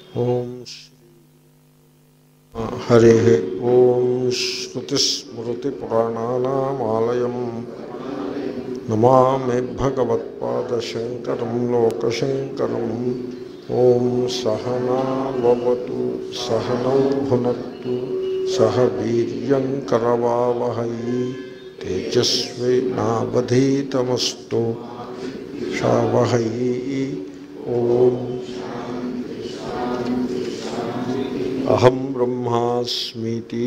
ఓం హరి ఓం శ్రుతిస్మృతిపురాణానామాలయం నమామి భగవత్పాదశంకరం లోకశంకరం ఓం సహనావతు సహనౌ భునత్తు సహ వీర్యంకరవావహై తేజస్వి నావధీతమస్తు షావహై ఓం అహం బ్రహ్మాస్మితి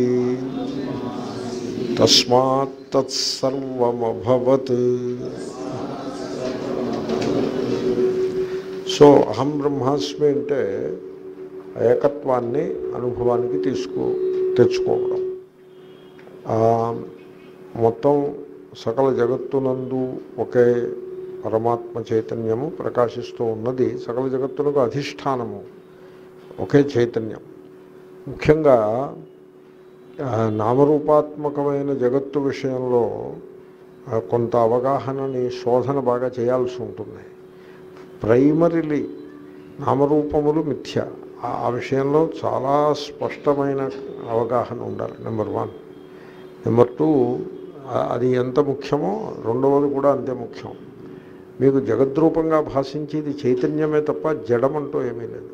తస్మాత్ తత్సర్వమభవత్ సో అహం బ్రహ్మాస్మి అంటే ఏకత్వాన్ని అనుభవానికి తీసుకో తెచ్చుకోవడం ఆ, మొత్తం సకల జగత్తునందు ఒకే పరమాత్మ చైతన్యము ప్రకాశిస్తూ ఉన్నది సకల జగత్తునకు అధిష్టానము ఒకే చైతన్యం ముఖ్యంగా ఆ, నామరూపాత్మకమైన జగత్తు విషయంలో ఆ, కొంత అవగాహనని శోధన బాగా చేయాల్సి ఉంటుంది ప్రైమరీలీ నామరూపములు మిథ్య ఆ- ఆ విషయంలో చాలా స్పష్టమైన అవగాహన ఉండాలి నెంబర్ వన్ నెంబర్ టూ ఆ- అది ఎంత ముఖ్యమో రెండవది కూడా అంతే ముఖ్యం మీకు జగద్రూపంగా భాషించేది చైతన్యమే తప్ప జడమంటూ ఏమీ లేదు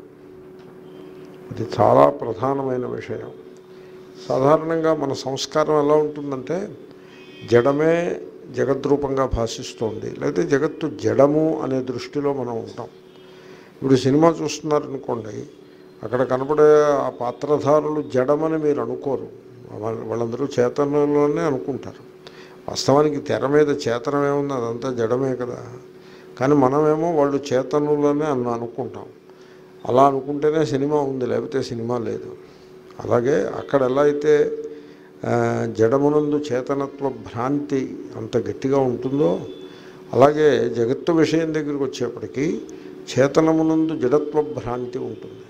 అది చాలా ప్రధానమైన విషయం సాధారణంగా మన సంస్కారం ఎలా ఉంటుందంటే జడమే జగద్రూపంగా భాషిస్తోంది లేకపోతే జగత్తు జడము అనే దృష్టిలో మనం ఉంటాం ఇప్పుడు సినిమా చూస్తున్నారనుకోండి అక్కడ కనపడే ఆ పాత్రధారులు జడమని మీరు అనుకోరు వాళ్ళ- వాళ్ళందరూ చేతనలోనే అనుకుంటారు వాస్తవానికి తెర మీద చేతనం ఏముంది అదంతా జడమే కదా కానీ మనమేమో వాళ్ళు చేతనులనే అన్న అనుకుంటాం అలా అనుకుంటేనే సినిమా ఉంది లేకపోతే సినిమా లేదు అలాగే అక్కడ ఎలా అయితే ఆ, జడమునందు చేతనత్వ భ్రాంతి అంత గట్టిగా ఉంటుందో అలాగే జగత్తు విషయం దగ్గరికి వచ్చేప్పటికీ చేతనమునందు జడత్వ భ్రాంతి ఉంటుంది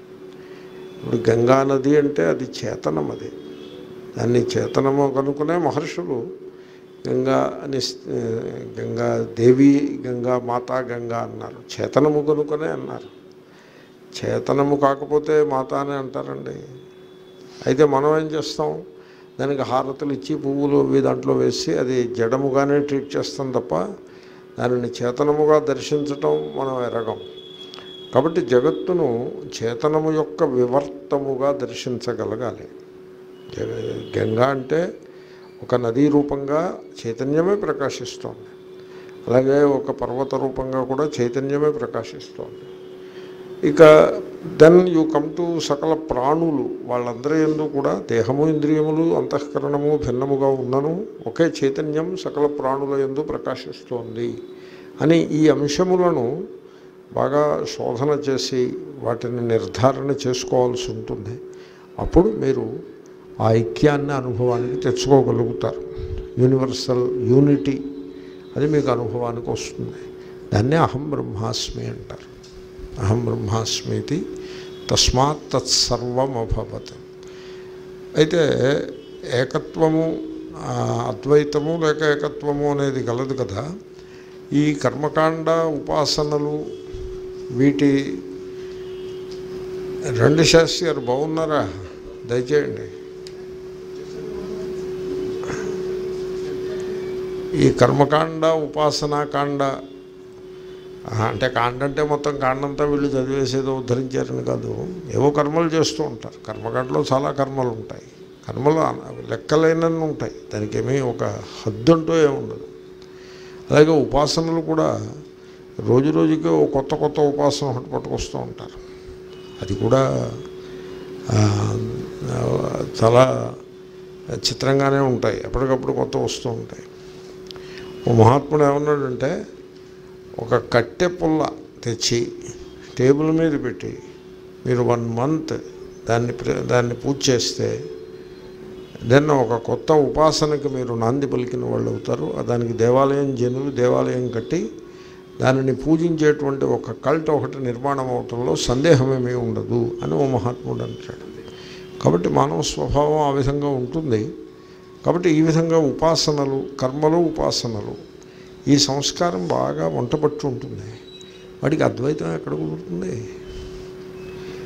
ఇప్పుడు గంగా నది అంటే అది చేతనం అది దాన్ని చేతనము కనుక్కునే మహర్షులు గంగా అని ఆ, గంగా దేవి గంగా మాతా గంగా అన్నారు చేతనము కనుకనే అన్నారు చేతనము కాకపోతే మాత అని అంటారండి అయితే మనం ఏం చేస్తాం దానికి హారతులు ఇచ్చి పువ్వులు అవి దాంట్లో వేసి అది జడముగానే ట్రీట్ చేస్తాం తప్ప దానిని చేతనముగా దర్శించటం మనం ఎరగం కాబట్టి జగత్తును చేతనము యొక్క వివర్తముగా దర్శించగలగాలి జగ- గంగా అంటే ఒక నదీ రూపంగా చైతన్యమే ప్రకాశిస్తోంది అలాగే ఒక పర్వత రూపంగా కూడా చైతన్యమే ప్రకాశిస్తోంది ఇక దెన్ యూ కమ్ టు సకల ప్రాణులు వాళ్ళందరి ఎందు కూడా దేహము ఇంద్రియములు అంతఃకరణము భిన్నముగా ఉన్నను ఒకే చైతన్యం సకల ప్రాణుల ఎందు ప్రకాశిస్తోంది అని ఈ అంశములను బాగా శోధన చేసి వాటిని నిర్ధారణ చేసుకోవాల్సి ఉంటుంది అప్పుడు మీరు ఆ ఐక్యాన్ని అనుభవానికి తెచ్చుకోగలుగుతారు యూనివర్సల్ యూనిటీ అది మీకు అనుభవానికి వస్తుంది దాన్నే అహం బ్రహ్మాస్మి అంటారు అహం బ్రహ్మాస్మితి తస్మాత్ తత్సర్వమభవత్ అయితే ఏకత్వము ఆ, అద్వైతము లేక ఏకత్వము అనేది గలదు కదా ఈ కర్మకాండ ఉపాసనలు వీటి రెండు శాస్త్రి గారు బాగున్నారా దయచేయండి ఈ కర్మకాండ ఉపాసనాకాండ ఆహా, అంటే కాండ అంటే మొత్తం కాండంతా వీళ్ళు చదివేసేదో ఉద్ధరించారని కాదు ఏవో కర్మలు చేస్తూ ఉంటారు కర్మకాండలో చాలా కర్మలు ఉంటాయి కర్మలు అన- లెక్కలేనన్ని ఉంటాయి దానికి ఏమీ ఒక హద్దు అంటూ ఏముండదు అలాగే ఉపాసనలు కూడా రోజు రోజుకి ఓ కొత్త కొత్త ఉపాసన ఒకటి పట్టుకొస్తూ ఉంటారు అది కూడా ఆ, ఆ, చాలా చిత్రంగానే ఉంటాయి ఎప్పటికప్పుడు కొత్త వస్తూ ఉంటాయి ఓ మహాత్ముడు ఏమన్నాడంటే ఒక కట్టె పుల్ల తెచ్చి టేబుల్ మీద పెట్టి మీరు వన్ మంత్ దాన్ని ప్ర- దాన్ని పూజ చేస్తే దెన్ ఒక కొత్త ఉపాసనకి మీరు నాంది పలికిన వాళ్ళు అవుతారు దానికి దేవాలయం జనులు దేవాలయం కట్టి దానిని పూజించేటువంటి ఒక కల్ట్ ఒకటి నిర్మాణం అవటంలో సందేహమేమీ ఉండదు అని ఓ మహాత్ముడు అంటాడు కాబట్టి మానవ స్వభావం ఆ విధంగా ఉంటుంది కాబట్టి ఈ విధంగా ఉపాసనలు కర్మలు ఉపాసనలు ఈ సంస్కారం బాగా వంటపట్టు ఉంటుంది వాడికి అద్వైతం ఎక్కడ కుదురుతుంది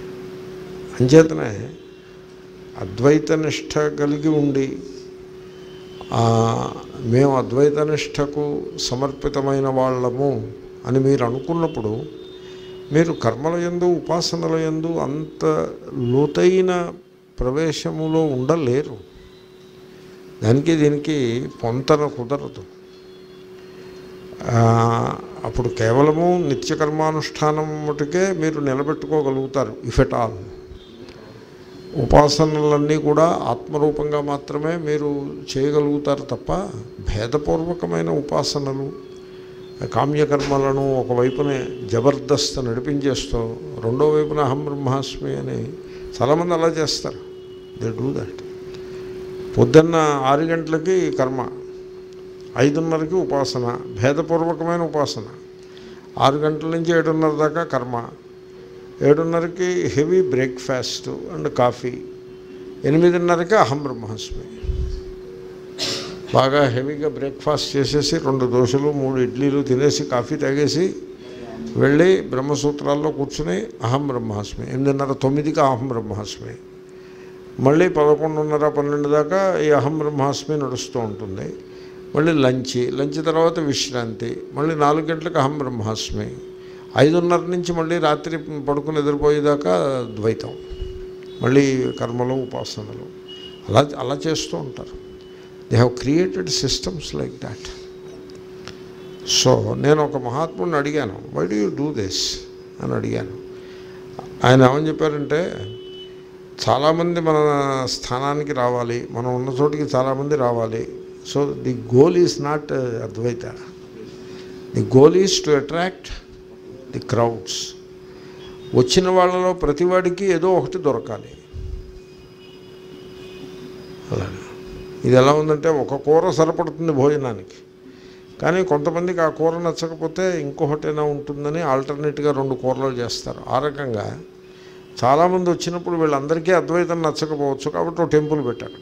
అంచేతనే అద్వైత నిష్ట కలిగి ఉండి ఆ, మేము అద్వైత నిష్టకు సమర్పితమైన వాళ్ళము అని మీరు అనుకున్నప్పుడు మీరు కర్మల యందు ఉపాసనల యందు అంత లోతైన ప్రవేశములో ఉండలేరు దానికి దీనికి పొంతన కుదరదు ఆ, అప్పుడు కేవలము నిత్యకర్మానుష్ఠానం మటుకే మీరు నిలబెట్టుకోగలుగుతారు ఇఫ్ ఎట్ ఆల్ ఉపాసనలన్నీ కూడా ఆత్మరూపంగా మాత్రమే మీరు చేయగలుగుతారు తప్ప భేదపూర్వకమైన ఉపాసనలు కామ్యకర్మలను ఒకవైపునే జబర్దస్త్ నడిపించేస్తూ రెండో వైపున అహం బ్రహ్మాస్మి అని చాలామంది అలా చేస్తారు దే డూ దట్ పొద్దున్న ఆరు గంటలకి కర్మ ఐదున్నరకి ఉపాసన భేదపూర్వకమైన ఉపాసన ఆరు గంటల నుంచి ఏడున్నర దాకా కర్మ ఏడున్నరకి హెవీ బ్రేక్ఫాస్ట్ అండ్ కాఫీ ఎనిమిదిన్నరకి అహం బ్రహ్మాస్మి బాగా హెవీగా బ్రేక్ఫాస్ట్ చేసేసి రెండు దోశలు మూడు ఇడ్లీలు తినేసి కాఫీ తాగేసి వెళ్ళి బ్రహ్మసూత్రాల్లో కూర్చుని అహం బ్రహ్మాస్మి ఎనిమిదిన్నర తొమ్మిదికి అహం బ్రహ్మాస్మి మళ్ళీ పదకొండున్నర పన్నెండు దాకా ఈ అహం బ్రహ్మాస్మి నడుస్తూ ఉంటుంది మళ్ళీ లంచ్ లంచ్ తర్వాత విశ్రాంతి మళ్ళీ నాలుగు గంటలకు అహం బ్రహ్మాస్మి ఐదున్నర నుంచి మళ్ళీ రాత్రి పడుకుని నిద్రపోయేదాకా ద్వైతం మళ్ళీ కర్మలు ఉపాసనలు అలా అలా చేస్తూ ఉంటారు they have created systems like that so నేను ఒక మహాత్ముడిని అడిగాను why do you do this అని అడిగాను ఆయన ఏమని చెప్పారంటే చాలామంది మన స్థానానికి రావాలి మనం ఉన్న చోటికి చాలామంది రావాలి so the goal is not Advaita the goal is to attract the crowds వచ్చిన వాళ్ళలో ప్రతివాడికి ఏదో ఒకటి దొరకాలి అలాగే ఇది ఎలా ఉందంటే ఒక కూర సరిపడుతుంది భోజనానికి కానీ కొంతమందికి ఆ కూర నచ్చకపోతే ఇంకొకటైనా ఉంటుందని ఆల్టర్నేట్గా రెండు కూరలు చేస్తారు ఆ రకంగా చాలామంది వచ్చినప్పుడు వీళ్ళందరికీ అద్వైతం నచ్చకపోవచ్చు కాబట్టి ఒక టెంపుల్ పెట్టి అక్కడ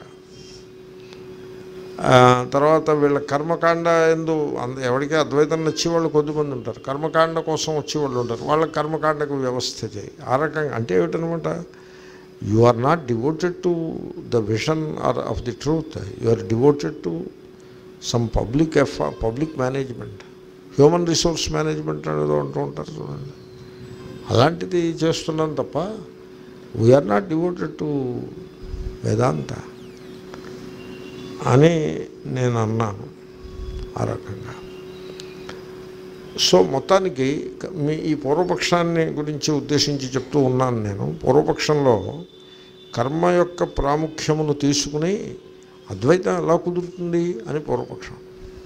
ఆ, తర్వాత వీళ్ళ కర్మకాండ ఎందు అంద ఎవరికి అద్వైతం నచ్చేవాళ్ళు కొద్దిమంది ఉంటారు కర్మకాండ కోసం వచ్చేవాళ్ళు ఉంటారు వాళ్ళ కర్మకాండకు వ్యవస్థ చేయి ఆ రకంగా అంటే ఏమిటనమాట you are not devoted to the vision or of the truth you are devoted to some public F public management human resource management అనేది అంటూ ఉంటారు చూడండి అలాంటిది చేస్తున్నాం తప్ప we are not devoted to Vedanta అని నేను అన్నాను ఆ రకంగా సో మొత్తానికి క- మీ ఈ పూర్వపక్షాన్ని గురించి ఉద్దేశించి చెప్తూ ఉన్నాను నేను పూర్వపక్షంలో కర్మ యొక్క ప్రాముఖ్యమును తీసుకుని అద్వైతం ఎలా కుదురుతుంది అని పూర్వపక్షం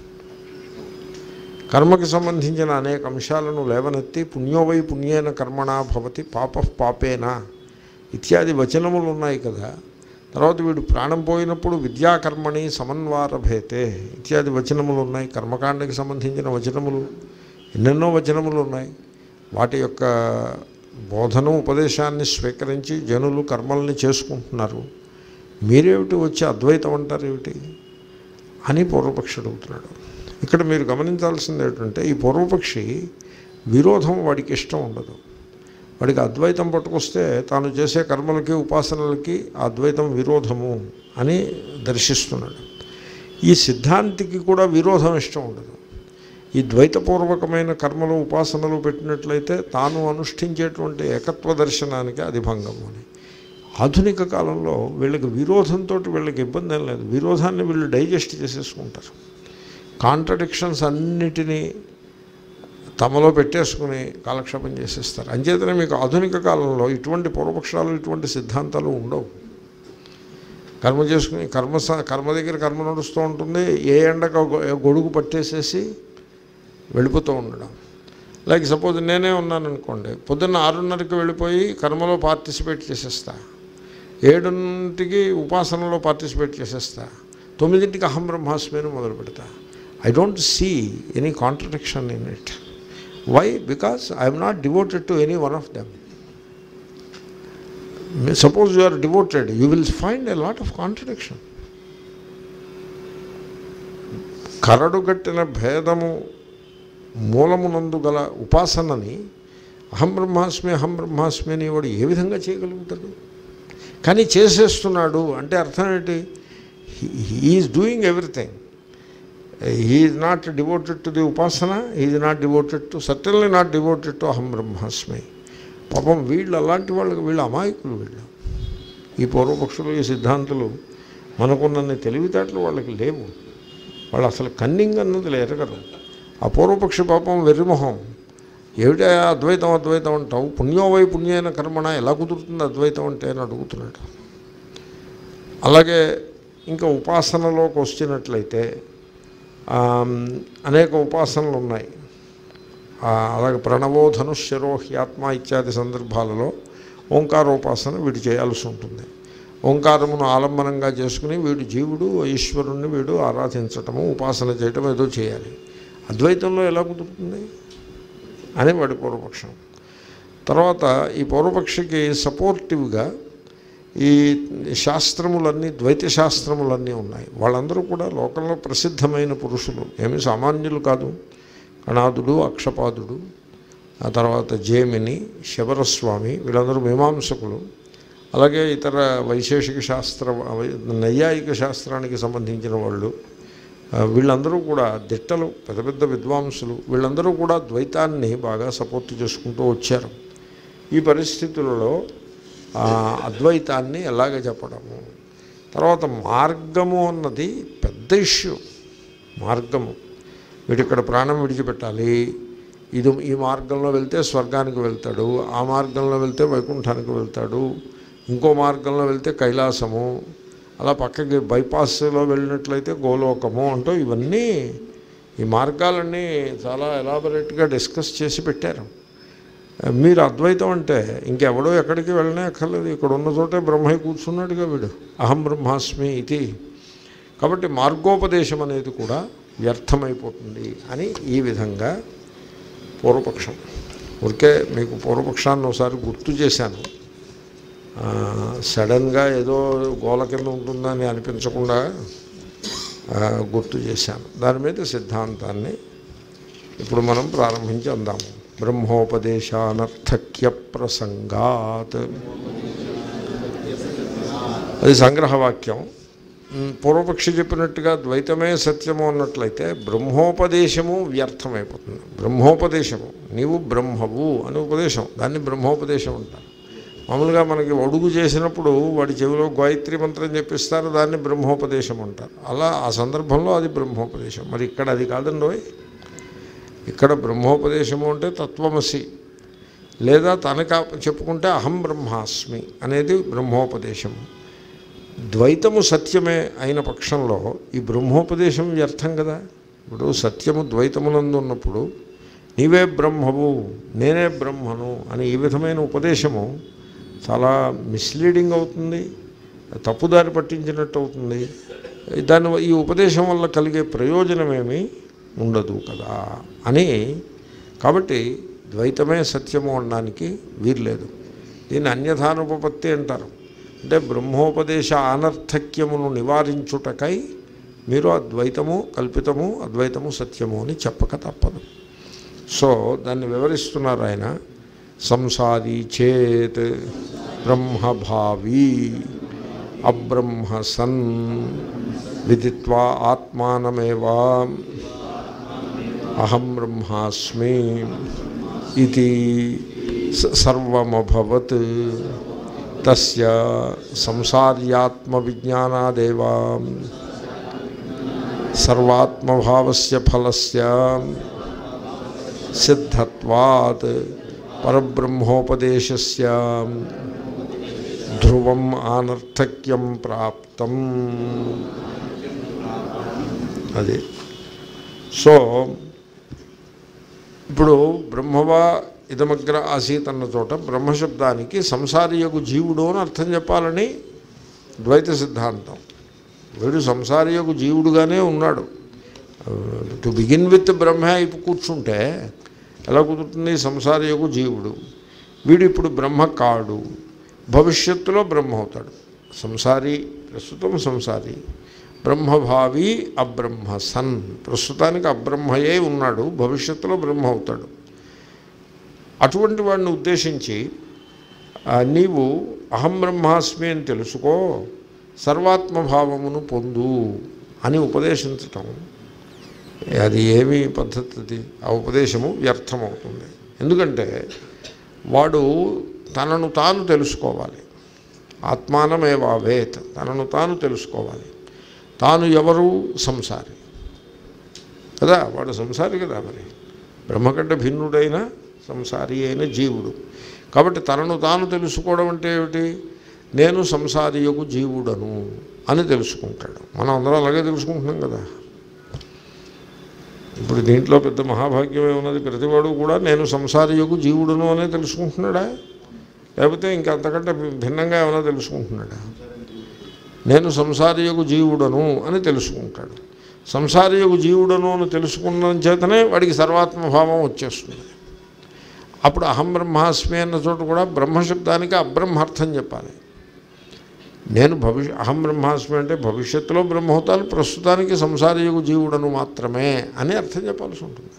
కర్మకి సంబంధించిన అనేక అంశాలను లేవనెత్తి పుణ్యోవై పుణ్యేన కర్మణా భవతి పాప పాపేనా ఇత్యాది వచనములు ఉన్నాయి కదా తర్వాత వీడు ప్రాణం పోయినప్పుడు విద్యాకర్మణి సమన్వారభేతే ఇత్యాది వచనములు ఉన్నాయి కర్మకాండకి సంబంధించిన వచనములు ఎన్నెన్నో వచనములు ఉన్నాయి వాటి యొక్క బోధన ఉపదేశాన్ని స్వీకరించి జనులు కర్మల్ని చేసుకుంటున్నారు మీరేమిటి వచ్చి అద్వైతం అంటారు ఏమిటి అని పూర్వపక్షి అడుగుతున్నాడు ఇక్కడ మీరు గమనించాల్సింది ఏంటంటే ఈ పూర్వపక్షి విరోధం వాడికి ఇష్టం ఉండదు వాడికి అద్వైతం పట్టుకొస్తే తాను చేసే కర్మలకి ఉపాసనలకి ఆ అద్వైతం విరోధము అని దర్శిస్తున్నాడు ఈ సిద్ధాంతికి కూడా విరోధం ఇష్టం ఉండదు ఈ ద్వైతపూర్వకమైన కర్మలు ఉపాసనలు పెట్టినట్లయితే తాను అనుష్ఠించేటువంటి ఏకత్వ దర్శనానికి అది భంగము అని ఆధునిక కాలంలో వీళ్ళకి విరోధంతో వీళ్ళకి ఇబ్బంది ఏం లేదు విరోధాన్ని వీళ్ళు డైజెస్ట్ చేసేసుకుంటారు కాంట్రడిక్షన్స్ అన్నిటినీ తమలో పెట్టేసుకుని కాలక్షేపం చేసేస్తారు అంచేతనే మీకు ఆధునిక కాలంలో ఇటువంటి పూర్వపక్షాలు ఇటువంటి సిద్ధాంతాలు ఉండవు కర్మ చేసుకుని కర్మ స- కర్మ దగ్గర కర్మ నడుస్తూ ఉంటుంది ఏ ఎండకు గొ- గొడుగు పట్టేసేసి వెళ్ళిపోతూ ఉండడం లైక్ సపోజ్ నేనే ఉన్నాను అనుకోండి పొద్దున్న ఆరున్నరకి వెళ్ళిపోయి కర్మలో పార్టిసిపేట్ చేసేస్తా ఏడుంటికి ఉపాసనలో పార్టిసిపేట్ చేసేస్తా తొమ్మిదింటికి అహం బ్రహ్మాస్మిని మొదలు పెడతా I don't see any contradiction in it why because I'm not devoted to any one of them suppose you are devoted you will find a lot of contradiction కరడుగట్టిన భేదము మూలమునందు గల ఉపాసనని అహం బ్రహ్మాస్మి అహం బ్రహ్మాస్మి అని వాడు ఏ విధంగా చేయగలుగుతాడు కానీ చేసేస్తున్నాడు అంటే అర్థం ఏంటి he is doing everything is not devoted to the ఉపాసన is not devoted to certainly not devoted to అహం బ్రహ్మాస్మి పాపం వీళ్ళు అలాంటి వాళ్ళకి వీళ్ళు అమాయకులు వీళ్ళు ఈ పూర్వపక్షులు ఈ సిద్ధాంతులు మనకున్నన్ని తెలివితేటలు వాళ్ళకి లేవు వాళ్ళు అసలు కన్నింగ్ అన్నది ఎరగరు ఆ పూర్వపక్షి పాపం వెర్రిమొహం ఏమిటా అద్వైతం అద్వైతం అంటావు పుణ్యోవై పుణ్యైన కర్మణ ఎలా కుదురుతుంది అద్వైతం అంటే అని అడుగుతున్నాడు అలాగే ఇంకా ఉపాసనలోకి వచ్చినట్లయితే ఆమ్, అనేక ఉపాసనలు ఉన్నాయి ఆ, అలాగే ప్రణవో ధనుష్యరో హ్యాత్మ ఇత్యాది సందర్భాలలో ఓంకారోపాసన వీడు చేయాల్సి ఉంటుంది ఓంకారమును ఆలంబనంగా చేసుకుని వీడు జీవుడు ఈశ్వరుణ్ణి వీడు ఆరాధించటము ఉపాసన చేయటం ఏదో చేయాలి అద్వైతంలో ఎలా కుదురుతుంది అని వాడి పూర్వపక్షం తర్వాత ఈ పూర్వపక్షికి సపోర్టివ్గా ఈ శాస్త్రములన్నీ ద్వైత శాస్త్రములన్నీ ఉన్నాయి వాళ్ళందరూ కూడా లోకంలో ప్రసిద్ధమైన పురుషులు ఏమి సామాన్యులు కాదు కణాదుడు అక్షపాదుడు ఆ తర్వాత జేమిని శబరస్వామి వీళ్ళందరూ మీమాంసకులు అలాగే ఇతర వైశేషిక శాస్త్ర నైయాయిక శాస్త్రానికి సంబంధించిన వాళ్ళు ఆ, వీళ్ళందరూ కూడా దిట్టలు పెద్ద పెద్ద విద్వాంసులు వీళ్ళందరూ కూడా ద్వైతాన్ని బాగా సపోర్ట్ చేసుకుంటూ వచ్చారు ఈ పరిస్థితులలో ఆ, అద్వైతాన్ని ఎలాగ చెప్పడము తర్వాత మార్గము అన్నది పెద్ద ఇష్యూ మార్గము వీడు ఇక్కడ ప్రాణం విడిచిపెట్టాలి ఇది ఈ మార్గంలో వెళ్తే స్వర్గానికి వెళ్తాడు ఆ మార్గంలో వెళ్తే వైకుంఠానికి వెళ్తాడు ఇంకో మార్గంలో వెళ్తే కైలాసము అలా పక్కకి బైపాస్లో వెళ్ళినట్లయితే గోలోకము అంటూ ఇవన్నీ ఈ మార్గాలన్నీ చాలా ఎలాబొరేట్గా డిస్కస్ చేసి పెట్టారు మీరు అద్వైతం అంటే ఇంకెవడో ఎక్కడికి వెళ్ళనే అక్కర్లేదు ఇక్కడ ఉన్న చోటే బ్రహ్మయ్య కూర్చున్నాడుగా వీడు అహం బ్రహ్మాస్మి ఇది కాబట్టి మార్గోపదేశం అనేది కూడా వ్యర్థమైపోతుంది అని ఈ విధంగా పూర్వపక్షం ఊరికే మీకు పూర్వపక్షాన్ని ఒకసారి గుర్తు చేశాను ఆ, సడన్గా ఏదో గోల కింద ఉంటుందని అనిపించకుండా ఆ, గుర్తు చేశాను దాని మీద సిద్ధాంతాన్ని ఇప్పుడు మనం ప్రారంభించి అందాము బ్రహ్మోపదేశానర్థక్య ప్రసంగాత్ అది సంగ్రహవాక్యం ఉమ్, పూర్వపక్షి చెప్పినట్టుగా ద్వైతమే సత్యము అన్నట్లయితే బ్రహ్మోపదేశము వ్యర్థమైపోతుంది బ్రహ్మోపదేశము నీవు బ్రహ్మవు అని ఉపదేశం దాన్ని బ్రహ్మోపదేశం అంటారు మామూలుగా మనకి ఒడుగు చేసినప్పుడు వాడి చెవిలో గాయత్రి మంత్రం చెప్పిస్తారు దాన్ని బ్రహ్మోపదేశం అంటారు అలా ఆ సందర్భంలో అది బ్రహ్మోపదేశం మరి ఇక్కడ అది కాదండి ఇక్కడ బ్రహ్మోపదేశము అంటే తత్వమసి లేదా తనక చెప్పుకుంటే అహం బ్రహ్మాస్మి అనేది బ్రహ్మోపదేశము ద్వైతము సత్యమే అయిన పక్షంలో ఈ బ్రహ్మోపదేశం వ్యర్థం కదా ఇప్పుడు సత్యము ద్వైతమునందు ఉన్నప్పుడు నీవే బ్రహ్మవు నేనే బ్రహ్మను అని ఈ విధమైన ఉపదేశము చాలా మిస్లీడింగ్ అవుతుంది తప్పుదారి పట్టించినట్టు అవుతుంది దాని ఈ ఉపదేశం వల్ల కలిగే ప్రయోజనమేమీ ఉండదు కదా అని కాబట్టి ద్వైతమే సత్యము అనడానికి వీర్లేదు దీన్ని అన్యథానుపపత్తి అంటారు అంటే బ్రహ్మోపదేశ అనర్థక్యమును నివారించుటకై మీరు అద్వైతము కల్పితము అద్వైతము సత్యము అని చెప్పక తప్పదు సో దాన్ని వివరిస్తున్నారు ఆయన సంసారీ చేత్ బ్రహ్మభావీ అబ్రహ్మ సన్ విదిత్వా ఆత్మానమేవా అహం బ్రహ్మాస్మి ఇది స- సర్వమభవత్ తస్య సంసార్యాత్మవిజ్ఞానాదేవా సర్వాత్మభావస్య ఫలస్య సిద్ధత్వాత్ పరబ్రహ్మోపదేశస్య ధ్రువం ఆనర్థక్యం ప్రాప్తం అది సో ఇప్పుడు బ్రహ్మవా ఇదమగ్ర ఆసీత్ అన్న చోట బ్రహ్మశబ్దానికి సంసారియకు జీవుడు అని అర్థం చెప్పాలని ద్వైత సిద్ధాంతం వీడు సంసారియకు జీవుడుగానే ఉన్నాడు టు బిగిన్ విత్ బ్రహ్మ అయిపు కూర్చుంటే ఎలా కుదురుతుంది సంసారియకు జీవుడు వీడు ఇప్పుడు బ్రహ్మ కాడు భవిష్యత్తులో బ్రహ్మ అవుతాడు సంసారి ప్రస్తుతం సంసారి బ్రహ్మభావి అబ్రహ్మ సన్ ప్రస్తుతానికి అబ్రహ్మయే ఉన్నాడు భవిష్యత్తులో బ్రహ్మ అవుతాడు అటువంటి వాడిని ఉద్దేశించి ఆ, నీవు అహం బ్రహ్మాస్మి అని తెలుసుకో సర్వాత్మభావమును పొందు అని ఉపదేశించటం అది ఏమి పద్ధతి అది? ఆ ఉపదేశము వ్యర్థమవుతుంది ఎందుకంటే వాడు తనను తాను తెలుసుకోవాలి ఆత్మానమేవావేత్ తనను తాను తెలుసుకోవాలి తాను ఎవరు సంసారి కదా వాడు సంసారి కదా మరి బ్రహ్మకంటే భిన్నుడైన సంసారి అయిన జీవుడు కాబట్టి తనను తాను తెలుసుకోవడం అంటే ఏమిటి నేను సంసారియకు జీవుడను అని తెలుసుకుంటాడు మనం అందరం అలాగే తెలుసుకుంటున్నాం కదా ఇప్పుడు దీంట్లో పెద్ద మహాభాగ్యమే ఉన్నది ప్రతివాడు కూడా నేను సంసారియకు జీవుడును అనే తెలుసుకుంటున్నాడా లేకపోతే ఇంకా అంతకంటే భిన్నంగా ఏమైనా తెలుసుకుంటున్నాడా నేను సంసారియకు జీవుడను అని తెలుసుకుంటాడు సంసారియకు జీవుడను అని తెలుసుకున్న చేతనే వాడికి సర్వాత్మభావం వచ్చేస్తుంది అప్పుడు అహం బ్రహ్మాస్మి అన్న చోట కూడా బ్రహ్మశబ్దానికి అబ్రహ్మార్థం చెప్పాలి నేను భవిష్య అహం బ్రహ్మాస్మి అంటే భవిష్యత్తులో బ్రహ్మవుతాను ప్రస్తుతానికి సంసారయుగు జీవుడను మాత్రమే అని అర్థం చెప్పాల్సి ఉంటుంది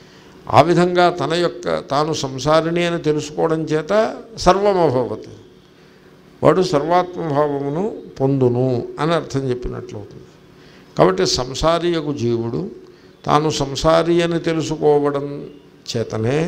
ఆ విధంగా తన యొక్క తాను సంసారిణి అని తెలుసుకోవడం చేత సర్వమభవత్ వాడు సర్వాత్మభావమును పొందును అని అర్థం చెప్పినట్లు అవుతుంది కాబట్టి సంసారియకు జీవుడు తాను సంసారి అని తెలుసుకోవడం చేతనే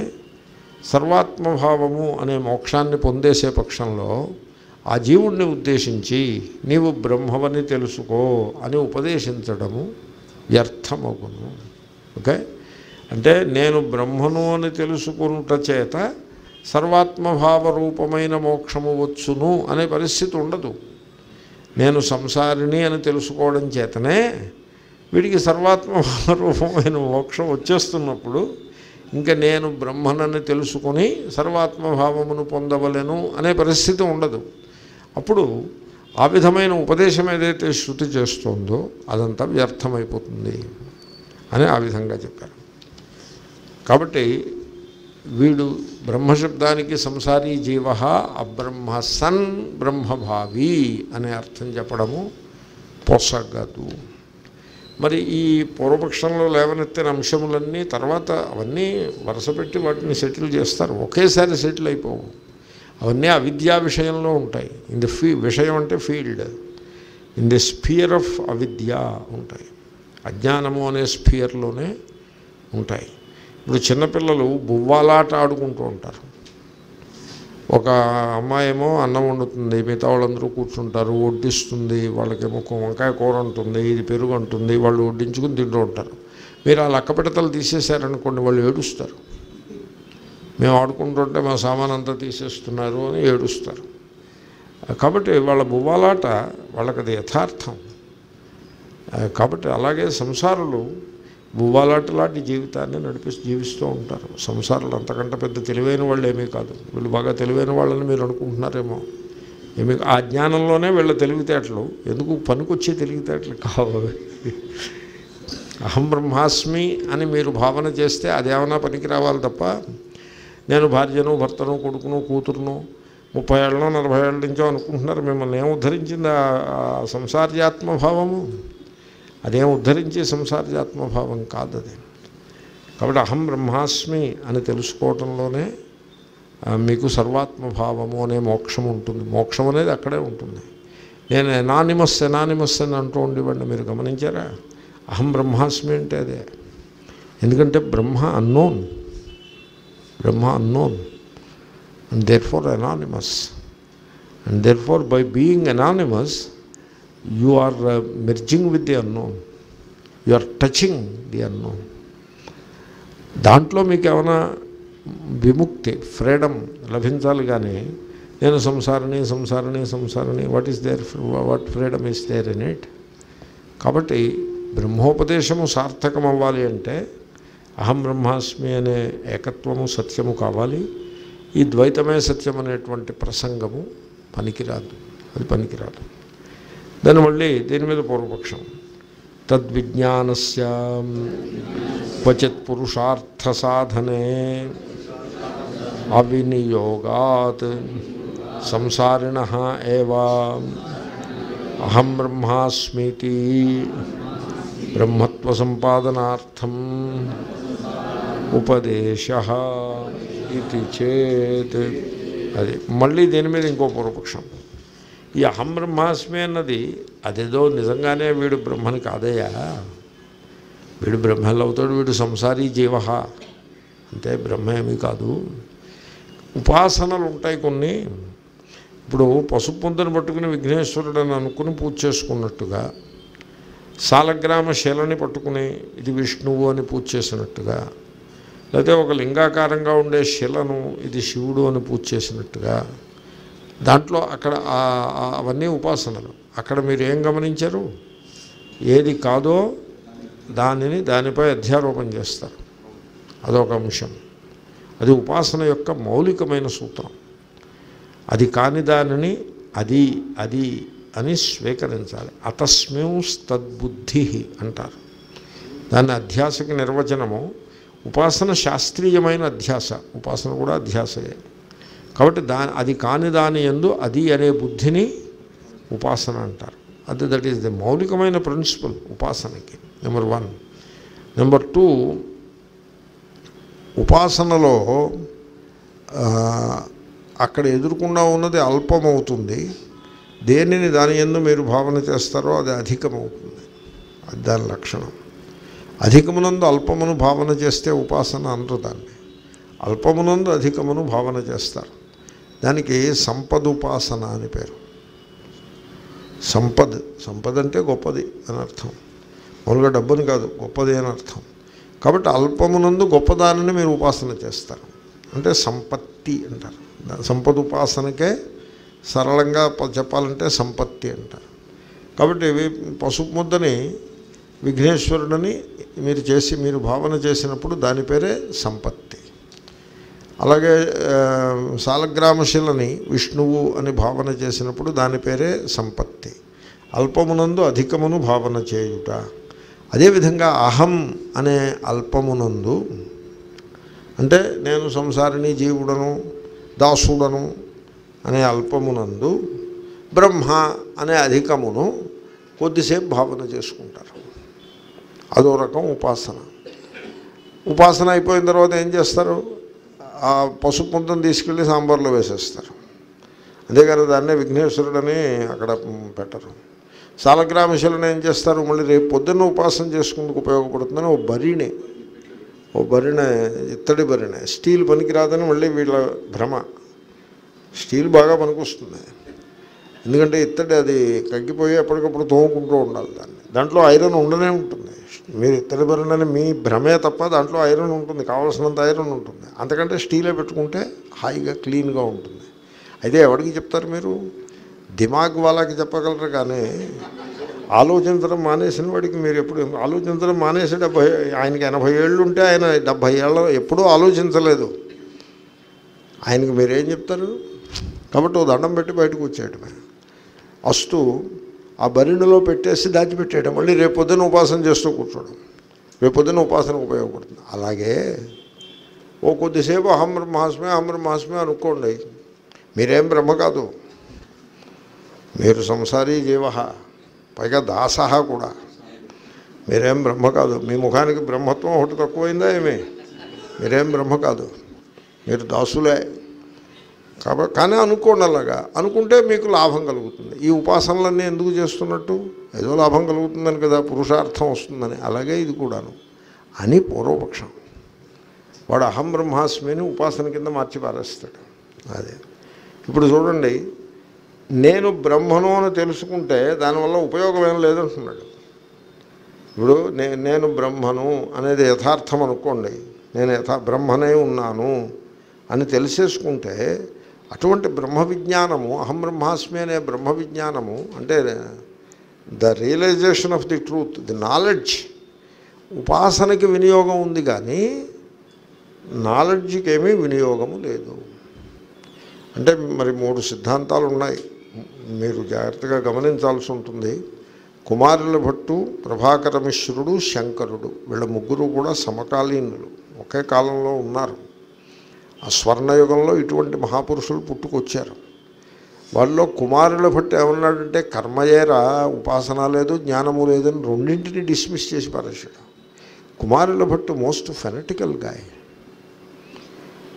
సర్వాత్మభావము అనే మోక్షాన్ని పొందేసే పక్షంలో ఆ జీవుణ్ణి ఉద్దేశించి నీవు బ్రహ్మవని తెలుసుకో అని ఉపదేశించడము వ్యర్థమగును ఓకే అంటే నేను బ్రహ్మను అని తెలుసుకునుట చేత సర్వాత్మభావ రూపమైన మోక్షము వచ్చును అనే పరిస్థితి ఉండదు నేను సంసారిని అని తెలుసుకోవడం చేతనే వీడికి సర్వాత్మభావ రూపమైన మోక్షం వచ్చేస్తున్నప్పుడు ఇంకా నేను బ్రహ్మనని తెలుసుకొని సర్వాత్మభావమును పొందవలెను అనే పరిస్థితి ఉండదు అప్పుడు ఆ విధమైన ఉపదేశం ఏదైతే శృతి చేస్తుందో అదంతా వ్యర్థమైపోతుంది అని ఆ విధంగా చెప్పారు కాబట్టి వీడు బ్రహ్మశబ్దానికి సంసారీ జీవ అబ్రహ్మ సన్ బ్రహ్మభావి అనే అర్థం చెప్పడము పొసగదు మరి ఈ పూర్వపక్షంలో లేవనెత్తిన అంశములన్నీ తర్వాత అవన్నీ వరుసపెట్టి వాటిని సెటిల్ చేస్తారు ఒకేసారి సెటిల్ అయిపోవు అవన్నీ అవిద్యా విషయంలో ఉంటాయి ఇన్ ది ఫీ విషయం అంటే field in the sphere of అవిద్య ఉంటాయి అజ్ఞానము అనే స్పియర్లోనే ఉంటాయి ఇప్పుడు చిన్నపిల్లలు బువ్వాలాట ఆడుకుంటూ ఉంటారు ఒక అమ్మాయేమో అన్నం వండుతుంది మిగతా వాళ్ళందరూ కూర్చుంటారు వడ్డిస్తుంది వాళ్ళకేమో కూ- వంకాయ కూర ఉంటుంది ఇది పెరుగు ఉంటుంది వాళ్ళు వడ్డించుకుని తింటూ ఉంటారు మీరు ఆ లక్క పిడతలు తీసేశారనుకోండి వాళ్ళు ఏడుస్తారు మేము ఆడుకుంటుంటే మా సామాన్ అంతా తీసేస్తున్నారు అని ఏడుస్తారు కాబట్టి వాళ్ళ బువ్వాలాట వాళ్ళకి అది యథార్థం ఆ, కాబట్టి అలాగే సంసారులు బువ్వాలాట లాంటి జీవితాన్ని నడిపి జీవిస్తూ ఉంటారు సంసారాలు అంతకంటే పెద్ద తెలివైన వాళ్ళు ఏమీ కాదు వీళ్ళు బాగా తెలివైన వాళ్ళని మీరు అనుకుంటున్నారేమో ఏమి ఆ జ్ఞానంలోనే వీళ్ళ తెలివితేటలు ఎందుకు పనికొచ్చే తెలివితేటలు కావాలి అహం బ్రహ్మాస్మి అని మీరు భావన చేస్తే అదేమన్నా పనికి రావాలి తప్ప నేను భార్యను భర్తను కొడుకును కూతురును ముప్పై ఏళ్ళనో నలభై ఏళ్ళ నుంచో అనుకుంటున్నారు మిమ్మల్ని ఏం ఉద్ధరించింది ఆ ఆ సంసార్యాత్మభావము అదేం ఉద్ధరించే సంసార్యాత్మభావం కాదు అది కాబట్టి అహం బ్రహ్మాస్మి అని తెలుసుకోవటంలోనే ఆ, మీకు సర్వాత్మభావము అనే మోక్షం ఉంటుంది మోక్షం అనేది అక్కడే ఉంటుంది నేను ఎనానిమస్ ఎనానిమస్ అని అంటూ ఉండేవాడిని మీరు గమనించారా అహం బ్రహ్మాస్మి అంటే అదే ఎందుకంటే Brahma unknown Brahma unknown and therefore anonymous and therefore by being anonymous you are merging with the unknown you are touching the unknown దాంట్లో మీకు ఏమైనా విముక్తి ఫ్రీడమ్ లభించాలి కానీ నేను సంసారిని సంసారిని సంసారిని what is there what freedom is there in it కాబట్టి బ్రహ్మోపదేశము సార్థకం అవ్వాలి అంటే అహం బ్రహ్మాస్మి అనే ఏకత్వము సత్యము కావాలి ఈ ద్వైతమే సత్యం అనేటువంటి ప్రసంగము పనికిరాదు అది పనికిరాదు దాన్ని మళ్ళీ దీని మీద పూర్వపక్షం తద్విజ్ఞానస్య క్వచిత్ పురుషార్థ సాధనే అవినియోగాత్ సంసారిణ ఏవా అహం బ్రహ్మాస్మితి బ్రహ్మత్వ సంపాదనార్థం ఉపదేశ ఇది చేత్ అది మళ్ళీ దీని మీద ఇంకో పూర్వపక్షం ఈ అహం బ్రహ్మాస్మి అన్నది అదేదో నిజంగానే వీడు బ్రహ్మని కాదయ్యా వీడు బ్రహ్మలు అవుతాడు వీడు సంసారీ జీవ అంటే బ్రహ్మ ఏమీ కాదు ఉపాసనలు ఉంటాయి కొన్ని ఇప్పుడు పసుపు పొందని పట్టుకుని విఘ్నేశ్వరుడు అని అనుకుని పూజ చేసుకున్నట్టుగా సాలగ్రామ శిలని పట్టుకుని ఇది విష్ణువు అని పూజ చేసినట్టుగా లేకపోతే ఒక లింగాకారంగా ఉండే శిలను ఇది శివుడు అని పూజ చేసినట్టుగా దాంట్లో అక్కడ ఆ- ఆ- అవన్నీ ఉపాసనలు అక్కడ మీరు ఏం గమనించారు ఏది కాదో దానిని దానిపై అధ్యారోపణ చేస్తారు అదొక అంశం అది ఉపాసన యొక్క మౌలికమైన సూత్రం అది కాని దానిని అది అది అని స్వీకరించాలి అతస్మింస్తద్బుద్ధి అంటారు దాని అధ్యాసకి నిర్వచనము ఉపాసన శాస్త్రీయమైన అధ్యాస ఉపాసన కూడా అధ్యాసయే కాబట్టి దాని అది కాని దాని ఎందు అది అనే బుద్ధిని ఉపాసన అంటారు అది దట్ ఈస్ ది మౌలికమైన ప్రిన్సిపల్ ఉపాసనకి నెంబర్ వన్ నెంబర్ టూ ఉపాసనలో ఆ, అక్కడ ఎదుర్కొన్నా ఉన్నది అల్పమవుతుంది దేనిని దాని ఎందు మీరు భావన చేస్తారో అది అధికమవుతుంది అది దాని లక్షణం అధికమునందు అల్పమును భావన చేస్తే ఉపాసన అనరు దాన్ని అల్పమునందు అధికమును భావన చేస్తారు దానికి సంపదుపాసన అని పేరు సంపద్ సంపద అంటే గొప్పది అని అర్థం మామూలుగా డబ్బుని కాదు గొప్పది అని అర్థం కాబట్టి అల్పమునందు గొప్పదానిని మీరు ఉపాసన చేస్తారు అంటే సంపత్తి అంటారు దా- సంపద ఉపాసనకే సరళంగా ప- చెప్పాలంటే సంపత్తి అంటారు కాబట్టి ఇవి పసుపు ముద్దని విఘ్నేశ్వరుడని మీరు చేసి మీరు భావన చేసినప్పుడు దాని పేరే సంపత్తి అలాగే ఆ, సాలగ్రామశిలని విష్ణువు అని భావన చేసినప్పుడు దాని పేరే సంపత్తి అల్పమునందు అధికమును భావన చేయుట అదేవిధంగా అహం అనే అల్పమునందు అంటే నేను సంసారిని జీవుడను దాసుడను అనే అల్పమునందు బ్రహ్మ అనే అధికమును కొద్దిసేపు భావన చేసుకుంటారు అదో రకం ఉపాసన ఉపాసన అయిపోయిన తర్వాత ఏం చేస్తారు ఆ పసుపు ముంతం తీసుకెళ్ళి సాంబార్లో వేసేస్తారు అంతేగాని దాన్నే విఘ్నేశ్వరుడని అక్కడ పెట్టరు సాలగ్రామశిలను ఏం చేస్తారు మళ్ళీ రేపు పొద్దున్న ఉపాసన చేసుకుందుకు ఉపయోగపడుతుందని ఓ బరిణి ఓ బరిణ ఇత్తడి బరిణ స్టీల్ పనికిరాదని మళ్ళీ వీళ్ళ భ్రమ స్టీల్ బాగా పనికొస్తుంది ఎందుకంటే ఇత్తడి అది కగ్గిపోయి ఎప్పటికప్పుడు తోముకుంటూ ఉండాలి దాన్ని దాంట్లో ఐరన్ ఉండనే ఉంటుంది మీరు ఇత్తడి బరిణని మీ భ్రమే తప్ప దాంట్లో ఐరన్ ఉంటుంది కావాల్సినంత ఐరన్ ఉంటుంది అంతకంటే స్టీలే పెట్టుకుంటే హాయిగా క్లీన్గా ఉంటుంది అయితే ఎవరికి చెప్తారు మీరు దిమాగ్ వాళ్ళకి చెప్పగలరు కానీ ఆలోచించడం మానేసిన వాడికి మీరు ఎప్పుడు ఆలోచించడం మానేసి డెబ్భై ఆయనకి ఎనభై ఏళ్ళు ఉంటే ఆయన డెబ్భై ఏళ్ళ ఎప్పుడూ ఆలోచించలేదు ఆయనకి మీరేం చెప్తారు కాబట్టి ఓ దండం పెట్టి బయటకు వచ్చేయటమే అస్తు ఆ బరిణిలో పెట్టేసి దాచిపెట్టేయడం మళ్ళీ రేపు పొద్దున్న ఉపాసన చేస్తూ కూర్చోవడం రేపు పొద్దున్న ఉపాసనకు ఉపయోగపడుతుంది అలాగే ఓ కొద్దిసేపు అహం బ్రహ్మాస్మే అహం బ్రహ్మాస్మే అనుకోండి మీరేం బ్రహ్మ కాదు మీరు సంసారీ జీవ పైగా దాసహ కూడా మీరేం బ్రహ్మ కాదు మీ ముఖానికి బ్రహ్మత్వం ఒకటి తక్కువైందా ఏమి మీరేం బ్రహ్మ కాదు మీరు దాసులే కాబట్టి కానీ అనుకోండి అలాగా అనుకుంటే మీకు లాభం కలుగుతుంది ఈ ఉపాసనలన్నీ ఎందుకు చేస్తున్నట్టు ఏదో లాభం కలుగుతుందని కదా పురుషార్థం వస్తుందని అలాగే ఇది కూడాను అని పూర్వపక్షం వాడు అహం బ్రహ్మాస్మిని ఉపాసన కింద మార్చి పారేస్తాడు అదే ఇప్పుడు చూడండి నేను బ్రహ్మను అని తెలుసుకుంటే దానివల్ల ఉపయోగం ఏం లేదంటున్నాడు ఇప్పుడు నే నేను బ్రహ్మను అనేది యథార్థం అనుకోండి నేను యథా బ్రహ్మనే ఉన్నాను అని తెలిసేసుకుంటే అటువంటి బ్రహ్మ విజ్ఞానము అహం బ్రహ్మాస్మి అనే బ్రహ్మ విజ్ఞానము అంటే the realisation of the truth the knowledge ఉపాసనకి వినియోగం ఉంది కానీ నాలెడ్జ్కి ఏమీ వినియోగము లేదు అంటే మరి మూడు సిద్ధాంతాలు ఉన్నాయి మీరు జాగ్రత్తగా గమనించాల్సి ఉంటుంది కుమారుల భట్టు ప్రభాకర మిశ్రుడు శంకరుడు వీళ్ళ ముగ్గురు కూడా సమకాలీనులు ఒకే కాలంలో ఉన్నారు ఆ స్వర్ణయుగంలో ఇటువంటి మహాపురుషులు పుట్టుకొచ్చారు వాళ్ళలో కుమారుల భట్టు ఏమన్నాడంటే కర్మయేరా ఉపాసన లేదు జ్ఞానము లేదని రెండింటిని డిస్మిస్ చేసి పారేశాడు కుమారుల భట్టు మోస్ట్ ఫెనటికల్ గాయ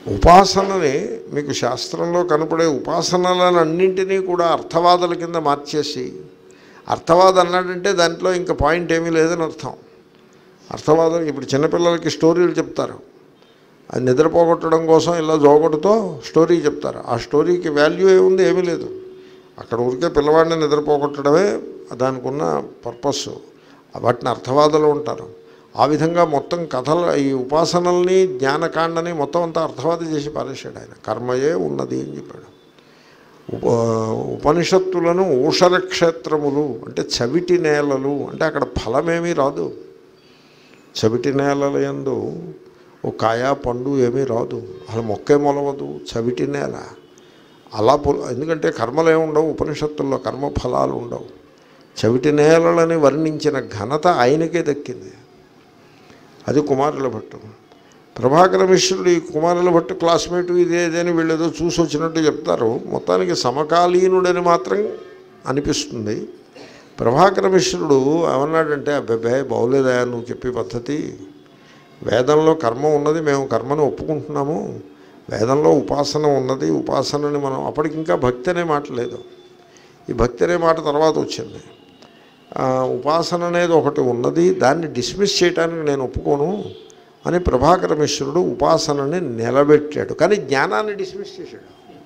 ఉపాసనని మీకు శాస్త్రంలో కనపడే ఉపాసనలన్నింటినీ కూడా అర్థవాదాల కింద మార్చేసి అర్థవాదం అన్నాడంటే దాంట్లో ఇంకా పాయింట్ ఏమీ లేదని అర్థం అర్థవాదం ఇప్పుడు చిన్నపిల్లలకి స్టోరీలు చెప్తారు అది నిద్రపోగొట్టడం కోసం ఇలా జోగొట్టుతో స్టోరీ చెప్తారు ఆ స్టోరీకి వాల్యూ ఏముంది ఏమీ లేదు అక్కడ ఊరికే పిల్లవాడిని నిద్రపోగొట్టడమే దానికి ఉన్న పర్పస్ వాటిని అర్థవాదులు ఉంటారు ఆ విధంగా మొత్తం కథలు ఈ ఉపాసనల్ని జ్ఞానకాండని మొత్తం అంతా అర్థవాది చేసి పారేశాడు ఆయన కర్మయే ఉన్నది అని చెప్పాడు ఉప ఉపనిషత్తులను ఊషర క్షేత్రములు అంటే చవిటి నేలలు అంటే అక్కడ ఫలమేమీ రాదు చవిటి నేలల యందు ఓ కాయ పండు ఏమీ రాదు అసలు మొక్కే మొలవదు చవిటి నేల అలా పొ ఎందుకంటే కర్మలు ఏమి ఉండవు ఉపనిషత్తుల్లో కర్మ ఫలాలు ఉండవు చవిటి నేలలని వర్ణించిన ఘనత ఆయనకే దక్కింది అది కుమారుల భట్టు ప్రభాకర మిశ్రుడు ఈ కుమారుల భట్టు క్లాస్మేట్ ఇదేదని వీళ్ళేదో చూసి వచ్చినట్టు చెప్తారు మొత్తానికి సమకాలీనుడని మాత్రం అనిపిస్తుంది ప్రభాకర మిశ్రుడు ఏమన్నాడంటే అబ్బాయి బాగోలేదా నువ్వు చెప్పే పద్ధతి వేదంలో కర్మ ఉన్నది మేము కర్మను ఒప్పుకుంటున్నాము వేదంలో ఉపాసన ఉన్నది ఉపాసనని మనం అప్పటికి ఇంకా భక్తి అనే మాట లేదు ఈ భక్తి అనే మాట తర్వాత వచ్చింది ఆ, ఉపాసన అనేది ఒకటి ఉన్నది దాన్ని డిస్మిస్ చేయడానికి నేను ఒప్పుకోను అని ప్రభాకర మిశ్రుడు ఉపాసనని నిలబెట్టాడు కానీ జ్ఞానాన్ని డిస్మిస్ చేశాడు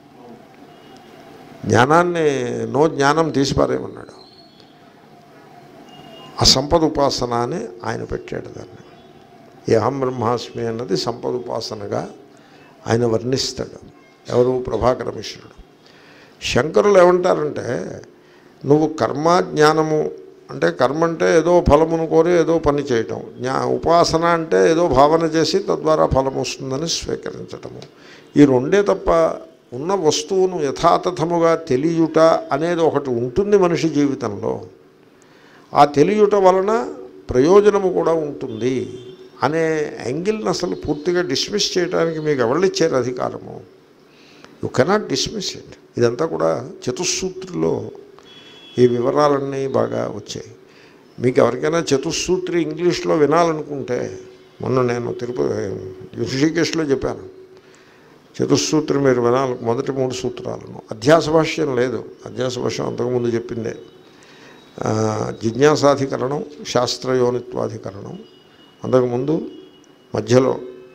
జ్ఞానాన్ని నో జ్ఞానం తీసిపారేమన్నాడు ఆ సంపద ఉపాసన అని ఆయన పెట్టాడు దాన్ని ఈ అహం బ్రహ్మాస్మి అన్నది సంపద ఉపాసనగా ఆయన వర్ణిస్తాడు ఎవరు ప్రభాకర మిశ్రుడు శంకరులు ఏమంటారంటే నువ్వు కర్మ జ్ఞానము అంటే కర్మ అంటే ఏదో ఫలమును కోరి ఏదో పని చేయటం జ్ఞా ఉపాసన అంటే ఏదో భావన చేసి తద్వారా ఫలం వస్తుందని స్వీకరించటము ఈ రెండే తప్ప ఉన్న వస్తువును యథాతథముగా తెలియుట అనేది ఒకటి ఉంటుంది మనిషి జీవితంలో ఆ తెలియుట వలన ప్రయోజనము కూడా ఉంటుంది అనే యాంగిల్ని అసలు పూర్తిగా డిస్మిస్ చేయడానికి మీకు ఎవరు ఇచ్చారు అధికారము యు కెనాట్ డిస్మిస్ ఇట్ ఇదంతా కూడా చతుస్సూత్రిలో ఈ వివరాలన్నీ బాగా వచ్చాయి మీకు ఎవరికైనా చతుస్సూత్రి ఇంగ్లీష్లో వినాలనుకుంటే మొన్న నేను తిరుపతి ఋషికేశ్లో చెప్పాను చతుస్సూత్రి మీరు వినాలి మొదటి మూడు సూత్రాలను అధ్యాస భాష్యం లేదు అధ్యాస భాష్యం అంతకుముందు చెప్పిందే ఆ, జిజ్ఞాసాధికరణం శాస్త్రయోనిత్వాధికరణం అంతకుముందు మధ్యలో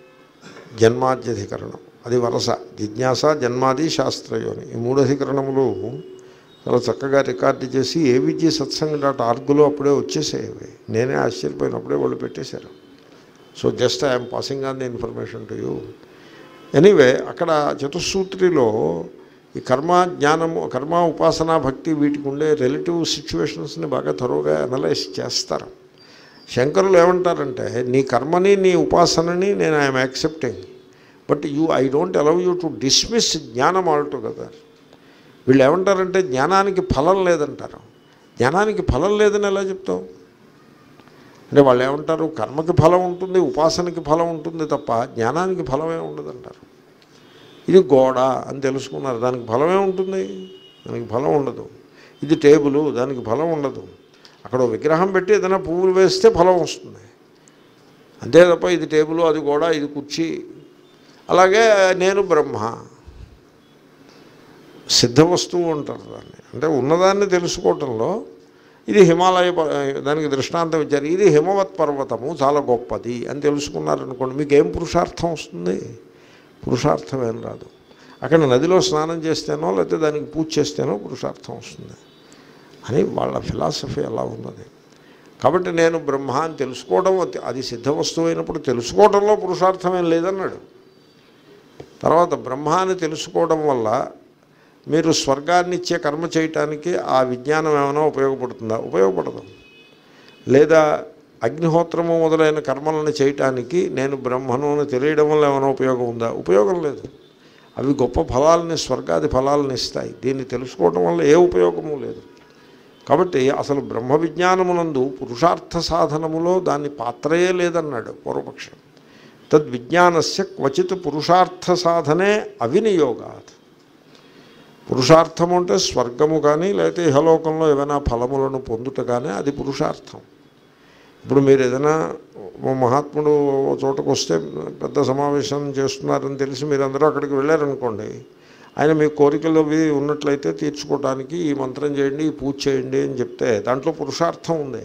జన్మాద్యధికరణం అది వరస జిజ్ఞాస జన్మాది శాస్త్రయోని ఈ మూడు అధికరణములు చాలా చక్కగా రికార్డు చేసి ఏవిజీ సత్సంగ్ డాట్ ఆర్గ్లో అప్పుడే వచ్చేసేవి నేనే ఆశ్చర్యపోయినప్పుడే వాళ్ళు పెట్టేశారు so just I'm passing on the information to you anyway అక్కడ చతుస్సూత్రిలో ఈ కర్మ జ్ఞానము కర్మ ఉపాసన భక్తి వీటికి ఉండే రిలేటివ్ సిచ్యువేషన్స్ని బాగా త్వరగా అనలైజ్ చేస్తారు శంకరులు ఏమంటారంటే నీ కర్మని నీ ఉపాసనని నేను I'm accepting but you I don't allow you to dismiss జ్ఞానం ఆల్టుగెదర్ వీళ్ళు ఏమంటారంటే జ్ఞానానికి ఫలం లేదంటారు జ్ఞానానికి ఫలం లేదని ఎలా చెప్తావు అంటే వాళ్ళు ఏమంటారు కర్మకి ఫలం ఉంటుంది ఉపాసనకి ఫలం ఉంటుంది తప్ప జ్ఞానానికి ఫలమే ఉండదంటారు ఇది గోడ అని తెలుసుకున్నారు దానికి ఫలమే ఉంటుంది దానికి ఫలం ఉండదు ఇది టేబుల్ దానికి ఫలం ఉండదు అక్కడ ఓ విగ్రహం పెట్టి ఏదైనా పువ్వులు వేస్తే ఫలం వస్తుంది అంతే తప్ప ఇది టేబుల్ అది గోడ ఇది కుర్చీ అలాగే నేను బ్రహ్మ సిద్ధ వస్తువు అంటారు దాన్ని అంటే ఉన్నదాన్ని తెలుసుకోవటంలో ఇది హిమాలయ ప- దానికి దృష్టాంతం ఇచ్చారు ఇది హిమవత్ పర్వతము చాలా గొప్పది అని తెలుసుకున్నారనుకోండి మీకు ఏం పురుషార్థం వస్తుంది పురుషార్థం ఏం రాదు అక్కడ నదిలో స్నానం చేస్తేనో లేకపోతే దానికి పూజ చేస్తేనో పురుషార్థం వస్తుంది అని వాళ్ళ ఫిలాసఫీ అలా ఉన్నది కాబట్టి నేను బ్రహ్మ అని తెలుసుకోవడం అది- అది సిద్ధ వస్తువు అయినప్పుడు తెలుసుకోవడంలో పురుషార్థం ఏం లేదన్నాడు తర్వాత బ్రహ్మ అని తెలుసుకోవడం వల్ల మీరు స్వర్గాన్ని ఇచ్చే కర్మ చేయటానికి ఆ విజ్ఞానం ఏమైనా ఉపయోగపడుతుందా ఉపయోగపడదు లేదా అగ్నిహోత్రము మొదలైన కర్మలను చేయటానికి నేను బ్రహ్మను అని తెలియడం వల్ల ఏమైనా ఉపయోగం ఉందా ఉపయోగం లేదు అవి గొప్ప ఫలాలని స్వర్గాది ఫలాలను ఇస్తాయి దీన్ని తెలుసుకోవడం వల్ల ఏ ఉపయోగము లేదు కాబట్టి అసలు బ్రహ్మ విజ్ఞానమునందు పురుషార్థ సాధనములో దాని పాత్రయే లేదన్నాడు పూర్వపక్షం తద్విజ్ఞానస్య క్వచిత్ పురుషార్థ సాధనే అవినియోగాత్ పురుషార్థం అంటే స్వర్గము కానీ లేకపోతే ఇహలోకంలో ఏమైనా ఫలములను పొందుట కానీ అది పురుషార్థం ఇప్పుడు మీరు ఏదైనా ఓ మహాత్ముడు ఓ చోటకు వస్తే పెద్ద సమావేశం చేస్తున్నారని తెలిసి మీరు అందరూ అక్కడికి వెళ్ళారనుకోండి ఆయన మీ కోరికలు అవి ఉన్నట్లయితే తీర్చుకోవడానికి ఈ మంత్రం చేయండి ఈ పూజ చేయండి అని చెప్తే దాంట్లో పురుషార్థం ఉంది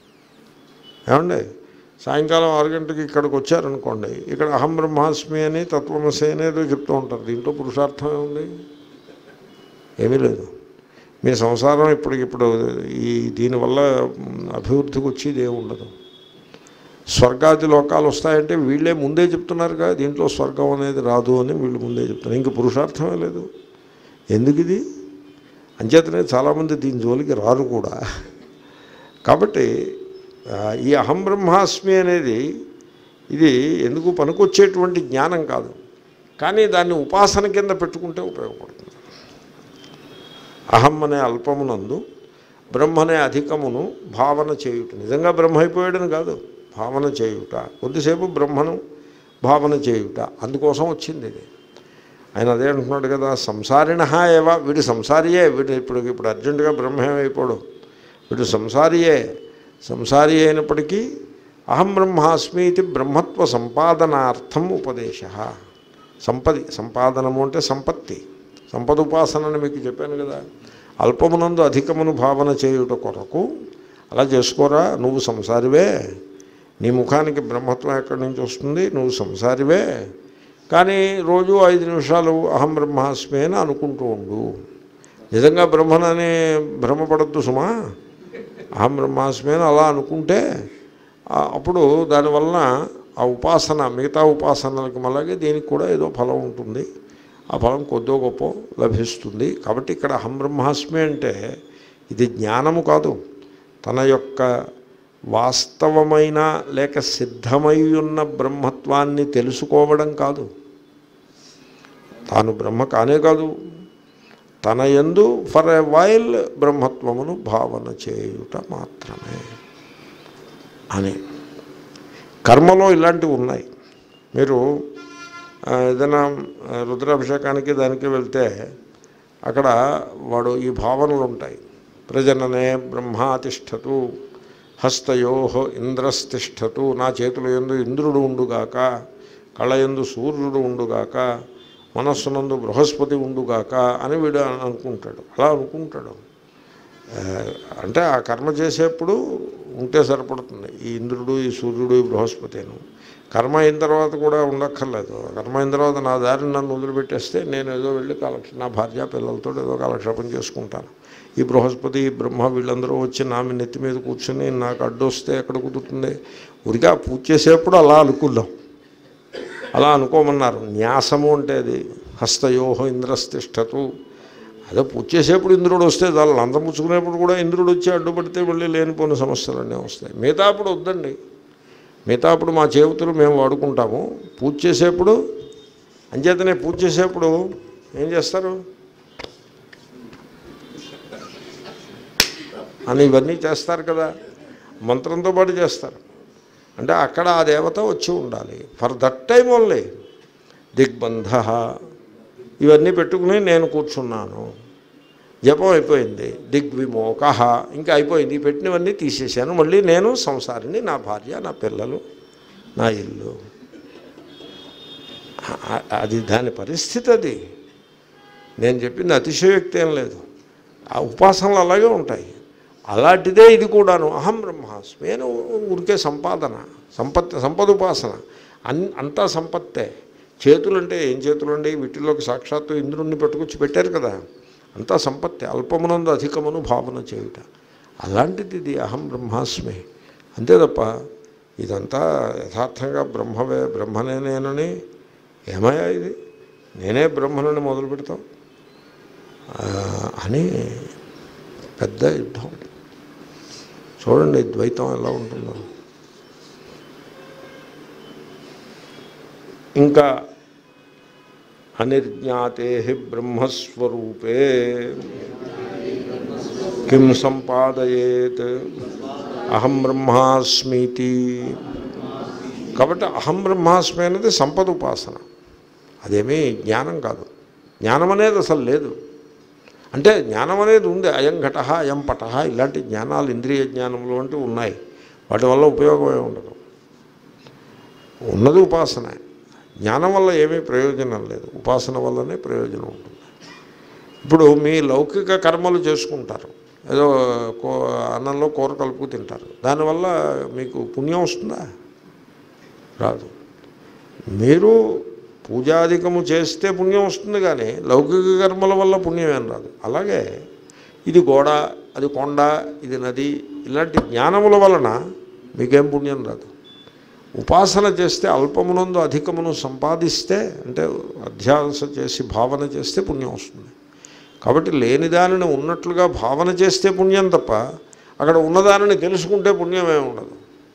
ఏమండి సాయంకాలం ఆరు గంటకి ఇక్కడికి వచ్చారనుకోండి ఇక్కడ అహం బ్రహ్మాస్మి అని తత్వమసి అనేది చెప్తూ ఉంటారు దీంట్లో పురుషార్థం ఏముంది ఏమీ లేదు మీ సంసారం ఇప్పటికిప్పుడు ఈ దీనివల్ల అభివృద్ధికి వచ్చేది ఏమి ఉండదు స్వర్గాది లోకాలు వస్తాయంటే వీళ్ళే ముందే చెప్తున్నారుగా దీంట్లో స్వర్గం అనేది రాదు అని వీళ్ళు ముందే చెప్తున్నారు ఇంక పురుషార్థమే లేదు ఎందుకు ఇది అంచేతనే చాలామంది దీని జోలికి రారు కూడా కాబట్టి ఆ, ఈ అహం బ్రహ్మాస్మి అనేది ఇది ఎందుకు పనికొచ్చేటువంటి జ్ఞానం కాదు కానీ దాన్ని ఉపాసన కింద పెట్టుకుంటే ఉపయోగపడుతుంది అహం అనే అల్పమునందు బ్రహ్మ అనే అధికమును భావన చేయుట నిజంగా బ్రహ్మ అయిపోయాడని కాదు భావన చేయుట కొద్దిసేపు బ్రహ్మను భావన చేయుట అందుకోసం వచ్చింది ఇది ఆయన అదే అంటున్నాడు కదా సంసారిణ ఏవా వీడు సంసారియే వీడు ఇప్పుడు ఇప్పుడు అర్జెంటుగా బ్రహ్మేమైపోడు వీడు సంసారియే సంసారి అయినప్పటికీ అహం బ్రహ్మాస్మి ఇది బ్రహ్మత్వ సంపాదనార్థం ఉపదేశ సంపది సంపాదనము అంటే సంపత్తి సంపద ఉపాసనని మీకు చెప్పాను కదా అల్పమునందు అధికమును భావన చేయుట కొరకు అలా చేసుకోరా నువ్వు సంసారివే నీ ముఖానికి బ్రహ్మత్వం ఎక్కడి నుంచి వస్తుంది నువ్వు సంసారివే కానీ రోజు ఐదు నిమిషాలు అహం బ్రహ్మాస్మి అని అనుకుంటూ ఉండు నిజంగా బ్రహ్మనని భ్రమపడద్దు సుమా అహం బ్రహ్మాస్మి అని అలా అనుకుంటే ఆ, అప్పుడు దానివలన ఆ ఉపాసన మిగతా ఉపాసనలకి అలాగే దీనికి కూడా ఏదో ఫలం ఉంటుంది ఆ ఫలం కొద్దో గొప్ప లభిస్తుంది కాబట్టి ఇక్కడ అహం బ్రహ్మాస్మి అంటే ఇది జ్ఞానము కాదు తన యొక్క వాస్తవమైన లేక సిద్ధమై ఉన్న బ్రహ్మత్వాన్ని తెలుసుకోవడం కాదు తాను బ్రహ్మ కానే కాదు తన యందు ఫర్ ఎ వైల్ బ్రహ్మత్వమును భావన చేయుట మాత్రమే అని కర్మలో ఇలాంటివి ఉన్నాయి మీరు ఆ, ఏదైనా ఆ, రుద్రాభిషేకానికి దానికి వెళ్తే అక్కడ వాడు ఈ భావనలు ఉంటాయి ప్రజననే బ్రహ్మాతిష్టతు హస్తయో ఇంద్రస్తిష్టతు నా చేతుల ఎందు ఇంద్రుడు ఉండుగాక కళ్ళ ఎందు సూర్యుడు ఉండుగాక మనస్సునందు బృహస్పతి ఉండుగాక అని వీడు అనుకుంటాడు అలా అనుకుంటాడు ఆ, అంటే ఆ కర్మ చేసేప్పుడు ఉంటే సరిపడుతుంది ఈ ఇంద్రుడు ఈ సూర్యుడు ఈ బృహస్పతిను కర్మ అయిన తర్వాత కూడా ఉండక్కర్లేదు కర్మ అయిన తర్వాత నా దారిని నన్ను వదిలిపెట్టేస్తే నేను ఏదో వెళ్ళి కాలక్ష నా భార్య పిల్లలతో ఏదో కాలక్షేపం చేసుకుంటాను ఈ బృహస్పతి ఈ బ్రహ్మ వీళ్ళందరూ వచ్చి నా మీ నెత్తి మీద కూర్చొని నాకు అడ్డొస్తే ఎక్కడ కుదురుతుంది ఉరిగా పూజ చేసేప్పుడు అలా అనుకుందాం అలా అనుకోమన్నారు న్యాసము అంటే అది హస్తయోహ ఇంద్రస్తిష్టతు అదే పూజ చేసేప్పుడు ఇంద్రుడు వస్తే చాలా లంచం పుచ్చుకునేప్పుడు కూడా ఇంద్రుడు వచ్చి అడ్డుపడితే మళ్ళీ లేనిపోయిన సమస్యలన్నీ వస్తాయి మిగతా అప్పుడు వద్దండి మిగతా అప్పుడు మా చేతులు మేము వాడుకుంటాము పూజ చేసేప్పుడు అంచేతనే పూజ చేసేప్పుడు ఏం చేస్తారు అని ఇవన్నీ చేస్తారు కదా మంత్రంతో పాటు చేస్తారు అంటే అక్కడ ఆ దేవత వచ్చి ఉండాలి ఫర్ దట్ టైం ఓన్లీ దిగ్బంధ ఇవన్నీ పెట్టుకుని నేను కూర్చున్నాను జపం అయిపోయింది దిగ్విమోక ఇంకా అయిపోయింది ఈ పెట్టినవన్నీ తీసేశాను మళ్ళీ నేను సంసారిని నా భార్య నా పిల్లలు నా ఇల్లు ఆ- అది దాని పరిస్థితి అది నేను చెప్పింది అతిశయోక్తి ఏం లేదు ఆ ఉపాసనలు అలాగే ఉంటాయి అలాంటిదే ఇది కూడాను అహం బ్రహ్మాస్మి అని ఊరికే సంపాదన సంపత్ సంపద ఉపాసన అన్ అంతా సంపత్తే చేతులు అంటే ఏం చేతులు అండి వీటిలోకి సాక్షాత్తు ఇంద్రుణ్ణి పెట్టుకొచ్చి పెట్టారు కదా అంతా సంపత్తి అల్పమునందు అధికమును భావన చేయుట అలాంటిది ఇది అహం బ్రహ్మాస్మి అంతే తప్ప ఇదంతా యథార్థంగా బ్రహ్మవే బ్రహ్మనే నేనని ఏమయ్యా ఇది నేనే బ్రహ్మనని మొదలు పెడతాం ఆ, అని పెద్ద యుద్ధం చూడండి ద్వైతం ఎలా ఉంటుందో ఇంకా అనిర్జ్ఞాతే బ్రహ్మస్వరూపే కిం సంపాదయేత్ అహం బ్రహ్మాస్మీతి కాబట్టి అహం బ్రహ్మాస్మి అనేది సంపద ఉపాసన అదేమీ జ్ఞానం కాదు జ్ఞానం అనేది అసలు లేదు అంటే జ్ఞానం అనేది ఉంది అయం ఘట అయం పట ఇలాంటి జ్ఞానాలు ఇంద్రియ జ్ఞానంలో అంటే ఉన్నాయి వాటి వల్ల ఉపయోగమే ఉండదు ఉన్నది ఉపాసనే జ్ఞానం వల్ల ఏమీ ప్రయోజనం లేదు ఉపాసన వల్లనే ప్రయోజనం ఉంటుంది ఇప్పుడు మీ లౌకిక కర్మలు చేసుకుంటారు ఏదో కో అన్నంలో కూర కలుపు తింటారు దానివల్ల మీకు పుణ్యం వస్తుందా రాదు మీరు పూజాధికము చేస్తే పుణ్యం వస్తుంది కానీ లౌకిక కర్మల వల్ల పుణ్యం ఏం రాదు అలాగే ఇది గోడ అది కొండ ఇది నది ఇలాంటి జ్ఞానముల వలన మీకేం పుణ్యం రాదు ఉపాసన చేస్తే అల్పమునందు అధికమును సంపాదిస్తే అంటే అధ్యాస చేసి భావన చేస్తే పుణ్యం వస్తుంది కాబట్టి లేని దానిని ఉన్నట్లుగా భావన చేస్తే పుణ్యం తప్ప అక్కడ ఉన్నదానిని తెలుసుకుంటే పుణ్యమే ఉండదు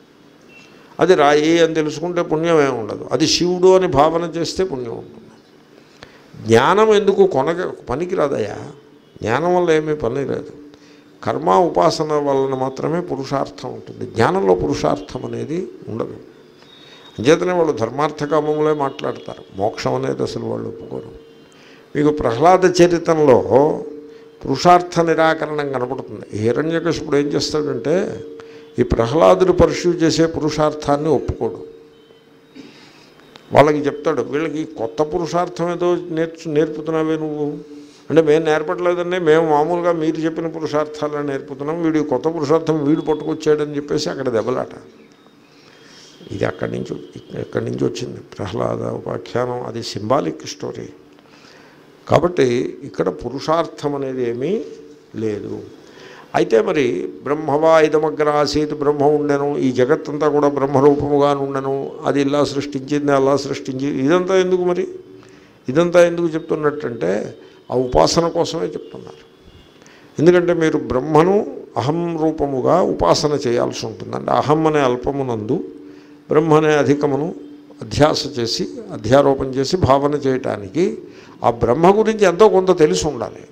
అది రాయి అని తెలుసుకుంటే పుణ్యమే ఉండదు అది శివుడు అని భావన చేస్తే పుణ్యం ఉంటుంది జ్ఞానం ఎందుకు కొనగ పనికి రాదయా జ్ఞానం వల్ల ఏమీ పని లేదు కర్మ ఉపాసన వలన మాత్రమే పురుషార్థం ఉంటుంది జ్ఞానంలో పురుషార్థం అనేది ఉండదు అంచేతనే వాళ్ళు ధర్మార్థ కామములే మాట్లాడతారు మోక్షం అనేది అసలు వాళ్ళు ఒప్పుకోరు మీకు ప్రహ్లాద చరిత్రలో పురుషార్థ నిరాకరణం కనపడుతుంది హిరణ్యకశిపుడు ఏం చేస్తాడంటే ఈ ప్రహ్లాదుడు పర్ష్యూ చేసే పురుషార్థాన్ని ఒప్పుకోడు వాళ్ళకి చెప్తాడు వీళ్ళకి కొత్త పురుషార్థం ఏదో నేర్చు నేర్పుతున్నావే నువ్వు అంటే మేము నేర్పట్లేదండి మేము మామూలుగా మీరు చెప్పిన పురుషార్థాలను నేర్పుతున్నాం వీడి కొత్త పురుషార్థం వీడు పట్టుకొచ్చాడని చెప్పేసి అక్కడ దెబ్బలాట ఇది అక్కడి నుంచి ఎక్కడి నుంచి వచ్చింది ప్రహ్లాద ఉపాఖ్యానం అది సింబాలిక్ స్టోరీ కాబట్టి ఇక్కడ పురుషార్థం అనేది ఏమీ లేదు అయితే మరి బ్రహ్మవా ఇదమగ్ర ఆసీత్ బ్రహ్మ ఉండెను ఈ జగత్తంతా కూడా బ్రహ్మరూపముగా ఉండను అది ఇలా సృష్టించింది అలా సృష్టించి ఇదంతా ఎందుకు మరి ఇదంతా ఎందుకు చెప్తున్నట్టంటే ఆ ఉపాసన కోసమే చెప్తున్నారు ఎందుకంటే మీరు బ్రహ్మను అహం రూపముగా ఉపాసన చేయాల్సి ఉంటుందండి అహం అనే అల్పమునందు బ్రహ్మ అనే అధికమును అధ్యాస చేసి అధ్యారోపణ చేసి భావన చేయటానికి ఆ బ్రహ్మ గురించి ఎంతో కొంత తెలిసి ఉండాలి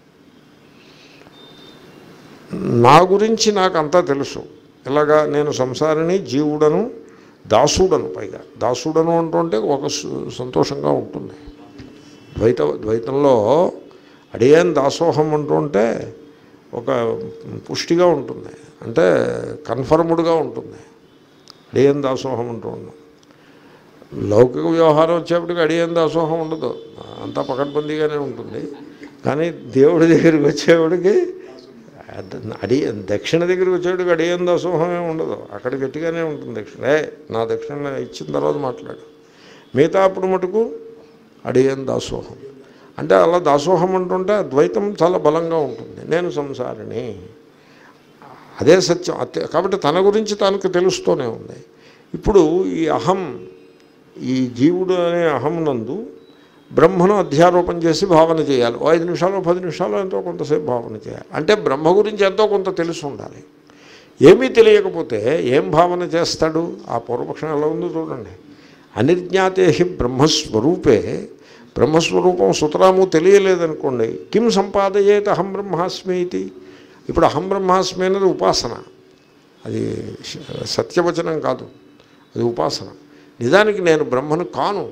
నా గురించి నాకు అంతా తెలుసు ఇలాగా నేను సంసారిని జీవుడను దాసుడను పైగా దాసుడను అంటుంటే ఒక సు- సంతోషంగా ఉంటుంది ద్వైత ద్వైతంలో అడియన్ దాసోహం అంటుంటే ఒక పుష్టిగా ఉంటుంది అంటే కన్ఫర్మ్డ్గా ఉంటుంది అడియన్ దాసోహం అంటూ ఉన్నాం లౌకిక వ్యవహారం వచ్చేప్పటికి అడియన్ దాసోహం ఉండదు అంతా పకడ్బందీగానే ఉంటుంది కానీ దేవుడి దగ్గరికి వచ్చేవాడికి అడి దక్షిణ దగ్గరికి వచ్చేవాడికి అడియన్ దాసోహం ఏమి ఉండదు అక్కడ గట్టిగానే ఉంటుంది దక్షిణ ఏ నా దక్షిణ ఇచ్చిన తర్వాత మాట్లాడు మిగతా అప్పుడు మటుకు అడియన్ దాసోహం అంటే అలా దాసోహం అంటుంటే ద్వైతం చాలా బలంగా ఉంటుంది నేను సంసారిని అదే సత్యం అత్య- కాబట్టి తన గురించి తనకు తెలుస్తూనే ఉంది ఇప్పుడు ఈ అహం ఈ జీవుడు అనే అహం నందు బ్రహ్మను అధ్యారోపణ చేసి భావన చేయాలి ఓ ఐదు నిమిషాలు పది నిమిషాలు ఎంతో కొంతసేపు భావన చేయాలి అంటే బ్రహ్మ గురించి ఎంతో కొంత తెలిసి ఉండాలి ఏమీ తెలియకపోతే ఏం భావన చేస్తాడు ఆ పూర్వపక్షం ఎలా ఉందో చూడండి అనిర్జ్ఞాతే హి బ్రహ్మస్వరూపే బ్రహ్మస్వరూపం సుతరాము తెలియలేదనుకోండి కిం సంపాదయేత్ అహం బ్రహ్మాస్మి ఇది ఇప్పుడు అహం బ్రహ్మాస్మి అనేది ఉపాసన అది సత్యవచనం కాదు అది ఉపాసన నిజానికి నేను బ్రహ్మను కాను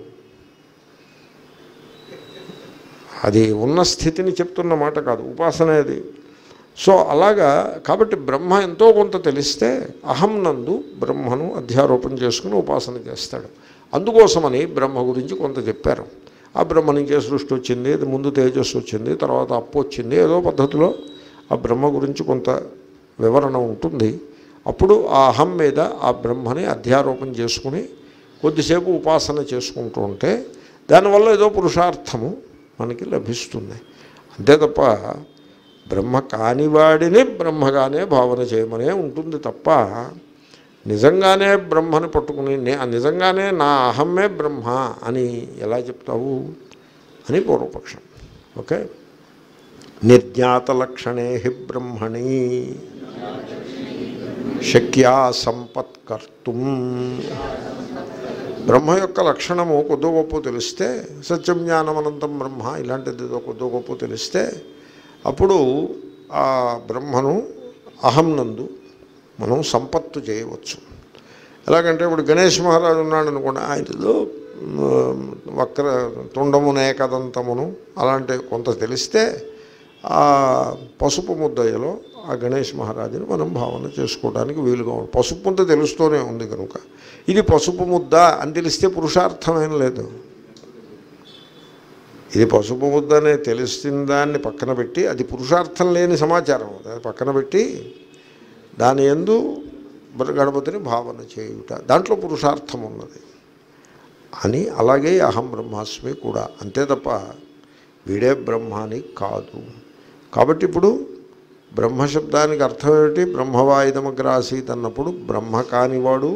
అది ఉన్న స్థితిని చెప్తున్న మాట కాదు ఉపాసన అది సో అలాగా కాబట్టి బ్రహ్మ ఎంతో కొంత తెలిస్తే అహం నందు బ్రహ్మను అధ్యారోపణ చేసుకుని ఉపాసన చేస్తాడు అందుకోసమని బ్రహ్మ గురించి కొంత చెప్పారు ఆ బ్రహ్మ నుంచే సృష్టి వచ్చింది అది ముందు తేజస్సు వచ్చింది తర్వాత అప్పు వచ్చింది ఏదో పద్ధతిలో ఆ బ్రహ్మ గురించి కొంత వివరణ ఉంటుంది అప్పుడు ఆ అహం మీద ఆ బ్రహ్మని అధ్యారోపణ చేసుకుని కొద్దిసేపు ఉపాసన చేసుకుంటూ ఉంటే దానివల్ల ఏదో పురుషార్థము మనకి లభిస్తుంది అంతే తప్ప బ్రహ్మ కానివాడిని బ్రహ్మగానే భావన చేయమనే ఉంటుంది తప్ప నిజంగానే బ్రహ్మని పట్టుకుని నే నిజంగానే నా అహమ్మే బ్రహ్మ అని ఎలా చెప్తావు అని పూర్వపక్షం ఓకే నిర్జ్ఞాత లక్షణే హి బ్రహ్మణి శక్యా సంపత్కర్తుం బ్రహ్మ యొక్క లక్షణము కొద్దో గొప్ప తెలిస్తే సత్యం జ్ఞానం అనంతం బ్రహ్మ ఇలాంటిది ఏదో కొద్దో గొప్ప తెలిస్తే అప్పుడు ఆ బ్రహ్మను అహం నందు మనం సంపత్తు చేయవచ్చు ఎలాగంటే ఇప్పుడు గణేష్ మహారాజు ఉన్నాడు అనుకోండి ఆయనలో మ్, వక్ర తుండమునే కదంతమును అలాంటి కొంత తెలిస్తే ఆ పసుపు ముద్దయ్యలో ఆ గణేష్ మహారాజుని మనం భావన చేసుకోవడానికి వీలుగా ఉంది పసుపు ముద్ద తెలుస్తూనే ఉంది కనుక ఇది పసుపు ముద్ద అని తెలిస్తే పురుషార్థమేం లేదు ఇది పసుపు ముద్ద అనే తెలిసిన దాన్ని పక్కన పెట్టి అది పురుషార్థం లేని సమాచారం దాన్ని పక్కన పెట్టి దాని ఎందు గణపతిని భావన చేయుట దాంట్లో పురుషార్థం ఉన్నది అని అలాగే అహం బ్రహ్మాస్మి కూడా అంతే తప్ప వీడే బ్రహ్మ అని కాదు కాబట్టి ఇప్పుడు బ్రహ్మశబ్దానికి అర్థం ఏమిటి బ్రహ్మవాయుధమగ్రాసీత్ అన్నప్పుడు బ్రహ్మ కానివాడు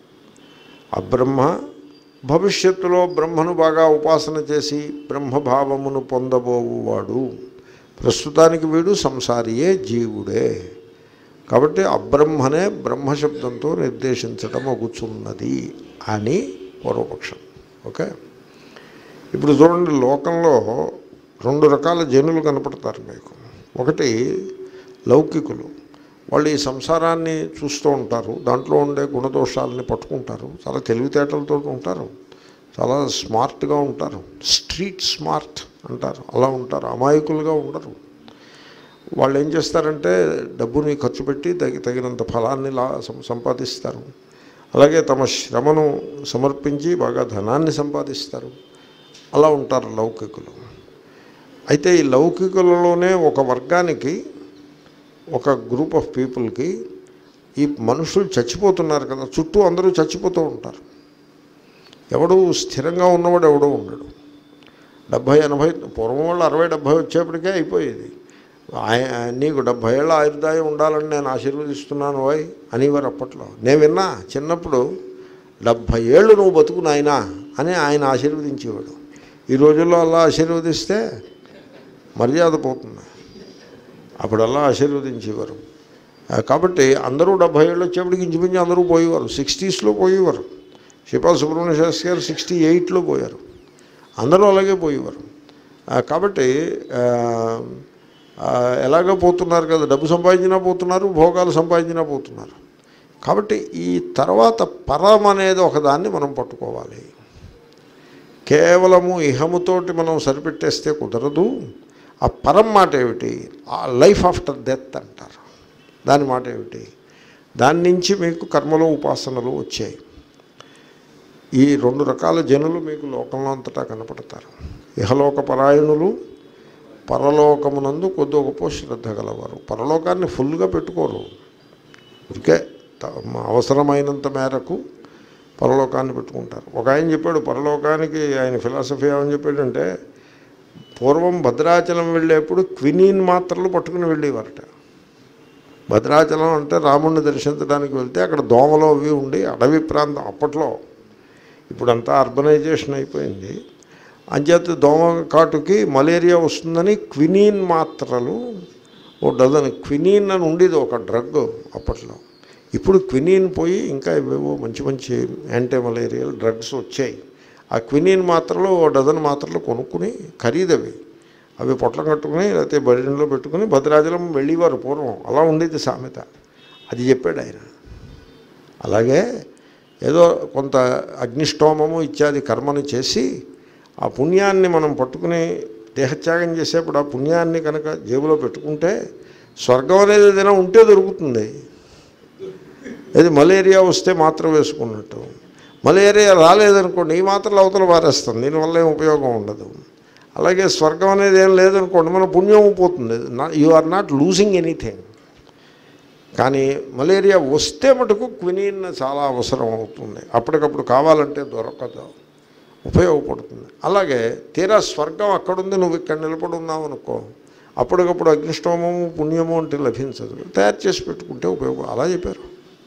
అబ్రహ్మ భవిష్యత్తులో బ్రహ్మను బాగా ఉపాసన చేసి బ్రహ్మభావమును పొందబోవువాడు ప్రస్తుతానికి వీడు సంసారియే జీవుడే కాబట్టి అబ్రహ్మనే బ్రహ్మశబ్దంతో నిర్దేశించటం అగుచున్నది అని పూర్వపక్షం ఓకే ఇప్పుడు చూడండి లోకంలో రెండు రకాల జనులు కనపడతారు మీకు ఒకటి లౌకికులు వాళ్ళు ఈ సంసారాన్ని చూస్తూ ఉంటారు దాంట్లో ఉండే గుణదోషాలని పట్టుకుంటారు చాలా తెలివితేటలతో ఉంటారు చాలా స్మార్ట్గా ఉంటారు స్ట్రీట్ స్మార్ట్ అంటారు అలా ఉంటారు అమాయకులుగా ఉండరు వాళ్ళు ఏం చేస్తారంటే డబ్బుని ఖర్చు పెట్టి తగి తగినంత ఫలాన్ని లా సం- సంపాదిస్తారు అలాగే తమ శ్రమను సమర్పించి బాగా ధనాన్ని సంపాదిస్తారు అలా ఉంటారు లౌకికులు అయితే ఈ లౌకికులలోనే ఒక వర్గానికి ఒక గ్రూప్ ఆఫ్ పీపుల్కి ఈ మనుషులు చచ్చిపోతున్నారు కదా చుట్టూ అందరూ చచ్చిపోతూ ఉంటారు ఎవడు స్థిరంగా ఉన్నవాడు ఎవడో ఉండడు డెబ్భై ఎనభై పూర్వం వాళ్ళు అరవై డెబ్భై వచ్చేప్పటికే అయిపోయేది ఆయ- నీకు డెబ్భై ఏళ్ళ ఆయుర్దాయం ఉండాలని నేను ఆశీర్వదిస్తున్నాను ఓయ్ అనేవారు అప్పట్లో నేను విన్నా చిన్నప్పుడు డెబ్భై ఏళ్ళు నువ్వు బతుకు నాయనా అని ఆయన ఆశీర్వదించేవాడు ఈ రోజుల్లో అలా ఆశీర్వదిస్తే మర్యాద పోతుంది అప్పుడల్లా ఆశీర్వదించేవారు ఆ, కాబట్టి అందరూ డెబ్భై ఏళ్ళు వచ్చేప్పటికి ఇంచుమించు అందరూ పోయేవారు సిక్స్టీస్లో పోయేవారు శిపా సుబ్రహ్మణ్య శాస్త్రి గారు సిక్స్టీ ఎయిట్లో పోయారు అందరూ అలాగే పోయేవారు ఆ, కాబట్టి ఆ, ఆ, ఎలాగో పోతున్నారు కదా డబ్బు సంపాదించినా పోతున్నారు భోగాలు సంపాదించినా పోతున్నారు కాబట్టి ఈ తర్వాత పరం అనేది ఒకదాన్ని మనం పట్టుకోవాలి కేవలము ఇహముతోటి మనం సరిపెట్టేస్తే కుదరదు ఆ పరం మాట ఏమిటి ఆ లైఫ్ ఆఫ్టర్ డెత్ అంటారు దాని మాట ఏమిటి దాని నుంచి మీకు కర్మలు ఉపాసనలు వచ్చాయి ఈ రెండు రకాల జనులు మీకు లోకంలో అంతటా కనపడతారు ఇహలోక పరాయణులు పరలోకమునందు కొద్ది గొప్ప శ్రద్ధ గలవారు పరలోకాన్ని ఫుల్గా పెట్టుకోరు ఊరికే త- అవసరమైనంత మేరకు పరలోకాన్ని పెట్టుకుంటారు ఒక ఆయన చెప్పాడు పరలోకానికి ఆయన ఫిలాసఫీ ఏమని చెప్పాడంటే పూర్వం భద్రాచలం వెళ్ళేప్పుడు క్వినీన్ మాత్రలు పట్టుకుని వెళ్ళేవారట భద్రాచలం అంటే రాముడిని దర్శించడానికి వెళ్తే అక్కడ దోమలు అవి ఉండి అడవి ప్రాంతం అప్పట్లో ఇప్పుడంతా అర్బనైజేషన్ అయిపోయింది అంచేత దోమ కాటుకి మలేరియా వస్తుందని క్వినీన్ మాత్రలు ఓ డజన్ క్వినీన్ అని ఉండేది ఒక డ్రగ్ అప్పట్లో ఇప్పుడు క్వినీన్ పోయి ఇంకా ఇవేవో మంచి మంచి యాంటీ మలేరియల్ డ్రగ్స్ వచ్చాయి ఆ క్వినీన్ మాత్రలు ఓ డజన్ మాత్రలు కొనుక్కుని ఖరీదవి అవి పొట్లం కట్టుకుని లేకపోతే బడిలో పెట్టుకుని భద్రాచలం వెళ్ళేవారు పూర్వం అలా ఉండేది సామెత అది చెప్పాడు ఆయన అలాగే ఏదో కొంత అగ్నిష్టోమము ఇత్యాది కర్మని చేసి ఆ పుణ్యాన్ని మనం పట్టుకుని దేహత్యాగం చేసేప్పుడు ఆ పుణ్యాన్ని కనుక జేబులో పెట్టుకుంటే స్వర్గం అనేది ఏదైనా ఉంటే దొరుకుతుంది ఇది మలేరియా వస్తే మాత్రం వేసుకున్నట్టు మలేరియా రాలేదనుకోండి ఈ మాత్రలు అవతల పారేస్తాం దీనివల్ల ఏం ఉపయోగం ఉండదు అలాగే స్వర్గం అనేది ఏం లేదనుకోండి మన పుణ్యం పోతుంది you are not losing anything కానీ మలేరియా వస్తే మటుకు క్వినీన్ చాలా అవసరం అవుతుంది అప్పటికప్పుడు కావాలంటే దొరకదు ఉపయోగపడుతుంది అలాగే తీరా స్వర్గం అక్కడుంది నువ్వు ఇక్కడ నిలబడి ఉన్నావు అనుకో అప్పటికప్పుడు అగ్నిష్టోమము పుణ్యము అంటే లభించదు తయారు చేసి పెట్టుకుంటే ఉపయోగం అలా చెప్పారు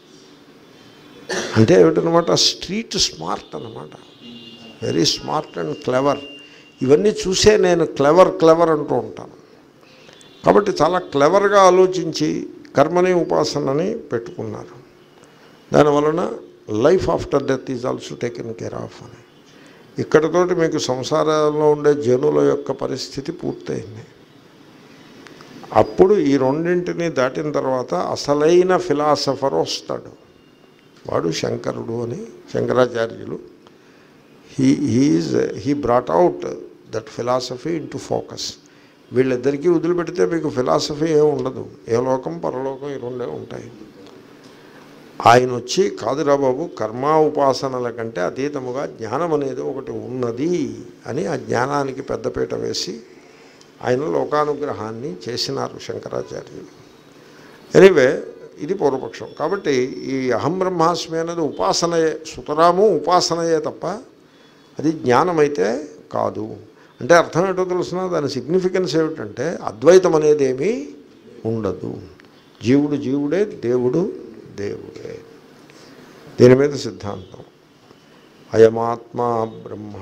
అంటే ఏమిటనమాట స్ట్రీట్ స్మార్ట్ అనమాట వెరీ స్మార్ట్ అండ్ క్లెవర్ ఇవన్నీ చూసే నేను క్లెవర్ క్లెవర్ అంటూ ఉంటాను కాబట్టి చాలా క్లెవర్గా ఆలోచించి కర్మని ఉపాసనని పెట్టుకున్నారు దానివలన life after death is also taken care of అని ఇక్కడతోటి మీకు సంసారంలో ఉండే జనుల యొక్క పరిస్థితి పూర్తయింది అప్పుడు ఈ రెండింటిని దాటిన తర్వాత అసలైన ఫిలాసఫర్ వస్తాడు వాడు శంకరుడు అని శంకరాచార్యులు he he's he brought out that philosophy into focus వీళ్ళిద్దరికీ వదిలిపెడితే మీకు ఫిలాసఫీ ఏమి ఉండదు ఏ లోకం పరలోకం ఈ రెండే ఉంటాయి ఆయన వచ్చి కాదురా బాబు కర్మ ఉపాసనల కంటే అతీతముగా జ్ఞానం అనేది ఒకటి ఉన్నది అని ఆ జ్ఞానానికి పెద్దపీట వేసి ఆయన లోకానుగ్రహాన్ని చేసినారు శంకరాచార్యులు ఎనీవే ఇది పూర్వపక్షం కాబట్టి ఈ అహం బ్రహ్మాస్మి అనేది ఉపాసనయే సుతరాము ఉపాసనయే తప్ప అది జ్ఞానమైతే కాదు అంటే అర్థం ఏంటో తెలుసిన దాని సిగ్నిఫికెన్స్ ఏమిటంటే అద్వైతం అనేది ఏమీ ఉండదు జీవుడు జీవుడే దేవుడు దేవుడే దీని మీద సిద్ధాంతం అయమాత్మ బ్రహ్మ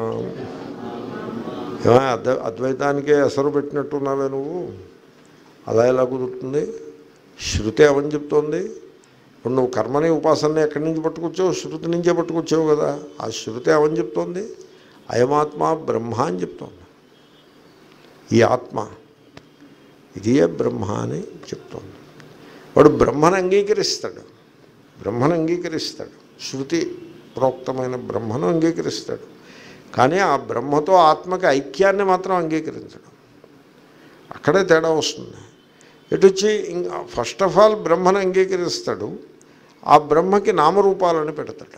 ఏమో అద్వ అద్వైతానికే ఎసరు పెట్టినట్టున్నావే నువ్వు అలా ఎలా కుదురుతుంది శృతి ఏమని చెప్తోంది ఇప్పుడు నువ్వు కర్మని ఉపాసనని ఎక్కడి నుంచి పట్టుకొచ్చావు శృతి నుంచే పట్టుకొచ్చావు కదా ఆ శృతి ఏమని చెప్తోంది అయమాత్మ బ్రహ్మ అని చెప్తోంది ఈ ఆత్మ ఇదియే బ్రహ్మ అని చెప్తోంది వాడు బ్రహ్మను అంగీకరిస్తాడు బ్రహ్మను అంగీకరిస్తాడు శృతి ప్రోక్తమైన బ్రహ్మను అంగీకరిస్తాడు కానీ ఆ బ్రహ్మతో ఆత్మకి ఐక్యాన్ని మాత్రం అంగీకరించడం అక్కడే తేడా వస్తుంది ఎటు వచ్చి ఫస్ట్ ఆఫ్ ఆల్ బ్రహ్మను అంగీకరిస్తాడు ఆ బ్రహ్మకి నామరూపాలను పెడతాడు